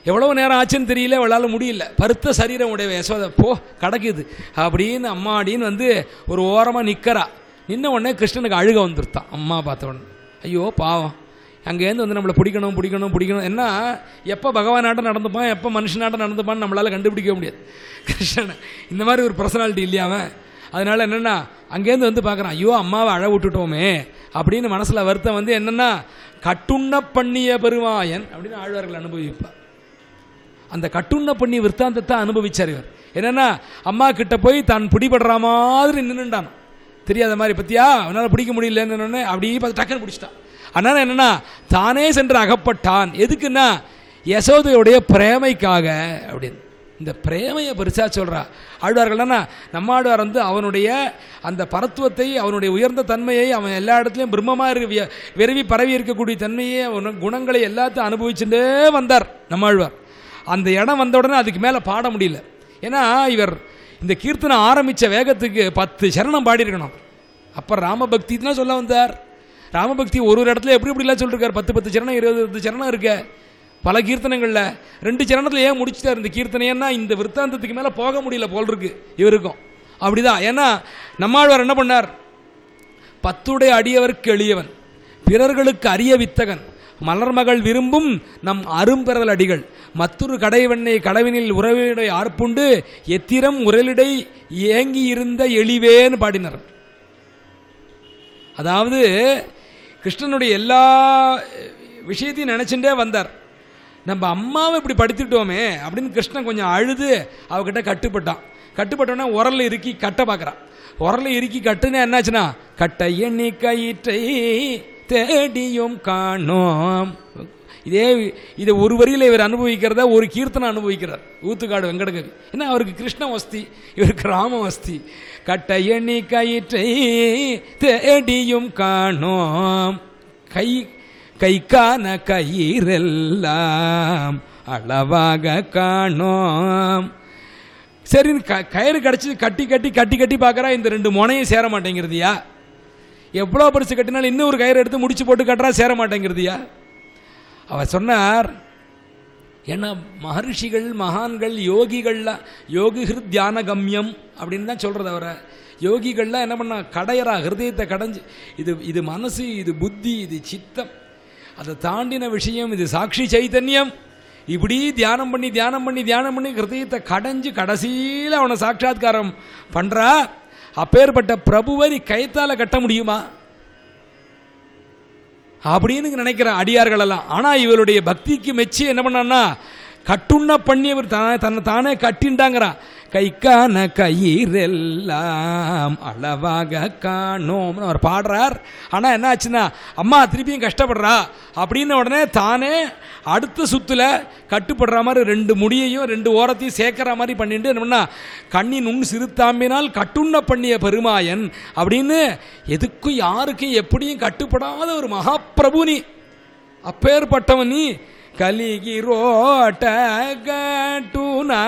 எவ்வளோ நேரம் ஆச்சுன்னு தெரியல அவளால் முடியல பருத்த சரீரம் உடைய யசோதை போ கிடக்குது அப்படின்னு அம்மாடின்னு வந்து ஒரு ஓரமாக நிற்கிறா நின்ன உடனே கிருஷ்ணனுக்கு அழுக வந்துருத்தான் அம்மா பார்த்த உடனே ஐயோ பாவம் அங்கேருந்து வந்து நம்மளை பிடிக்கணும் பிடிக்கணும் பிடிக்கணும் என்ன எப்போ பகவானாட்டம் நடந்துப்பான் எப்போ மனுஷனாட்டம் நடந்துப்பான்னு நம்மளால் கண்டுபிடிக்க முடியாது கிருஷ்ணனை இந்த மாதிரி ஒரு பர்சனாலிட்டி இல்லையா அவன் அதனால என்னென்னா அங்கேருந்து வந்து பார்க்குறான் ஐயோ அம்மாவை அழ விட்டுட்டோமே அப்படின்னு மனசில் வருத்தம் வந்து என்னென்னா கட்டுண்ண பண்ணிய பெருமாயன் அப்படின்னு ஆழ்வார்கள் அனுபவிப்பார் அந்த கட்டுண்ண பண்ணி விற்த்தாந்தத்தை அனுபவிச்சார் இவர் என்னென்னா அம்மா கிட்ட போய் தான் பிடிபடுற மாதிரி நின்றுட்டான் தெரியாத மாதிரி பத்தியா அவனால் பிடிக்க முடியலன்னு அப்படியே பார்த்து டக்குன்னு பிடிச்சிட்டான் அதனால் என்னென்னா தானே சென்று அகப்பட்டான் எதுக்குன்னா யசோதையுடைய பிரேமைக்காக அப்படின்னு இந்த பிரேமையை பெருசாக சொல்கிறா ஆழ்வார்கள்னா நம்ம ஆழ்வார் வந்து அவனுடைய அந்த பரத்துவத்தை அவனுடைய உயர்ந்த தன்மையை அவன் எல்லா இடத்துலையும் பிரம்மமாக இருக்க விரவி பரவி இருக்கக்கூடிய தன்மையை அவன் குணங்களை எல்லாத்தையும் அனுபவிச்சுட்டே வந்தார் நம்ம ஆழ்வார் அந்த இடம் வந்த உடனே அதுக்கு மேலே பாட முடியல ஏன்னா இவர் இந்த கீர்த்தனை ஆரம்பித்த வேகத்துக்கு பத்து சரணம் பாடியிருக்கணும் அப்போ ராமபக்தி தான் சொல்ல வந்தார் ராமபக்தி ஒரு ஒரு இடத்துல எப்படி எப்படிலாம் சொல்லிருக்கார் பத்து பத்து சரணம் இருபது இருபது சரணம் இருக்க பல கீர்த்தனைகளில் ரெண்டு சரணத்தில் ஏன் முடிச்சிட்டார் இந்த கீர்த்தனைன்னா இந்த விற்த்தாந்தத்துக்கு மேலே போக முடியல போல் இருக்கு இவருக்கும் அப்படிதான் ஏன்னா நம்மாழ்வார் என்ன பண்ணார் பத்துடைய அடியவருக்கு எளியவன் பிறர்களுக்கு அரிய வித்தகன் மலர்மகள் விரும்பும் நம் அரும்பெறல் அடிகள் மற்றொரு கடைவெண்ணை கடவினில் உறவினுடைய ஆர்ப்புண்டு எத்திரம் உரலிடை ஏங்கி இருந்த எளிவேன்னு பாடினார் அதாவது கிருஷ்ணனுடைய எல்லா விஷயத்தையும் நினச்சிட்டே வந்தார் நம்ம அம்மாவை இப்படி படுத்திட்டோமே அப்படின்னு கிருஷ்ணன் கொஞ்சம் அழுது அவகிட்ட கட்டுப்பட்டான் கட்டுப்பட்டோன்னே உரல்ல இறுக்கி கட்ட பார்க்குறான் உரல்ல இறுக்கி கட்டுன்னா என்னாச்சுன்னா கட்ட எண்ணி கயிற்றை தேடியும் காணோம் இதே இதை ஒரு வரியில் இவர் அனுபவிக்கிறத ஒரு கீர்த்தனை அனுபவிக்கிறார் ஊத்துக்காடு வெங்கடகவி ஏன்னா அவருக்கு கிருஷ்ண வஸ்தி இவருக்கு ராம வஸ்தி கட்ட எண்ணி கயிற்றை தேடியும் காணோம் கை கைக்கான கயிறெல்லாம் அளவாக காணோம் சரி க கயிறு கிடச்சி கட்டி கட்டி கட்டி கட்டி பார்க்குறா இந்த ரெண்டு முனையும் சேர மாட்டேங்கிறதுயா எவ்வளோ பரிசு கட்டினாலும் இன்னும் ஒரு கயிறு எடுத்து முடிச்சு போட்டு கட்டுறா சேர மாட்டேங்கிறதுயா அவர் சொன்னார் ஏன்னா மகர்ஷிகள் மகான்கள் யோகிகள்லாம் யோகிகிரு தியான கம்யம் அப்படின்னு தான் சொல்கிறது அவரை யோகிகள்லாம் என்ன பண்ணா கடையறா ஹிருதயத்தை கடைஞ்சு இது இது மனசு இது புத்தி இது சித்தம் அதை தாண்டின விஷயம் இது சாட்சி சைத்தன்யம் இப்படி தியானம் பண்ணி தியானம் பண்ணி தியானம் பண்ணி ஹிருதயத்தை கடைஞ்சு கடைசியில் அவனை சாட்சாத்காரம் பண்ணுறா அப்பேற்பட்ட பிரபுவை நீ கயத்தால் கட்ட முடியுமா அப்படின்னு நினைக்கிற அடியார்கள் எல்லாம் ஆனால் இவருடைய பக்திக்கு மெச்சி என்ன பண்ணான்னா கட்டுண்ண பண்ணி இவர் தானே தன்னை தானே கட்டின்டாங்கிறான் கைக்கான கயிறெல்லாம் அளவாக காணோம்னு அவர் பாடுறார் ஆனால் என்ன ஆச்சுன்னா அம்மா திருப்பியும் கஷ்டப்படுறா அப்படின்னு உடனே தானே அடுத்த சுத்துல கட்டுப்படுற மாதிரி ரெண்டு முடியையும் ரெண்டு ஓரத்தையும் சேர்க்கிற மாதிரி பண்ணிட்டு என்ன பண்ணா கண்ணின் உன் சிறுத்தாம்பினால் கட்டுண்ண பண்ணிய பெருமாயன் அப்படின்னு எதுக்கும் யாருக்கும் எப்படியும் கட்டுப்படாத ஒரு மகாபிரபு நீ அப்பேற்பட்டவன் நீ கலிகிரோட்ட கட்டுனா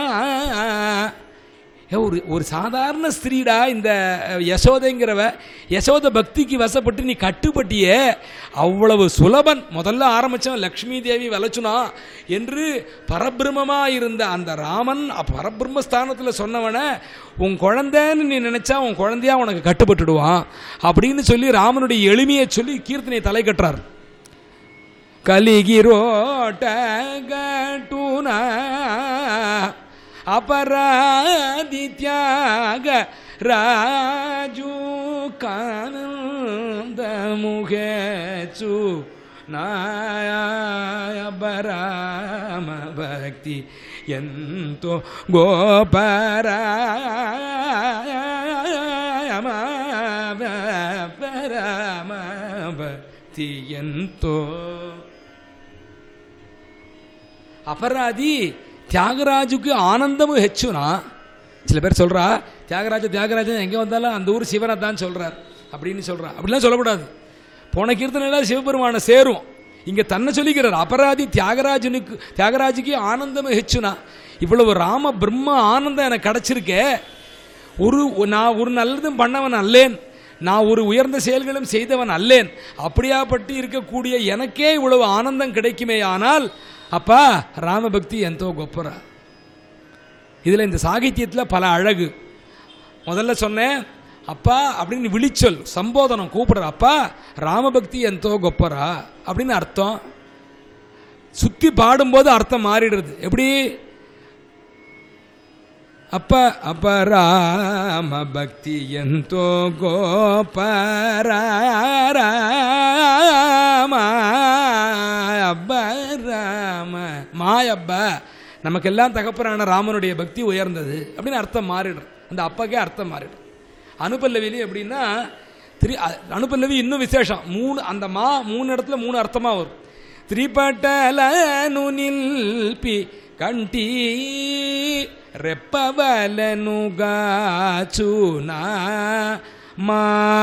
ஒரு ஒரு சாதாரண ஸ்திரீடா இந்த யசோதைங்கிறவ யசோத பக்திக்கு வசப்பட்டு நீ கட்டுப்பட்டியே அவ்வளவு சுலபன் முதல்ல ஆரம்பித்தவன் லக்ஷ்மி தேவி வலச்சுனா என்று பரபிரமமாக இருந்த அந்த ராமன் பரபிரம்ம ஸ்தானத்தில் சொன்னவனை உன் குழந்தைன்னு நீ நினச்சா உன் குழந்தையா உனக்கு கட்டுப்பட்டுடுவான் அப்படின்னு சொல்லி ராமனுடைய எளிமையை சொல்லி கீர்த்தனை தலை கட்டுறார் కలిగిరోట గటున అపరాధి త్యాగ రాజు కానందముఖేచు నాయబరామ భక్తి ఎంతో గోపరామ పరమ భక్తి ఎంతో அபராதி தியாகராஜுக்கு ஆனந்தமும் ஹெச்சுனா சில பேர் சொல்கிறா தியாகராஜ தியாகராஜன் எங்கே வந்தாலும் அந்த ஊர் சிவனை தான் சொல்கிறார் அப்படின்னு சொல்கிறா அப்படிலாம் சொல்லக்கூடாது போன கீர்த்தனையில் சிவபெருமானை சேரும் இங்கே தன்னை சொல்லிக்கிறார் அபராதி தியாகராஜனுக்கு தியாகராஜுக்கு ஆனந்தமும் ஹெச்சுனா இவ்வளவு ராம பிரம்ம ஆனந்தம் எனக்கு கிடச்சிருக்கே ஒரு நான் ஒரு நல்லதும் பண்ணவன் அல்லேன் நான் ஒரு உயர்ந்த செயல்களும் செய்தவன் அல்லேன் அப்படியாப்பட்டு இருக்கக்கூடிய எனக்கே இவ்வளவு ஆனந்தம் கிடைக்குமே ஆனால் அப்பா ராமபக்தி ఎంతో గొప్పరా இதில் இந்த சாகித்யத்தில் பல அழகு முதல்ல சொன்னேன் அப்பா அப்படின்னு விழிச்சொல் சம்போதனம் கூப்பிடுற அப்பா ராமபக்தி ఎంతో గొప్పరా அப்படின்னு அர்த்தம் சுற்றி பாடும்போது அர்த்தம் மாறிடுறது எப்படி అప్ప అపరామ భక్తి ఎంతో గోపరామ అబ్బరామ மாயப்பா நமக்கெல்லாம் தகப்பனான ராமனுடைய பக்தி உயர்ந்தது அப்படின்னு அர்த்தம் மாறிடும் அந்த அப்பாக்கே அர்த்தம் மாறிடும் அனுபல்லவிலி எப்படின்னா திரி அ- அனுபல்லவி இன்னும் விசேஷம் மூணு அந்த மா மூணு இடத்துல மூணு அர்த்தமாக வரும் త్రిపటలను నిల్పి కంటి రెప్పవలను గాచునా మా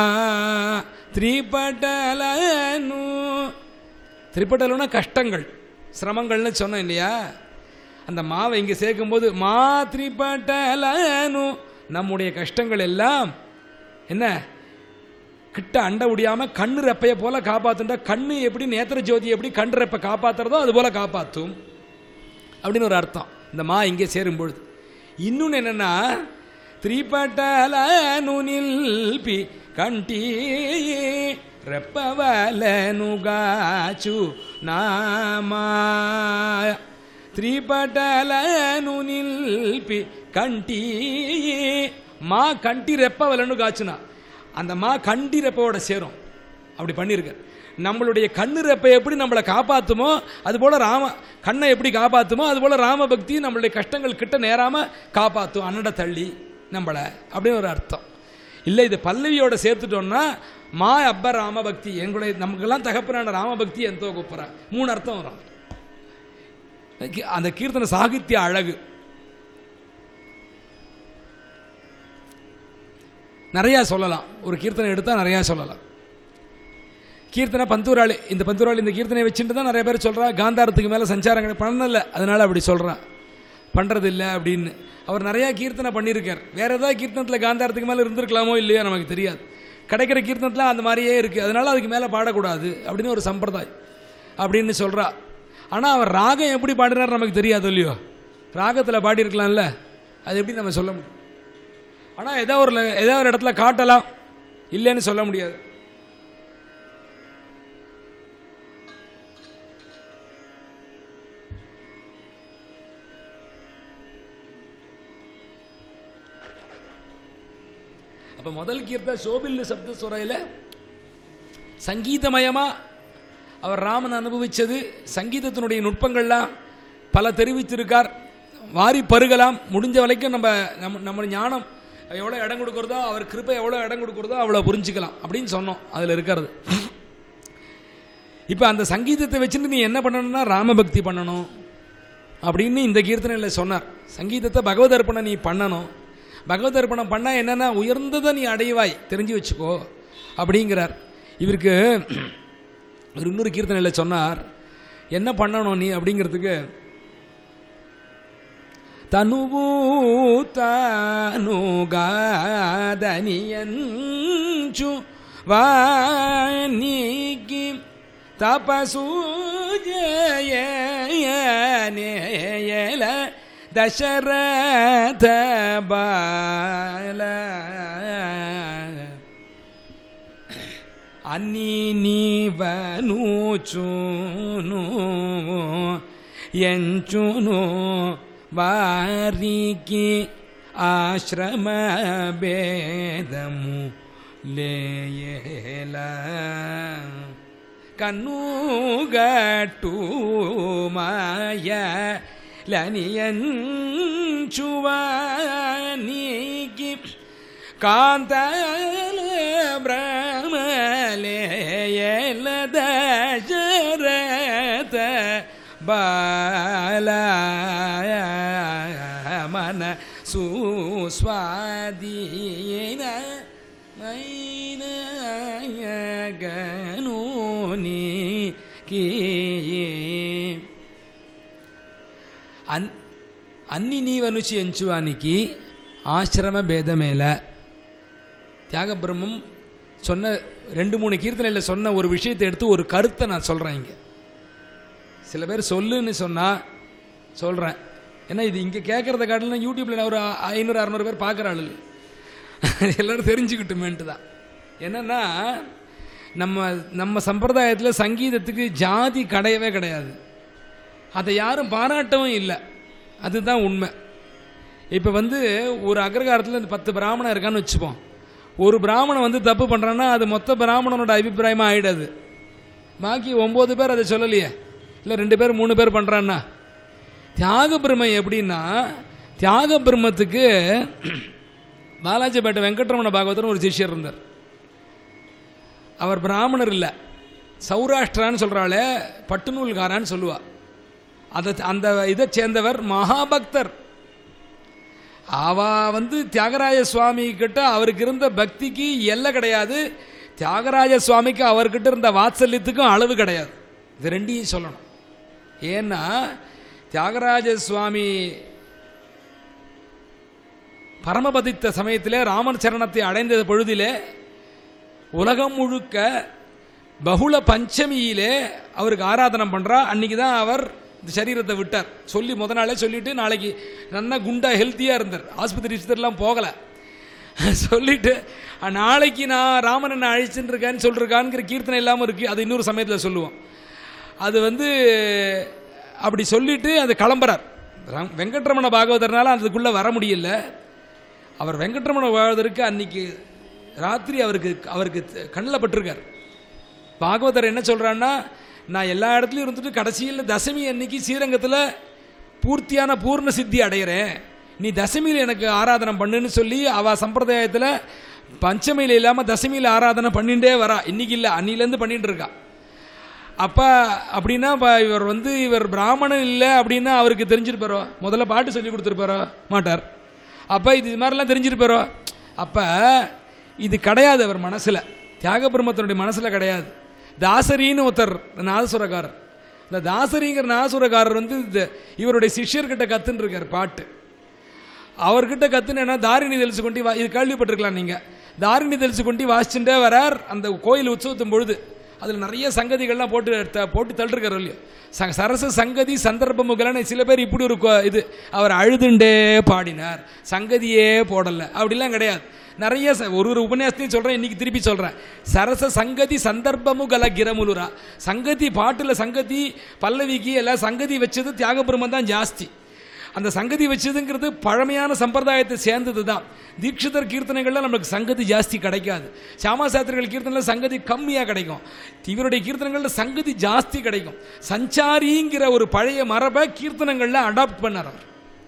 త్రిపటలను திரிப்பட்டலுன்னா கஷ்டங்கள் சிரமங்கள்னு சொன்னேன் இல்லையா அந்த மாவை இங்கே சேர்க்கும்போது மா திரிப்பட்டலனு நம்முடைய கஷ்டங்கள் எல்லாம் என்ன கிட்ட அண்ட முடியாம கண்ணு ரெப்பைய போல காப்பாத்துண்டா கண்ணு எப்படி நேத்திர ஜோதி எப்படி கண் ரெப்பை காப்பாத்துறதோ அது போல காப்பாற்றும் அப்படின்னு ஒரு அர்த்தம் இந்த மா இங்கே சேரும் பொழுது இன்னொன்று என்னன்னா త్రిపటలను నిల్పి కంటి రెప్పవలనుగాచు నామా త్రిపటలను నిల్పి కంటి మా కంటి రెప్పవలను காச்சுனா அந்த மா கண்டி ரெப்போட சேரும் அப்படி பண்ணியிருக்க நம்மளுடைய கண்ணு ரெப்பை எப்படி நம்மளை காப்பாற்றுமோ அதுபோல் ராம கண்ணை எப்படி காப்பாற்றுமோ அதுபோல் ராம பக்தி நம்மளுடைய கஷ்டங்கள் கிட்ட நேராமல் காப்பாற்றும் அன்னட தள்ளி நம்மளை அப்படின்னு ஒரு அர்த்தம் இல்லை இது பல்லவியோட சேர்த்துட்டோம்னா மா அப்ப ராம பக்தி எங்களுடைய நமக்கெல்லாம் தகப்பனான ராம பக்தி எந்தோ கூப்பிட்ற மூணு அர்த்தம் வரும் அந்த கீர்த்தனை சாகித்ய அழகு நிறையா சொல்லலாம் ஒரு கீர்த்தனை எடுத்தால் நிறையா சொல்லலாம் கீர்த்தனை பந்தூராளி இந்த பந்தூராளி இந்த கீர்த்தனை வச்சுட்டு தான் நிறைய பேர் சொல்கிறா காந்தாரத்துக்கு மேலே சஞ்சாரம் கிடையாது பண்ணல அதனால அப்படி சொல்கிறான் பண்ணுறது இல்லை அப்படின்னு அவர் நிறையா கீர்த்தனை பண்ணியிருக்கார் வேற ஏதாவது கீர்த்தனத்தில் காந்தாரத்துக்கு மேலே இருந்திருக்கலாமோ இல்லையோ நமக்கு தெரியாது கிடைக்கிற கீர்த்தனத்தில் அந்த மாதிரியே இருக்குது அதனால அதுக்கு மேலே பாடக்கூடாது அப்படின்னு ஒரு சம்பிரதாயம் அப்படின்னு சொல்கிறா ஆனால் அவர் ராகம் எப்படி பாடினார் நமக்கு தெரியாது இல்லையோ ராகத்தில் பாடியிருக்கலாம்ல அது எப்படி நம்ம சொல்ல முடியும் ஆனால் ஏதோ ஒரு ஏதோ ஒரு இடத்துல காட்டலாம் இல்லைன்னு சொல்ல முடியாது அப்போ முதல் கீர்த்த சோபில்லு சப்த சுரையில் சங்கீதமயமாக அவர் ராமன் அனுபவித்தது சங்கீதத்தினுடைய நுட்பங்கள்லாம் பல தெரிவித்திருக்கார் வாரி பருகலாம் முடிஞ்ச வரைக்கும் நம்ம நம்ம நம்ம ஞானம் எவ்வளோ இடம் கொடுக்குறதோ அவர் கிருப்பை எவ்வளோ இடம் கொடுக்குறதோ அவ்வளோ புரிஞ்சுக்கலாம் அப்படின்னு சொன்னோம் அதில் இருக்கிறது இப்போ அந்த சங்கீதத்தை வச்சுட்டு நீ என்ன பண்ணணும்னா ராமபக்தி பண்ணணும் அப்படின்னு இந்த கீர்த்தனையில் சொன்னார் சங்கீதத்தை பகவத் அர்ப்பணம் நீ பண்ணணும் பகவத் அர்ப்பணம் பண்ணால் என்னென்னா உயர்ந்ததை நீ அடைவாய் தெரிஞ்சு வச்சுக்கோ அப்படிங்கிறார் இவருக்கு ஒரு இன்னொரு கீர்த்தனையில் சொன்னார் என்ன பண்ணணும் நீ அப்படிங்கிறதுக்கு తనువు తానుగాదనియంచు వానికి తపసు జయనేయల దశరథ బాల అన్ని నీవనుచును ఎంచును వారికి ఆశ్రమ భేదము లేయేలా కన్నుగట్టు మాయ లనియంచువానికి కాంతల బ్రహ్మలేయల దశరథ బాల మన సుస్వాధీన గనోనికి అన్ అన్ని నీవనుచి ఎంచువానికి ஆசிரம பேதமேல தியாக பிரம்மம் சொன்ன ரெண்டு மூணு கீர்த்தனையில் சொன்ன ஒரு விஷயத்தை எடுத்து ஒரு கருத்தை நான் சொல்கிறேன் இங்கே சில பேர் சொல்லுன்னு சொன்னால் சொல்கிறேன் ஏன்னா இது இங்கே கேட்குறத காட்டிலும் யூடியூப்பில் ஒரு ஐநூறு அறநூறு பேர் பார்க்குற ஆளு இல்லை. எல்லாரும் தெரிஞ்சுக்கிட்டுமேன்ட்டு தான் என்னென்னா நம்ம நம்ம சம்பிரதாயத்தில் சங்கீதத்துக்கு ஜாதி கிடையவே கிடையாது அதை யாரும் பாராட்டவும் இல்லை அதுதான் உண்மை இப்போ வந்து ஒரு அக்ரகாரத்தில் இந்த பத்து பிராமணன் இருக்கான்னு வச்சுப்போம் ஒரு பிராமணன் வந்து தப்பு பண்ணுறான்னா அது மொத்த பிராமணனோட அபிப்பிராயமாக ஆயிடாது பாக்கி ஒம்பது பேர் அதை சொல்லலையே இல்லை ரெண்டு பேர் மூணு பேர் பண்ணுறான்னா தியாக பிரம்மை எப்படின்னா தியாக பிரம்மத்துக்கு பாலாஜிபேட்டை வெங்கட்ரமண பாகவதர் ஒரு சிஷ்யர் இருந்தார் அவர் பிராமணர் இல்லை சௌராஷ்டிரான்னு சொல்கிறாளே பட்டுநூல்காரான்னு சொல்லுவா அதை அந்த இதை சேர்ந்தவர் மகாபக்தர் அவ வந்து தியாகராஜ சுவாமி கிட்ட அவருக்கு இருந்த பக்திக்கு எல்லை கிடையாது தியாகராஜ சுவாமிக்கு அவர்கிட்ட இருந்த வாத்சல்யத்துக்கும் அளவு கிடையாது இது ரெண்டையும் சொல்லணும் ஏன்னா தியாகராஜ சுவாமி பரமபதித்த சமயத்திலே ராமன் சரணத்தை அடைந்த பொழுதிலே உலகம் முழுக்க பகுள பஞ்சமியிலே அவருக்கு ஆராதனம் பண்ணுறா அன்னைக்கு தான் அவர் இந்த சரீரத்தை விட்டார் சொல்லி முத நாளே சொல்லிட்டு நாளைக்கு நல்லா குண்டா ஹெல்த்தியாக இருந்தார் ஆஸ்பத்திரி ஆஸ்பத்திரிலாம் போகலை சொல்லிட்டு "அஹ், நாளைக்கு நான் ராமன் என்ன அழிச்சுட்டு இருக்கேன்னு சொல்லிருக்கான்ங்கிற கீர்த்தனை இல்லாமல் இருக்குது அது இன்னொரு சமயத்தில் சொல்லுவோம் அது வந்து அப்படி சொல்லிட்டு அது கிளம்புறார் ராம்- வெங்கட்ரமண பாகவதர்னால அதுக்குள்ளே வர முடியல அவர் வெங்கட்ரமண பாகவதருக்கு அன்னைக்கு ராத்திரி அவருக்கு அவருக்கு கண்ணில் பட்டிருக்கார் பாகவதர் என்ன சொல்கிறான்னா நான் எல்லா இடத்துலையும் இருந்துட்டு கடைசியில் தசமி அன்னைக்கு ஸ்ரீரங்கத்தில் பூர்த்தியான பூர்ண சித்தி அடையிறேன் நீ தசமியில் எனக்கு ஆராதனை பண்ணுன்னு சொல்லி அவ சம்பிரதாயத்தில் பஞ்சமியில் இல்லாமல் தசமியில் ஆராதனை பண்ணிட்டே வரா இன்னைக்கு இல்லை அன்னிலேருந்து பண்ணிட்டு இருக்கா அப்போ அப்படின்னா இப்போ இவர் வந்து இவர் பிராமணன் இல்லை அப்படின்னா அவருக்கு தெரிஞ்சிருப்பாரோ முதல்ல பாட்டு சொல்லி கொடுத்துருப்பாரோ மாட்டார் அப்போ இது மாதிரிலாம் தெரிஞ்சிருப்பாரோ அப்போ இது கிடையாது அவர் மனசில் தியாக பிரம்மத்தினுடைய மனசில் கிடையாது தாசரின்னு ஒருத்தர் நாதசுரக்காரர் இந்த தாசரிங்கிற நாதசுரக்காரர் வந்து இந்த இவருடைய சிஷ்யர்கிட்ட கத்துன்னு இருக்கார் பாட்டு அவர்கிட்ட கத்துனா தாரிணி தெளிச்சு கொண்டு வா இது கேள்விப்பட்டிருக்கலாம் நீங்கள் தாரிணி தெளிச்சு கொண்டு வாசிச்சுட்டே வரார் அந்த கோயில் உற்சவத்தின் பொழுது அதில் நிறைய சங்கதிகள்லாம் போட்டு த- போட்டு தள்ளிருக்காரு இல்லையோ ச சரச சங்கதி சந்தர்ப்ப முகலன்னு சில பேர் இப்படி ஒரு கொ- இது அவர் அழுதுண்டே பாடினார் சங்கதியே போடலை அப்படிலாம் கிடையாது நிறைய ச- ஒரு ஒரு உபன்யாசத்தையும் சொல்கிறேன் இன்னைக்கு திருப்பி சொல்கிறேன் சரச சங்கதி சந்தர்ப்பமுகல கிரமுலுரா சங்கதி பாட்டில் சங்கதி பல்லவிக்கு எல்லாம் சங்கதி வச்சது தியாகபிரமம் தான் ஜாஸ்தி அந்த சங்கதி வச்சதுங்கிறது பழமையான சம்பிரதாயத்தை சேர்ந்தது தான் தீட்சிதர் கீர்த்தனைகளில் நமக்கு சங்கதி ஜாஸ்தி கிடைக்காது சாமாசாத்திரிகள் கீர்த்தனையில் சங்கதி கம்மியாக கிடைக்கும் இவருடைய கீர்த்தனைகளில் சங்கதி ஜாஸ்தி கிடைக்கும் சஞ்சாரிங்கிற ஒரு பழைய மரபை கீர்த்தனங்களில் அடாப்ட் பண்ணார் அவர்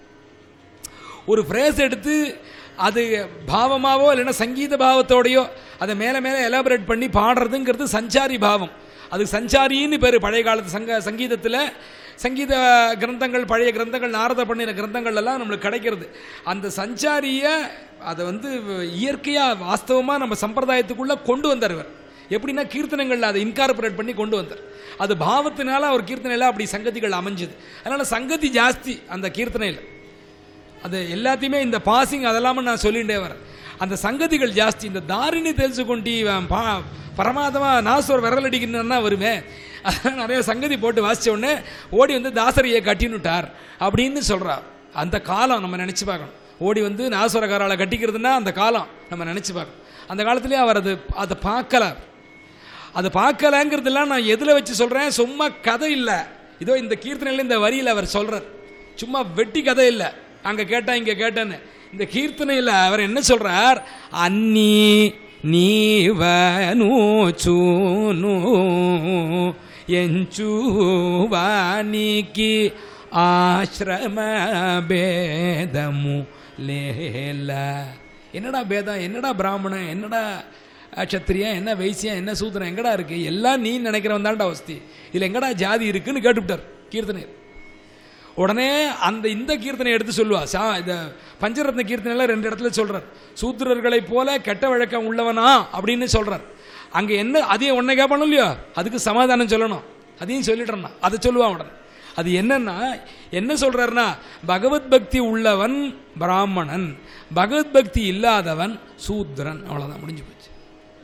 ஒரு ஃப்ரேஸ் எடுத்து அது பாவமாவோ இல்லைன்னா சங்கீத பாவத்தோடையோ அதை மேலே மேலே எலாபரேட் பண்ணி பாடுறதுங்கிறது சஞ்சாரி பாவம் அது சஞ்சாரின்னு பேர் பழைய காலத்து சங்க சங்கீதத்தில் சங்கீத கிரந்தங்கள் பழைய கிரந்தங்கள் நாரத பண்ணின கிரந்தங்கள் எல்லாம் நம்மளுக்கு கிடைக்கிறது அந்த சஞ்சாரியை அதை வந்து இயற்கையாக வாஸ்தவமாக நம்ம சம்பிரதாயத்துக்குள்ளே கொண்டு வந்தார் இவர் எப்படின்னா கீர்த்தனங்களில் அதை இன்கார்பரேட் பண்ணி கொண்டு வந்தார் அது பாவத்தினால அவர் கீர்த்தனையில் அப்படி சங்கதிகள் அமைஞ்சுது அதனால் சங்கதி ஜாஸ்தி அந்த கீர்த்தனையில் அது எல்லாத்தையுமே இந்த பாசிங் அதெல்லாம நான் சொல்லிகிட்டே வரேன் அந்த சங்கதிகள் ஜாஸ்தி இந்த தாரிணி தெரிஞ்சுக்கொண்டு இவன் பா பரமாதமா நாசோர் விரல் அடிக்கணும்னா வருமே அதெல்லாம் நிறைய சங்கதி போட்டு வாசிச்ச உடனே ஓடி வந்து தாசரியை கட்டினுட்டார் அப்படின்னு சொல்றா அந்த காலம் நம்ம நினச்சி பார்க்கணும் ஓடி வந்து நாசுரக்காரால் கட்டிக்கிறதுனா அந்த காலம் நம்ம நினச்சி பார்க்கணும் அந்த காலத்துலேயே அவர் அது அதை பார்க்கல அதை பார்க்கலங்கிறதுலாம் நான் எதில் வச்சு சொல்கிறேன் சும்மா கதை இல்லை இதோ இந்த கீர்த்தனையில் இந்த வரியில் அவர் சொல்கிறார் சும்மா வெட்டி கதை இல்லை அங்கே கேட்டா இங்கே கேட்டேன்னு இந்த கீர்த்தனையில் அவர் என்ன சொல்கிறார் அன்னி నీవను చూను ఎంచువానికి ఆశ్రమ భేదము లేల என்னடா பேதம் என்னடா பிராமணன் என்னடா க்ஷத்திரியன் என்ன வைசியம் என்ன சூத்திரம் எங்கடா இருக்கு எல்லாம் நீ நினைக்கிறவன் தான்டா வசதி இதில் எங்கடா ஜாதி இருக்குன்னு கேட்டுவிட்டார் கீர்த்தனை உடனே அந்த இந்த கீர்த்தனை எடுத்து சொல்லுவா சா இந்த பஞ்சரத்ன கீர்த்தனையில் ரெண்டு இடத்துல சொல்றார் சூத்திரர்களைப் போல கெட்ட வழக்கம் உள்ளவனா அப்படின்னு சொல்றார் அங்கே என்ன அதையும் உன்னை கேட்பானோ இல்லையோ அதுக்கு சமாதானம் சொல்லணும் அதையும் சொல்லிடுறேன்னா அதை சொல்லுவான் உடனே அது என்னன்னா என்ன சொல்றாருன்னா பகவத் பக்தி உள்ளவன் பிராமணன் பகவத் பக்தி இல்லாதவன் சூத்ரன் அவ்வளோதான் முடிஞ்சு போச்சு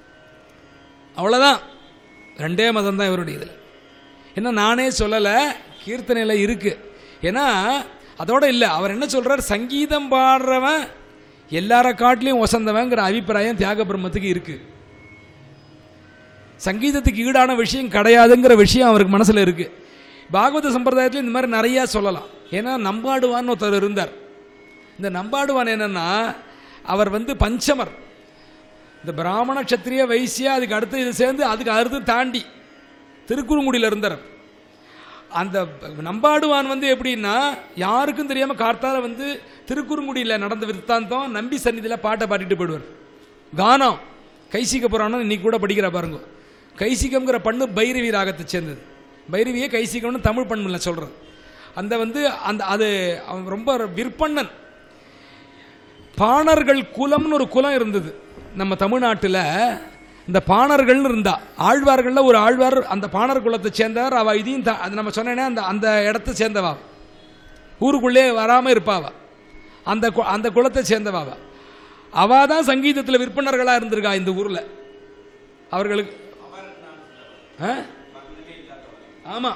அவ்வளோதான் ரெண்டே மதம் தான் இவருடைய இதில் என்ன நானே சொல்லலை கீர்த்தனையில் இருக்கு ஏன்னா அதோட இல்லை அவர் என்ன சொல்றார் சங்கீதம் பாடுறவன் எல்லார காட்டிலையும் வசந்தவங்கிற அபிப்பிராயம் தியாக பிரம்மத்துக்கு இருக்கு சங்கீதத்துக்கு ஈடான விஷயம் கிடையாதுங்கிற விஷயம் அவருக்கு மனசில் இருக்கு பாகவத சம்பிரதாயத்தில் இந்த மாதிரி நிறையா சொல்லலாம் ஏன்னா நம்பாடுவான்னு ஒருத்தர் இருந்தார் இந்த நம்பாடுவான் என்னன்னா அவர் வந்து பஞ்சமர் இந்த பிராமண க்ஷத்திரிய வைசியா அதுக்கு அடுத்து இது சேர்ந்து அதுக்கு அடுத்து தாண்டி திருக்குறுங்குடியில் இருந்தார் அந்த நம்பாடுவான் வந்து எப்படின்னா யாருக்கும் தெரியாம கார்த்தால வந்து திருக்குறுங்குடியில் நடந்த விற்த்தாந்தம் நம்பி சந்நிதியில் பாட்டை பாடிட்டு போயிடுவார் கானம் கைசிக புராணம் இன்னைக்கு கூட படிக்கிற பாருங்க கைசிகம்ங்கிற பண்ணு பைரவி ராகத்தை சேர்ந்தது பைரவியே கைசிகம்னு தமிழ் பண்பில் சொல்றது அந்த வந்து அந்த அது அவன் ரொம்ப விற்பண்ணன் பாணர்கள் குலம்னு ஒரு குலம் இருந்தது நம்ம தமிழ்நாட்டில் இந்த பாணர்கள்னு இருந்தா ஆழ்வார்களில் ஒரு ஆழ்வார் அந்த பாணர் குலத்தை சேர்ந்தவர் அவ இதையும் தா- அது நம்ம சொன்னேனே அந்த அந்த இடத்த சேர்ந்தவா ஊருக்குள்ளே வராமல் இருப்பாவ அந்த கு- அந்த குலத்தை சேர்ந்தவா அவ. அவ தான் சங்கீதத்தில் விற்பனர்களாக இருந்திருக்கா இந்த ஊரில் அவர்களுக்கு ஆ? ஆமா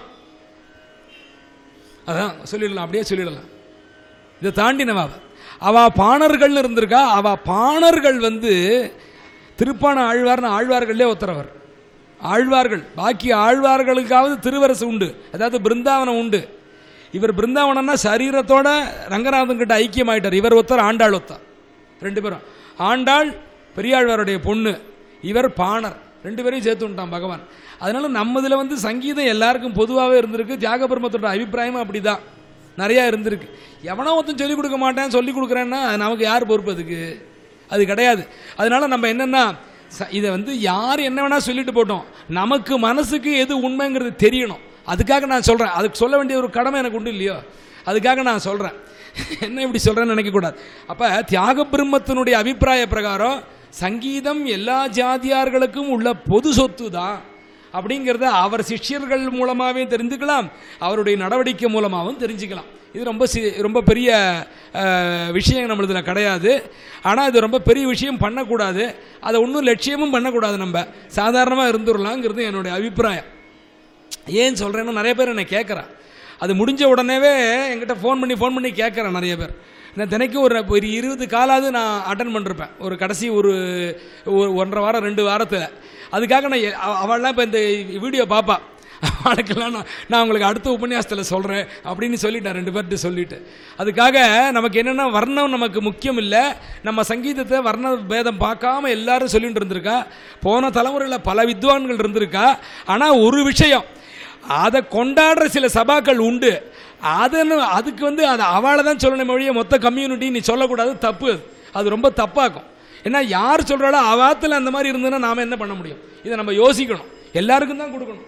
அதான் சொல்லிடலாம் அப்படியே சொல்லிடலாம் இதை தாண்டினவா அவ. அவ பாணர்கள்னு இருந்திருக்கா அவ பாணர்கள் வந்து திருப்பான ஆழ்வார்னு ஆழ்வார்கள்லே ஒத்துறவர் ஆழ்வார்கள் பாக்கி ஆழ்வார்களுக்காவது திருவரசு உண்டு அதாவது பிருந்தாவனம் உண்டு இவர் பிருந்தாவனம்னா சரீரத்தோட ரங்கநாதன் கிட்ட ஐக்கியமாயிட்டார் இவர் ஒருத்தர் ஆண்டாள் ஒருத்தர் ரெண்டு பேரும் ஆண்டாள் பெரியாழ்வாருடைய பொண்ணு இவர் பாணர் ரெண்டு பேரையும் சேர்த்து விட்டான் பகவான் அதனால நம்ம இதில் வந்து சங்கீதம் எல்லாருக்கும் பொதுவாகவே இருந்திருக்கு தியாக பிரம்மத்தோட அபிப்பிராயமும் அப்படிதான் நிறையா இருந்திருக்கு எவனோ ஒருத்தன் சொல்லிக் கொடுக்க மாட்டேன் சொல்லிக் கொடுக்குறேன்னா அது நமக்கு யார் பொறுப்பு அதுக்கு அது கிடையாது அதனால நம்ம என்னன்னா ச- இதை வந்து யார் என்ன வேணா சொல்லிட்டு போட்டோம் நமக்கு மனசுக்கு எது உண்மைங்கிறது தெரியணும் அதுக்காக நான் சொல்கிறேன் அதுக்கு சொல்ல வேண்டிய ஒரு கடமை எனக்கு உண்டு இல்லையோ அதுக்காக நான் சொல்கிறேன் என்ன இப்படி சொல்கிறேன்னு நினைக்கக்கூடாது அப்போ தியாக பிரம்மத்தினுடைய அபிப்பிராய பிரகாரம் சங்கீதம் எல்லா ஜாதியார்களுக்கும் உள்ள பொது சொத்து தான் அப்படிங்கிறத அவர் சிஷ்யர்கள் மூலமாகவே தெரிஞ்சுக்கலாம் அவருடைய நடவடிக்கை மூலமாகவும் தெரிஞ்சுக்கலாம் இது ரொம்ப சி ரொம்ப பெரிய அஹ், விஷயம் நம்மளதில் கிடையாது ஆனால் இது ரொம்ப பெரிய விஷயம் பண்ணக்கூடாது அதை ஒன்றும் லட்சியமும் பண்ணக்கூடாது நம்ம சாதாரணமாக இருந்துடலாங்கிறது என்னுடைய அபிப்பிராயம் ஏன் சொல்கிறேன்னா நிறைய பேர் என்னை கேட்குறான் அது முடிஞ்ச உடனேவே என்கிட்ட ஃபோன் பண்ணி ஃபோன் பண்ணி கேட்குறேன் நிறைய பேர் நான் தினைக்கும் ஒரு ஒரு இருபது காலாவது நான் அட்டன் பண்ணிருப்பேன் ஒரு கடைசி ஒரு ஒரு ஒன்றரை வாரம் ரெண்டு வாரத்தில் அதுக்காக நான் எ- அவ- அவள்லாம் இப்போ இந்த வீடியோ பார்ப்பா அவளுக்கெல்லாம் நான் நான் உங்களுக்கு அடுத்த உபன்யாசத்தில் சொல்கிறேன் அப்படின்னு சொல்லிட்டேன் ரெண்டு பேர்கிட்ட சொல்லிட்டு அதுக்காக நமக்கு என்னென்னா வர்ணம் நமக்கு முக்கியம் இல்லை நம்ம சங்கீதத்தை வர்ண பேதம் பார்க்காம எல்லாரும் சொல்லிட்டு இருந்திருக்கா போன தலைமுறையில் பல வித்வான்கள் இருந்திருக்கா ஆனால் ஒரு விஷயம் அதை கொண்டாடுற சில சபாக்கள் உண்டு அதன்னு அதுக்கு வந்து அதை அவளை தான் சொல்லணும் மொழியை மொத்த கம்யூனிட்டி நீ சொல்லக்கூடாது தப்பு அது. அது ரொம்ப தப்பாக்கும் ஏன்னா யார் சொல்கிறாளோ அவாத்தில் அந்த மாதிரி இருந்ததுன்னா நாம் என்ன பண்ண முடியும் இதை நம்ம யோசிக்கணும் எல்லாருக்கும் தான் கொடுக்கணும்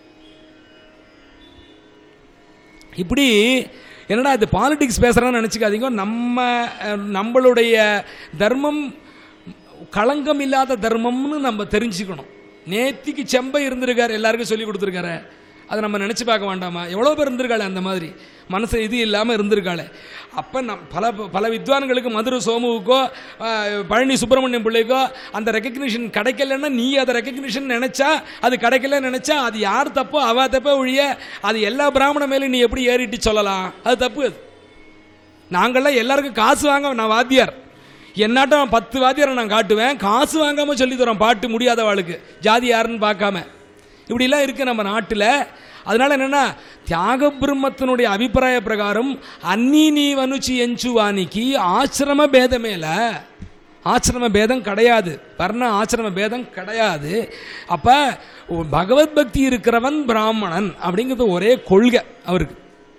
இப்படி என்னடா இது பாலிடிக்ஸ் பேசுகிறான்னு நினச்சிக்காதீங்க நம்ம அஹ், நம்மளுடைய தர்மம் களங்கம் இல்லாத தர்மம்னு நம்ம தெரிஞ்சுக்கணும் நேத்திக்கு செம்பை இருந்திருக்காரு எல்லாருக்கும் சொல்லி கொடுத்துருக்காரு அதை நம்ம நினச்சி பார்க்க வேண்டாமா எவ்வளோ பேர் இருந்திருக்காளே அந்த மாதிரி மனசு இது இல்லாமல் இருந்திருக்காளே அப்போ நம் பல பல வித்வான்களுக்கு மதுரை சோமுவுக்கோ ஆஹ், பழனி சுப்பிரமணியம் பிள்ளைக்கோ அந்த ரெக்கக்னிஷன் கிடைக்கலன்னா நீ அதை ரெக்கக்னிஷன் நினச்சா அது கிடைக்கல நினச்சா அது யார் தப்போ அவ தப்போ ஒழிய அது எல்லா பிராமண மேலேயும் நீ எப்படி ஏறிட்டு சொல்லலாம் அது தப்பு அது நாங்கள்லாம் எல்லாருக்கும் காசு வாங்க நான் வாத்தியார் என்னாட்டம் பத்து வாத்தியாரை நான் காட்டுவேன் காசு வாங்காம சொல்லி தரோம் பாட்டு முடியாதவாளுக்கு ஜாதி யாருன்னு பார்க்காம இப்படிலாம் இருக்கு நம்ம நாட்டில் அதனால என்னன்னா தியாக பிரம்மத்தினுடைய அபிப்பிராய பிரகாரம் அன்னி நீ வனுச்சி எஞ்சுவானிக்கு ஆசிரம பேதமேல ஆசிரம பேதம் கிடையாது வர்ண ஆசிரம பேதம் கிடையாது அப்ப பகவத் பக்தி இருக்கிறவன் பிராமணன் அப்படிங்கிறது ஒரே கொள்கை அவருக்கு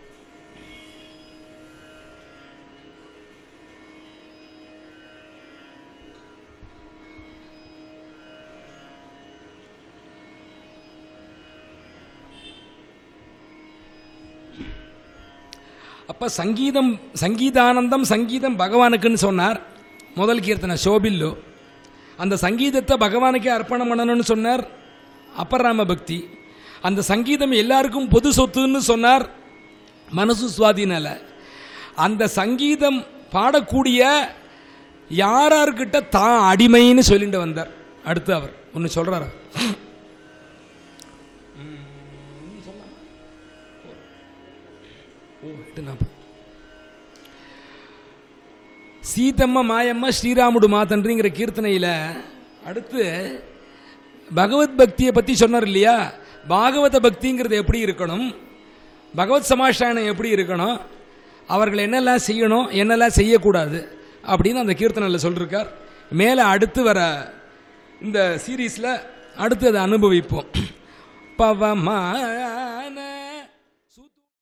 அப்போ சங்கீதம் சங்கீதானந்தம் சங்கீதம் பகவானுக்குன்னு சொன்னார் முதல் கீர்த்தனை சோபில்லு அந்த சங்கீதத்தை பகவானுக்கே அர்ப்பணம் பண்ணணும்னு சொன்னார் அப்பராம பக்தி அந்த சங்கீதம் எல்லாருக்கும் பொது சொத்துன்னு சொன்னார் மனசு சுவாதீனால அந்த சங்கீதம் பாடக்கூடிய யாரார்கிட்ட தான் அடிமைன்னு சொல்லிட்டு வந்தார் அடுத்து அவர் ஒன்று சொல்றாரு ஓ எட்டு நாற்பது சீதம்ம மாயம்மா ஸ்ரீராமுடு மாதன்றிங்கிற கீர்த்தனையில் அடுத்து பகவத் பக்தியை பற்றி சொன்னார் இல்லையா பாகவத பக்திங்கிறது எப்படி இருக்கணும் பகவத் சமாஷ்டானம் எப்படி இருக்கணும் அவர்கள் என்னெல்லாம் செய்யணும் என்னெல்லாம் செய்யக்கூடாது அப்படின்னு அந்த கீர்த்தனையில் சொல்லியிருக்கார் மேலே அடுத்து வர இந்த சீரீஸில் அடுத்து அதை அனுபவிப்போம் பவமா